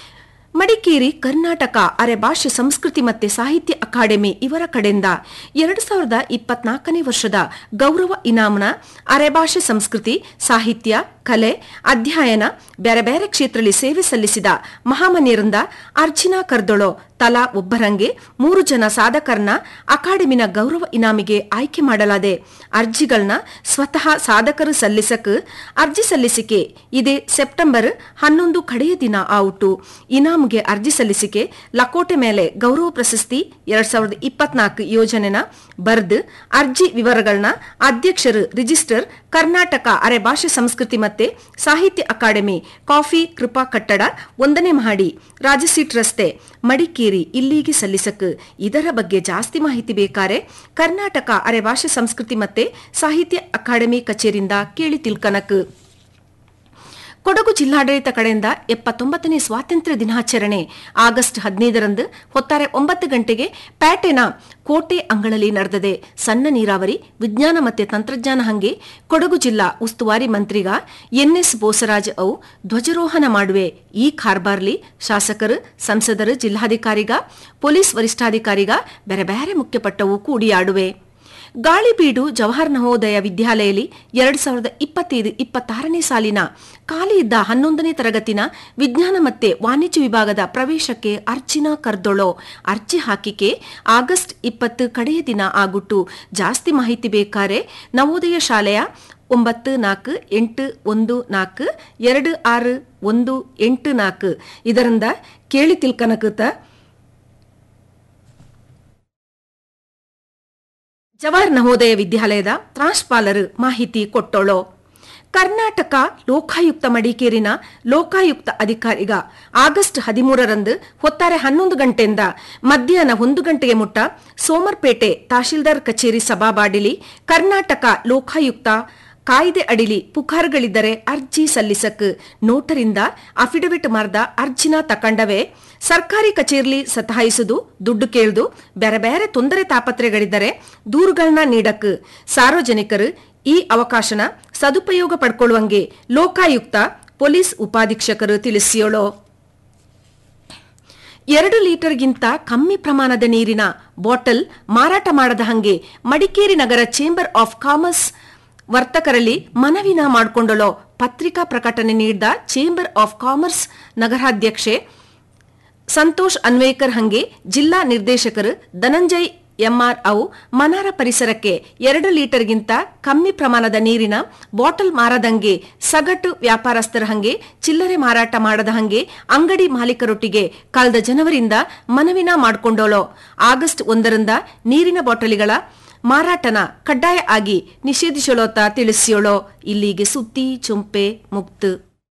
[SPEAKER 15] ಮಡಿಕೇರಿ ಕರ್ನಾಟಕ ಅರೆಭಾಷೆ ಸಂಸ್ಕೃತಿ ಮತ್ತೆ ಸಾಹಿತ್ಯ ಅಕಾಡೆಮಿ ಇವರ ಕಡೆಯಿಂದ ಎರಡು ಸಾವಿರದ ಇಪ್ಪತ್ನಾಲ್ಕನೇ ವರ್ಷದ ಗೌರವ ಇನಾಮನ ಅರೆಭಾಷೆ ಸಂಸ್ಕೃತಿ ಸಾಹಿತ್ಯ ಕಲೆ ಅಧ್ಯಯನ ಬೇರೆ ಬೇರೆ ಕ್ಷೇತ್ರದಲ್ಲಿ ಸೇವೆ ಸಲ್ಲಿಸಿದ ಮಹಾಮನ್ಯರಿಂದ ಅರ್ಜಿನಾ ಕರ್ದೊಳೋ ತಲಾ ಒಬ್ಬರಂಗೆ ಮೂರು ಜನ ಸಾಧಕರನ್ನ ಅಕಾಡೆಮಿನ ಗೌರವ ಇನಾಮಿಗೆ ಆಯ್ಕೆ ಮಾಡಲಾದೆ ಅರ್ಜಿಗಳನ್ನ ಸ್ವತಃ ಸಾಧಕರು ಸಲ್ಲಿಸಕ್ ಅರ್ಜಿ ಸಲ್ಲಿಸಿಕೆ ಇದೇ ಸೆಪ್ಟೆಂಬರ್ ಹನ್ನೊಂದು ಕಡೆಯ ದಿನ ಆವುಟು ಇನಾಮ್ಗೆ ಅರ್ಜಿ ಸಲ್ಲಿಸಿಕೆ ಲಕೋಟೆ ಮೇಲೆ ಗೌರವ ಪ್ರಶಸ್ತಿ ಎರಡ್ ಸಾವಿರದ ಇಪ್ಪತ್ನಾಲ್ಕು ಯೋಜನೆನ ಬರ್ದು ಅರ್ಜಿ ವಿವರಗಳನ್ನ ಅಧ್ಯಕ್ಷರು ರಿಜಿಸ್ಟರ್ ಕರ್ನಾಟಕ ಅರೆಭಾಷೆ ಸಂಸ್ಕೃತಿ ಮತ್ತೆ ಸಾಹಿತ್ಯ ಅಕಾಡೆಮಿ ಕಾಫಿ ಕೃಪಾ ಕಟ್ಟಡ ಒಂದನೇ ಮಹಡಿ ರಾಜಸೀಟ್ ರಸ್ತೆ ಮಡಿಕೇರಿ ಇಲ್ಲಿಗೆ ಸಲ್ಲಿಸಕ್ ಇದರ ಬಗ್ಗೆ ಜಾಸ್ತಿ ಮಾಹಿತಿ ಬೇಕಾರೆ ಕರ್ನಾಟಕ ಅರೆಭಾಷೆ ಸಂಸ್ಕೃತಿ ಮತ್ತೆ ಸಾಹಿತ್ಯ ಅಕಾಡೆಮಿ ಕಚೇರಿಯಿಂದ ಕೇಳಿ ತಿಳ್ಕನಕ್ ಕೊಡಗು ಜಿಲ್ಲಾಡಳಿತ ಕಡೆಯಿಂದ ಎಪ್ಪತ್ತೊಂಬತ್ತನೇ ಸ್ವಾತಂತ್ರ್ಯ ದಿನಾಚರಣೆ ಆಗಸ್ಟ್ ಹದಿನೈದರಂದು ಹೊತ್ತಾರೆ ಒಂಬತ್ತು ಗಂಟೆಗೆ ಪ್ಯಾಟೆನ ಕೋಟೆ ಅಂಗಳಲಿ ನಡೆದದೆ ಸಣ್ಣ ನೀರಾವರಿ ವಿಜ್ಞಾನ ಮತ್ತು ತಂತ್ರಜ್ಞಾನ ಹಂಗೆ ಕೊಡಗು ಜಿಲ್ಲಾ ಉಸ್ತುವಾರಿ ಮಂತ್ರಿಗ ಎನ್ಎಸ್ ಬೋಸರಾಜ್ ಅವು ಧ್ವಜಾರೋಹಣ ಮಾಡುವೆ ಈ ಕಾರ್ಬಾರ್ಲಿ ಶಾಸಕರು ಸಂಸದರು ಜಿಲ್ಲಾಧಿಕಾರಿಗ ಪೊಲೀಸ್ ವರಿಷ್ಠಾಧಿಕಾರಿಗ ಬೇರೆ ಬೇರೆ ಮುಖ್ಯಪಟ್ಟವು ಕೂಡಿಯಾಡುವೆ ಗಾಳಿಬೀಡು ಜವಾಹರ್ ನವೋದಯ ವಿದ್ಯಾಲಯಲ್ಲಿ ಎರಡ್ ಸಾವಿರದ ಇಪ್ಪತ್ತೈದು ಇಪ್ಪತ್ತಾರನೇ ಸಾಲಿನ ಖಾಲಿ ಇದ್ದ ಹನ್ನೊಂದನೇ ತರಗತಿನ ವಿಜ್ಞಾನ ಮತ್ತೆ ವಾಣಿಜ್ಯ ವಿಭಾಗದ ಪ್ರವೇಶಕ್ಕೆ ಅರ್ಜಿನ ಕರ್ದೊಳೋ ಅರ್ಜಿ ಹಾಕಿಕೆ ಆಗಸ್ಟ್ ಇಪ್ಪತ್ತು ಕಡೆಯ ದಿನ ಆಗುಟ್ಟು ಜಾಸ್ತಿ ಮಾಹಿತಿ ಬೇಕಾರೆ ನವೋದಯ ಶಾಲೆಯ ಒಂಬತ್ತು ನಾಲ್ಕು ಎಂಟು ಒಂದು ನಾಲ್ಕು ಎರಡು ಆರು ಒಂದು ಎಂಟು ನಾಲ್ಕು ಇದರಿಂದ ಕೇಳಿ ತಿಳ್ಕನಕುತ್ತ ಜವಾಹರ್ ನವೋದಯ ವಿದ್ಯಾಲಯದ ಪ್ರಾಂಶುಪಾಲರು ಮಾಹಿತಿ ಕೊಟ್ಟೋಳೋ ಕರ್ನಾಟಕ ಲೋಕಾಯುಕ್ತ ಮಡಿಕೇರಿನ ಲೋಕಾಯುಕ್ತ ಅಧಿಕಾರಿಗ ಆಗಸ್ಟ್ ಹದಿಮೂರರಂದು ಹೊತ್ತಾರೆ ಹನ್ನೊಂದು ಗಂಟೆಯಿಂದ ಮಧ್ಯಾಹ್ನ ಒಂದು ಗಂಟೆಗೆ ಮುಟ್ಟ ಸೋಮರ್ಪೇಟೆ ತಹಶೀಲ್ದಾರ್ ಕಚೇರಿ ಸಭಾಬಾಡಿಲಿ ಕರ್ನಾಟಕ ಲೋಕಾಯುಕ್ತ ಕಾಯ್ದೆ ಅಡಿಲಿ ಪುಕಾರ್ಗಳಿದ್ದರೆ ಅರ್ಜಿ ಸಲ್ಲಿಸಕ್ ನೋಟರಿಂದ ಅಫಿಡವಿಟ್ ಮಾರ್ದ ಅರ್ಜಿನ ತಕಂಡವೇ ಸರ್ಕಾರಿ ಕಚೇರಿಲಿ ಸತಾಯಿಸುದು ದುಡ್ಡು ಕೇಳ್ದು ಬೇರೆ ಬೇರೆ ತೊಂದರೆ ತಾಪತ್ರೆಗಳಿದ್ದರೆ ದೂರುಗಳನ್ನ ನೀಡಕ್ ಸಾರ್ವಜನಿಕರು ಈ ಅವಕಾಶನ ಸದುಪಯೋಗ ಪಡ್ಕೊಳ್ಳುವಂಗೆ ಲೋಕಾಯುಕ್ತ ಪೊಲೀಸ್ ಉಪಾಧೀಕ್ಷಕರು ತಿಳಿಸಿಯೋಳು ಎರಡು ಲೀಟರ್ಗಿಂತ ಕಮ್ಮಿ ಪ್ರಮಾಣದ ನೀರಿನ ಬಾಟಲ್ ಮಾರಾಟ ಮಾಡದ ಹಂಗೆ ಮಡಿಕೇರಿ ನಗರ ಚೇಂಬರ್ ಆಫ್ ಕಾಮರ್ಸ್ ವರ್ತಕರಲ್ಲಿ ಮನವಿನ ಮಾಡಿಕೊಂಡಳು ಪತ್ರಿಕಾ ಪ್ರಕಟಣೆ ನೀಡಿದ ಚೇಂಬರ್ ಆಫ್ ಕಾಮರ್ಸ್ ನಗರಾಧ್ಯಕ್ಷೆ ಸಂತೋಷ್ ಅನ್ವೇಕರ್ ಹಂಗೆ ಜಿಲ್ಲಾ ನಿರ್ದೇಶಕರು ಧನಂಜಯ್ ಎಂಆರ್ ಅವು ಮನಾರ ಪರಿಸರಕ್ಕೆ ಎರಡು ಲೀಟರ್ಗಿಂತ ಕಮ್ಮಿ ಪ್ರಮಾಣದ ನೀರಿನ ಬಾಟಲ್ ಮಾರದಂಗೆ ಸಗಟು ವ್ಯಾಪಾರಸ್ಥರ ಹಂಗೆ ಚಿಲ್ಲರೆ ಮಾರಾಟ ಮಾಡದ ಹಂಗೆ ಅಂಗಡಿ ಮಾಲೀಕರೊಟ್ಟಿಗೆ ಕಳೆದ ಜನವರಿಯಿಂದ ಮನವಿನ ಮಾಡಿಕೊಂಡೋಳು ಆಗಸ್ಟ್ ಒಂದರಿಂದ ನೀರಿನ ಬಾಟಲಿಗಳ ಮಾರಾಟನ ಕಡ್ಡಾಯ ಆಗಿ ನಿಷೇಧಿಸೋಳೋತ ತಿಳಿಸಿಯೋಳೋ ಇಲ್ಲಿಗೆ ಸುದ್ದಿ ಚುಂಪೆ ಮುಕ್ತು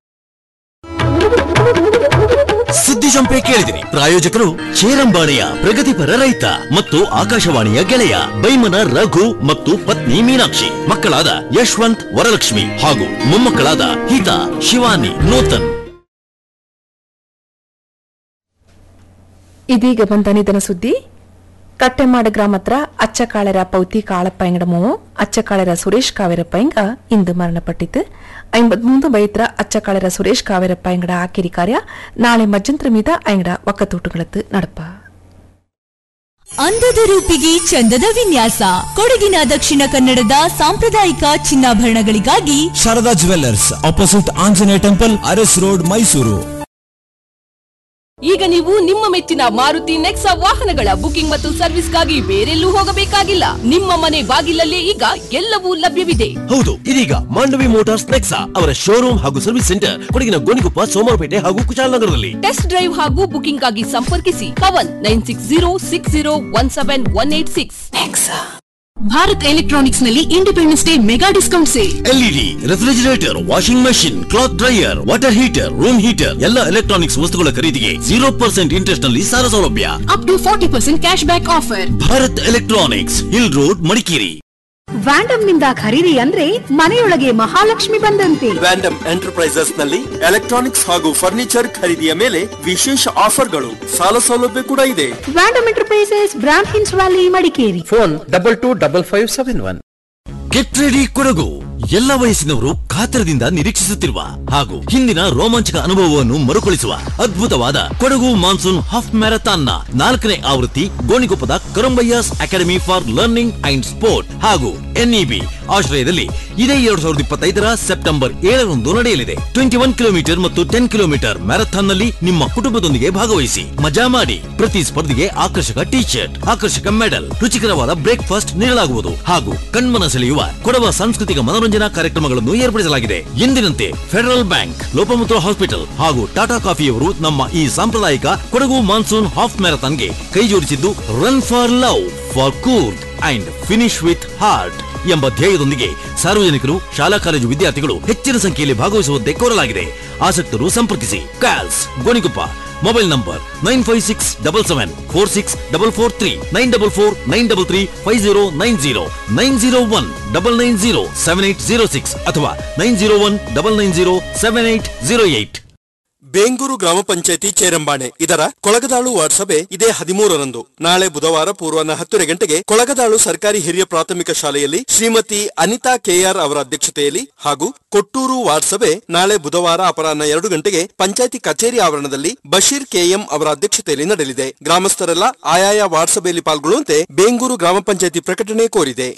[SPEAKER 14] ಸುದ್ದಿ ಜಂಪೆ ಕೇಳಿದಿರಿ ಪ್ರಾಯೋಜಕರು ಚೇರಂಬಾಣಿಯ ಪ್ರಗತಿಪರ ರೈತ ಮತ್ತು ಆಕಾಶವಾಣಿಯ ಗೆಳೆಯ ಬೈಮನ ರಘು ಮತ್ತು ಪತ್ನಿ ಮೀನಾಕ್ಷಿ ಮಕ್ಕಳಾದ ಯಶವಂತ್ ವರಲಕ್ಷ್ಮಿ ಹಾಗೂ ಮೊಮ್ಮಕ್ಕಳಾದ ಹಿತಾ ಶಿವಾನಿ ನೂತನ್
[SPEAKER 1] ಇದೀಗ ಬಂದ ನಿಧನ ಸುದ್ದಿ ಕಟ್ಟೆಮಾಡ ಗ್ರಾಮ ಹತ್ರ ಅಚ್ಚಕಾಳೆರ ಪೌತಿ ಕಾಳಪ್ಪ ಎಂಗಡ ಮೂವು ಅಚ್ಚಕಾಳೆರ ಸುರೇಶ್ ಕಾವೇರಪ್ಪ ಎಂಗ ಇಂದು ಮರಣಪಟ್ಟಿತು ಐಂಬತ್ಮೂಂದು ಬೈತ್ರ ಅಚ್ಚಕಾಳೆರ ಸುರೇಶ್ ಕಾವೇರಪ್ಪ ಎಂಗಡ ಆಕಿರಿ ಕಾರ್ಯ ನಾಳೆ ಮಜ್ಜಂತ್ರ ಮೀದ ಎಂಗಡ ಒಕ್ಕತೂಟುಗಳತ್ತು ನಡಪ
[SPEAKER 16] ಅಂದದ ರೂಪಿಗೆ ಚಂದದ ವಿನ್ಯಾಸ ಕೊಡಗಿನ ದಕ್ಷಿಣ ಕನ್ನಡದ ಸಾಂಪ್ರದಾಯಿಕ ಚಿನ್ನಾಭರಣಗಳಿಗಾಗಿ
[SPEAKER 17] Sharada jewellers opposite Anjaneya temple Aras road Mysuru
[SPEAKER 18] ಈಗ ನೀವು ನಿಮ್ಮ ಮೆಚ್ಚಿನ ಮಾರುತಿ ನೆಕ್ಸಾ ವಾಹನಗಳ ಬುಕಿಂಗ್ ಮತ್ತು ಸರ್ವಿಸ್ಗಾಗಿ ಬೇರೆಲ್ಲೂ ಹೋಗಬೇಕಾಗಿಲ್ಲ ನಿಮ್ಮ ಮನೆ ಬಾಗಿಲಲ್ಲೇ ಈಗ ಎಲ್ಲವೂ ಲಭ್ಯವಿದೆ
[SPEAKER 14] ಹೌದು ಇದೀಗ ಮಾಂಡವಿ ಮೋಟಾರ್ಸ್ ನೆಕ್ಸಾ ಅವರ ಶೋರೂಮ್ ಹಾಗೂ ಸರ್ವಿಸ್ ಸೆಂಟರ್ ಕೊಡಗಿನ ಗೋಣಿಕೊಪ್ಪ ಸೋಮವಾರಪೇಟೆ ಹಾಗೂ ಕುಶಾಲನಗರದಲ್ಲಿ
[SPEAKER 18] ಟೆಸ್ಟ್ ಡ್ರೈವ್ ಹಾಗೂ ಬುಕಿಂಗ್ ಆಗಿ ಸಂಪರ್ಕಿಸಿ Pavan nine six zero six zero one seven one eight six Bharat electronics ನಲ್ಲಿ independence day mega discount sale
[SPEAKER 14] LED refrigerator washing machine cloth dryer water heater room heater ಎಲ್ಲ ಎಲೆಕ್ಟ್ರಾನಿಕ್ಸ್ ವಸ್ತುಗಳ ಖರೀದಿಗೆ ಜೀರೋ ಪರ್ಸೆಂಟ್ ಇಂಟ್ರೆಸ್ಟ್ ನಲ್ಲಿ ಸಾಲ ಸೌಲಭ್ಯ
[SPEAKER 18] up to forty percent cash back offer
[SPEAKER 14] Bharat electronics hill road Madikeri
[SPEAKER 12] ವ್ಯಾಂಡಮ್ ನಿಂದ ಖರೀದಿ ಅಂದ್ರೆ ಮನೆಯೊಳಗೆ ಮಹಾಲಕ್ಷ್ಮಿ ಬಂದಂತೆ
[SPEAKER 19] ವ್ಯಾಂಡಮ್ ಎಂಟರ್ಪ್ರೈಸಸ್ ನಲ್ಲಿ ಎಲೆಕ್ಟ್ರಾನಿಕ್ಸ್ ಹಾಗೂ ಫರ್ನಿಚರ್ ಖರೀದಿಯ ಮೇಲೆ ವಿಶೇಷ ಆಫರ್ಗಳು ಸಾಲ ಸೌಲಭ್ಯ ಕೂಡ ಇದೆ
[SPEAKER 12] ವ್ಯಾಂಡಮ್ ಎಂಟರ್ಪ್ರೈಸಸ್ ಬ್ರಾಂಡ್ ಹಿನ್ಸ್ valley Madikeri
[SPEAKER 19] phone double two double five seven one
[SPEAKER 14] get ready Kodagu ಎಲ್ಲ ವಯಸ್ಸಿನವರು ಕಾತರದಿಂದ ನಿರೀಕ್ಷಿಸುತ್ತಿರುವ ಹಾಗೂ ಹಿಂದಿನ ರೋಮಾಂಚಕ ಅನುಭವವನ್ನು ಮರುಕಳಿಸುವ ಅದ್ಭುತವಾದ ಕೊಡಗು ಮಾನ್ಸೂನ್ ಹಾಫ್ ಮ್ಯಾರಥಾನ್ ನ ನಾಲ್ಕನೇ ಆವೃತ್ತಿ ಗೋಣಿಕೊಪ್ಪದ Karambaiah's academy for learning and sport ಹಾಗೂ ಎನ್ಇಬಿ ಆಶ್ರಯದಲ್ಲಿ ಇದೇ ಎರಡ್ ಸಾವಿರದ ಇಪ್ಪತ್ತೈದರ ಸೆಪ್ಟೆಂಬರ್ ಏಳರಂದು ನಡೆಯಲಿದೆ ಟ್ವೆಂಟಿ ಒನ್ ಕಿಲೋಮೀಟರ್ ಮತ್ತು ಟೆನ್ ಕಿಲೋಮೀಟರ್ ಮ್ಯಾರಥಾನ್ ನಲ್ಲಿ ನಿಮ್ಮ ಕುಟುಂಬದೊಂದಿಗೆ ಭಾಗವಹಿಸಿ ಮಜಾ ಮಾಡಿ ಪ್ರತಿ ಸ್ಪರ್ಧೆಗೆ ಆಕರ್ಷಕ ಟಿ ಶರ್ಟ್ ಆಕರ್ಷಕ ಮೆಡಲ್ ರುಚಿಕರವಾದ ಬ್ರೇಕ್ಫಾಸ್ಟ್ ನೀಡಲಾಗುವುದು ಹಾಗೂ ಕಣ್ಮನ ಸೆಳೆಯುವ ಕೊಡವ ಸಾಂಸ್ಕೃತಿಕ ಮನೋರಂಜನಾ ಕಾರ್ಯಕ್ರಮಗಳನ್ನು ಏರ್ಪಡಿಸಲಾಗಿದೆ ಎಂದಿನಂತೆ ಫೆಡರಲ್ ಬ್ಯಾಂಕ್ ಲೋಪಮುದ್ರ ಹಾಸ್ಪಿಟಲ್ ಹಾಗೂ ಟಾಟಾ ಕಾಫಿಯವರು ನಮ್ಮ ಈ ಸಾಂಪ್ರದಾಯಿಕ ಕೊಡಗು ಮಾನ್ಸೂನ್ ಹಾಫ್ ಮ್ಯಾರಥಾನ್ಗೆ ಕೈ ಜೋಡಿಸಿದ್ದು run for love for cool and finish with heart ಎಂಬ ಧ್ಯೇಯದೊಂದಿಗೆ ಸಾರ್ವಜನಿಕರು ಶಾಲಾ ಕಾಲೇಜು ವಿದ್ಯಾರ್ಥಿಗಳು ಹೆಚ್ಚಿನ ಸಂಖ್ಯೆಯಲ್ಲಿ ಭಾಗವಹಿಸುವಂತೆ ಕೋರಲಾಗಿದೆ ಆಸಕ್ತರು ಸಂಪರ್ಕಿಸಿ KALS Gonikoppa mobile number nine five six double seven four six double four three nine double four nine double three five zero nine zero nine zero one double nine zero seven eight zero six ಅಥವಾ nine zero one double nine zero seven eight zero eight
[SPEAKER 19] Bengur ಗ್ರಾಮ ಪಂಚಾಯತಿ ಚೇರಂಬಾಣೆ ಇದರ ಕೊಳಗದಾಳು ವಾರ್ಡ್ ಸಭೆ ಇದೇ ಹದಿಮೂರರಂದು ನಾಳೆ ಬುಧವಾರ ಪೂರ್ವಾಹ್ನ ಹತ್ತುವರೆ ಗಂಟೆಗೆ ಕೊಳಗದಾಳು ಸರ್ಕಾರಿ ಹಿರಿಯ ಪ್ರಾಥಮಿಕ ಶಾಲೆಯಲ್ಲಿ ಶ್ರೀಮತಿ ಅನಿತಾ ಕೆಆರ್ ಅವರ ಅಧ್ಯಕ್ಷತೆಯಲ್ಲಿ ಹಾಗೂ ಕೊಟ್ಟೂರು ವಾರ್ಡ್ ಸಭೆ ನಾಳೆ ಬುಧವಾರ ಅಪರಾಹ್ನ ಎರಡು ಗಂಟೆಗೆ ಪಂಚಾಯತಿ ಕಚೇರಿ ಆವರಣದಲ್ಲಿ ಬಶೀರ್ ಕೆಎಂ ಅವರ ಅಧ್ಯಕ್ಷತೆಯಲ್ಲಿ ನಡೆಯಲಿದೆ ಗ್ರಾಮಸ್ಥರೆಲ್ಲ ಆಯಾಯ ವಾರ್ಡ್ ಸಭೆಯಲ್ಲಿ ಪಾಲ್ಗೊಳ್ಳುವಂತೆ ಬೇಂಗೂರು ಗ್ರಾಮ ಪಂಚಾಯತಿ ಪ್ರಕಟಣೆ ಕೋರಿದೆ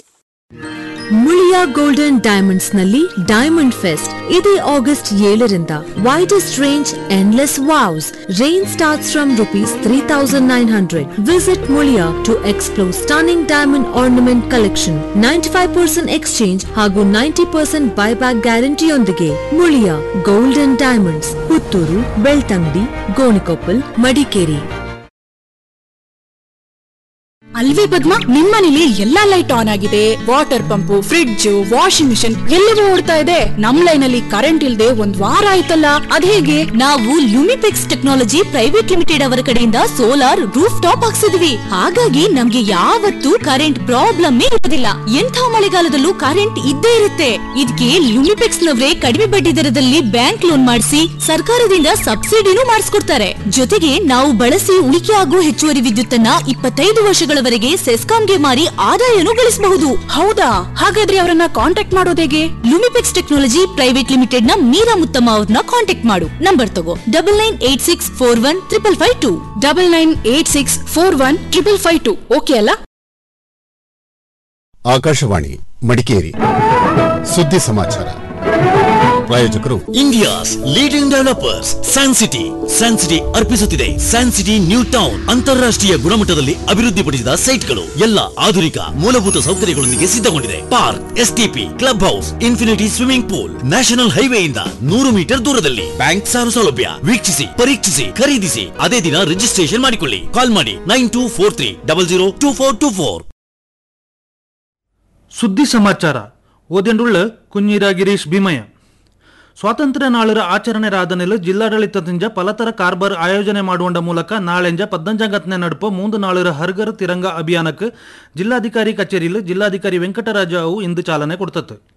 [SPEAKER 20] ಮುಳಿಯಾ ಗೋಲ್ಡನ್ ಡೈಮಂಡ್ಸ್ ನಲ್ಲಿ ಡೈಮಂಡ್ ಫೆಸ್ಟ್ ಇದೇ ಆಗಸ್ಟ್ ಏಳರಿಂದ widest range endless wows range starts from rupees three thousand nine hundred visit Muliya to explore stunning diamond ornament collection ninety five percent exchange ಹಾಗೂ ನೈಂಟಿ ಪರ್ಸೆಂಟ್ ಬೈಬ್ಯಾಕ್ ಗ್ಯಾರಂಟಿಯೊಂದಿಗೆ ಮುಳಿಯಾ ಗೋಲ್ಡನ್ ಡೈಮಂಡ್ಸ್ ಪುತ್ತೂರು ಬೆಳ್ತಂಗಡಿ ಗೋಣಿಕೊಪ್ಪಲ್ ಮಡಿಕೇರಿ
[SPEAKER 18] ಅಲ್ವೇ ಪದ್ಮ ನಿಮ್ಮನೇಲಿ ಎಲ್ಲಾ ಲೈಟ್ ಆನ್ ಆಗಿದೆ water pump fridge washing machine ಎಲ್ಲವೂ ಓಡ್ತಾ ಇದೆ ನಮ್ ಲೈನ್ ಅಲ್ಲಿ ಕರೆಂಟ್ ಇಲ್ದೆ ಒಂದ್ ವಾರ ಆಯ್ತಲ್ಲ ಅದೇಗೆ
[SPEAKER 16] ನಾವು ಲುಮಿಪೆಕ್ಸ್ ಟೆಕ್ನಾಲಜಿ ಪ್ರೈವೇಟ್ ಲಿಮಿಟೆಡ್ ಅವರ ಕಡೆಯಿಂದ ಸೋಲಾರ್ ರೂಫ್ ಟಾಪ್ ಹಾಕ್ಸಿದ್ವಿ ಹಾಗಾಗಿ ನಮ್ಗೆ ಯಾವತ್ತೂ ಕರೆಂಟ್ ಪ್ರಾಬ್ಲಮ್ ಇರೋದಿಲ್ಲ ಎಂಥ ಮಳೆಗಾಲದಲ್ಲೂ ಕರೆಂಟ್ ಇದ್ದೇ ಇರುತ್ತೆ ಇದಕ್ಕೆ ಲುಮಿಪೆಕ್ಸ್ ನವರೇ ಕಡಿಮೆ ಬಡ್ಡಿ ದರದಲ್ಲಿ ಬ್ಯಾಂಕ್ ಲೋನ್ ಮಾಡಿಸಿ ಸರ್ಕಾರದಿಂದ ಸಬ್ಸಿಡಿನೂ ಮಾಡಿಸ್ಕೊಡ್ತಾರೆ ಜೊತೆಗೆ ನಾವು ಬಳಸಿ ಉಳಿಕೆ ಆಗುವ ಹೆಚ್ಚುವರಿ ವಿದ್ಯುತ್ತನ್ನ ಇಪ್ಪತ್ತೈದು ವರ್ಷಗಳವರೆಗೆ ಸೆಸ್ಕಾಂಗೆ ಮಾರಿ ಆದಾಯನೂ ಗಳಿಸಬಹುದು
[SPEAKER 18] ಹೌದಾ ಹಾಗಾದ್ರೆ ಅವರನ್ನ ಕಾಂಟ್ಯಾಕ್ಟ್ ಮಾಡೋದೇಗೆ
[SPEAKER 16] ಲುಮಿಪೆಕ್ಸ್ ಟೆಕ್ನಾಲಜಿ ಪ್ರೈವೇಟ್ ಲಿಮಿಟೆಡ್ ನ ಮೀರಾ ಮುತ್ತಮ್ಮ ಅವ್ರನ್ನ ಕಾಂಟ್ಯಾಕ್ಟ್ ಮಾಡು ನಂಬರ್ ತಗೋ double nine eight six four one triple five two
[SPEAKER 18] double nine eight six four one triple five two okay ಅಲ್ಲ
[SPEAKER 21] ಆಕಾಶವಾಣಿ ಮಡಿಕೇರಿ ಸುದ್ದಿ ಸಮಾಚಾರ ಪ್ರಾಯೋಜಕರು
[SPEAKER 14] India's leading developers San City San City ಅರ್ಪಿಸುತ್ತಿದೆ ಸ್ಯಾನ್ ಸಿಟಿ ನ್ಯೂ ಟೌನ್ ಅಂತಾರಾಷ್ಟ್ರೀಯ ಗುಣಮಟ್ಟದಲ್ಲಿ ಅಭಿವೃದ್ಧಿಪಡಿಸಿದ ಸೈಟ್ಗಳು ಎಲ್ಲ ಆಧುನಿಕ ಮೂಲಭೂತ ಸೌಕರ್ಯಗಳೊಂದಿಗೆ ಸಿದ್ಧಗೊಂಡಿದೆ park STP club house infinity swimming pool national ಹೈವೇಯಿಂದ ನೂರು ಮೀಟರ್ ದೂರದಲ್ಲಿ ಬ್ಯಾಂಕ್ ಸಾಲ ಸೌಲಭ್ಯ ವೀಕ್ಷಿಸಿ ಪರೀಕ್ಷಿಸಿ ಖರೀದಿಸಿ ಅದೇ ದಿನ ರಿಜಿಸ್ಟ್ರೇಷನ್ ಮಾಡಿಕೊಳ್ಳಿ ಕಾಲ್ ಮಾಡಿ nine two four three double zero two four two four
[SPEAKER 22] ಸುದ್ದಿ ಸಮಾಚಾರ ಓದೆಂಡುಳ್ಳ ಕುഞ്ഞിര ಗಿರೀಶ್ ಭೀಮಯ್ಯ ಸ್ವಾತಂತ್ರ್ಯ ನಾಳರ ಆಚರಣೆ ರಾಧನೆಲು ಜಿಲ್ಲಾಡಳಿತದಿಂದ ಪಲತರ ಕಾರ್ಬಾರ್ ಆಯೋಜನೆ ಮಾಡುವಂಡ ಮೂಲಕ ನಾಳೆಂಜ ಪದ್ನಂಜಾಗತ್ನೆ ನಡುಪ ಮೂಂದು ನಾಳರ ಹರ್ಗರ್ ತಿರಂಗ ಅಭಿಯಾನಕ್ಕೆ ಜಿಲ್ಲಾಧಿಕಾರಿ ಕಚೇರಿಯಲ್ಲಿ ಜಿಲ್ಲಾಧಿಕಾರಿ ವೆಂಕಟರಾಜ ಅವು ಇಂದು ಚಾಲನೆ ಕೊಡ್ತತ್ತು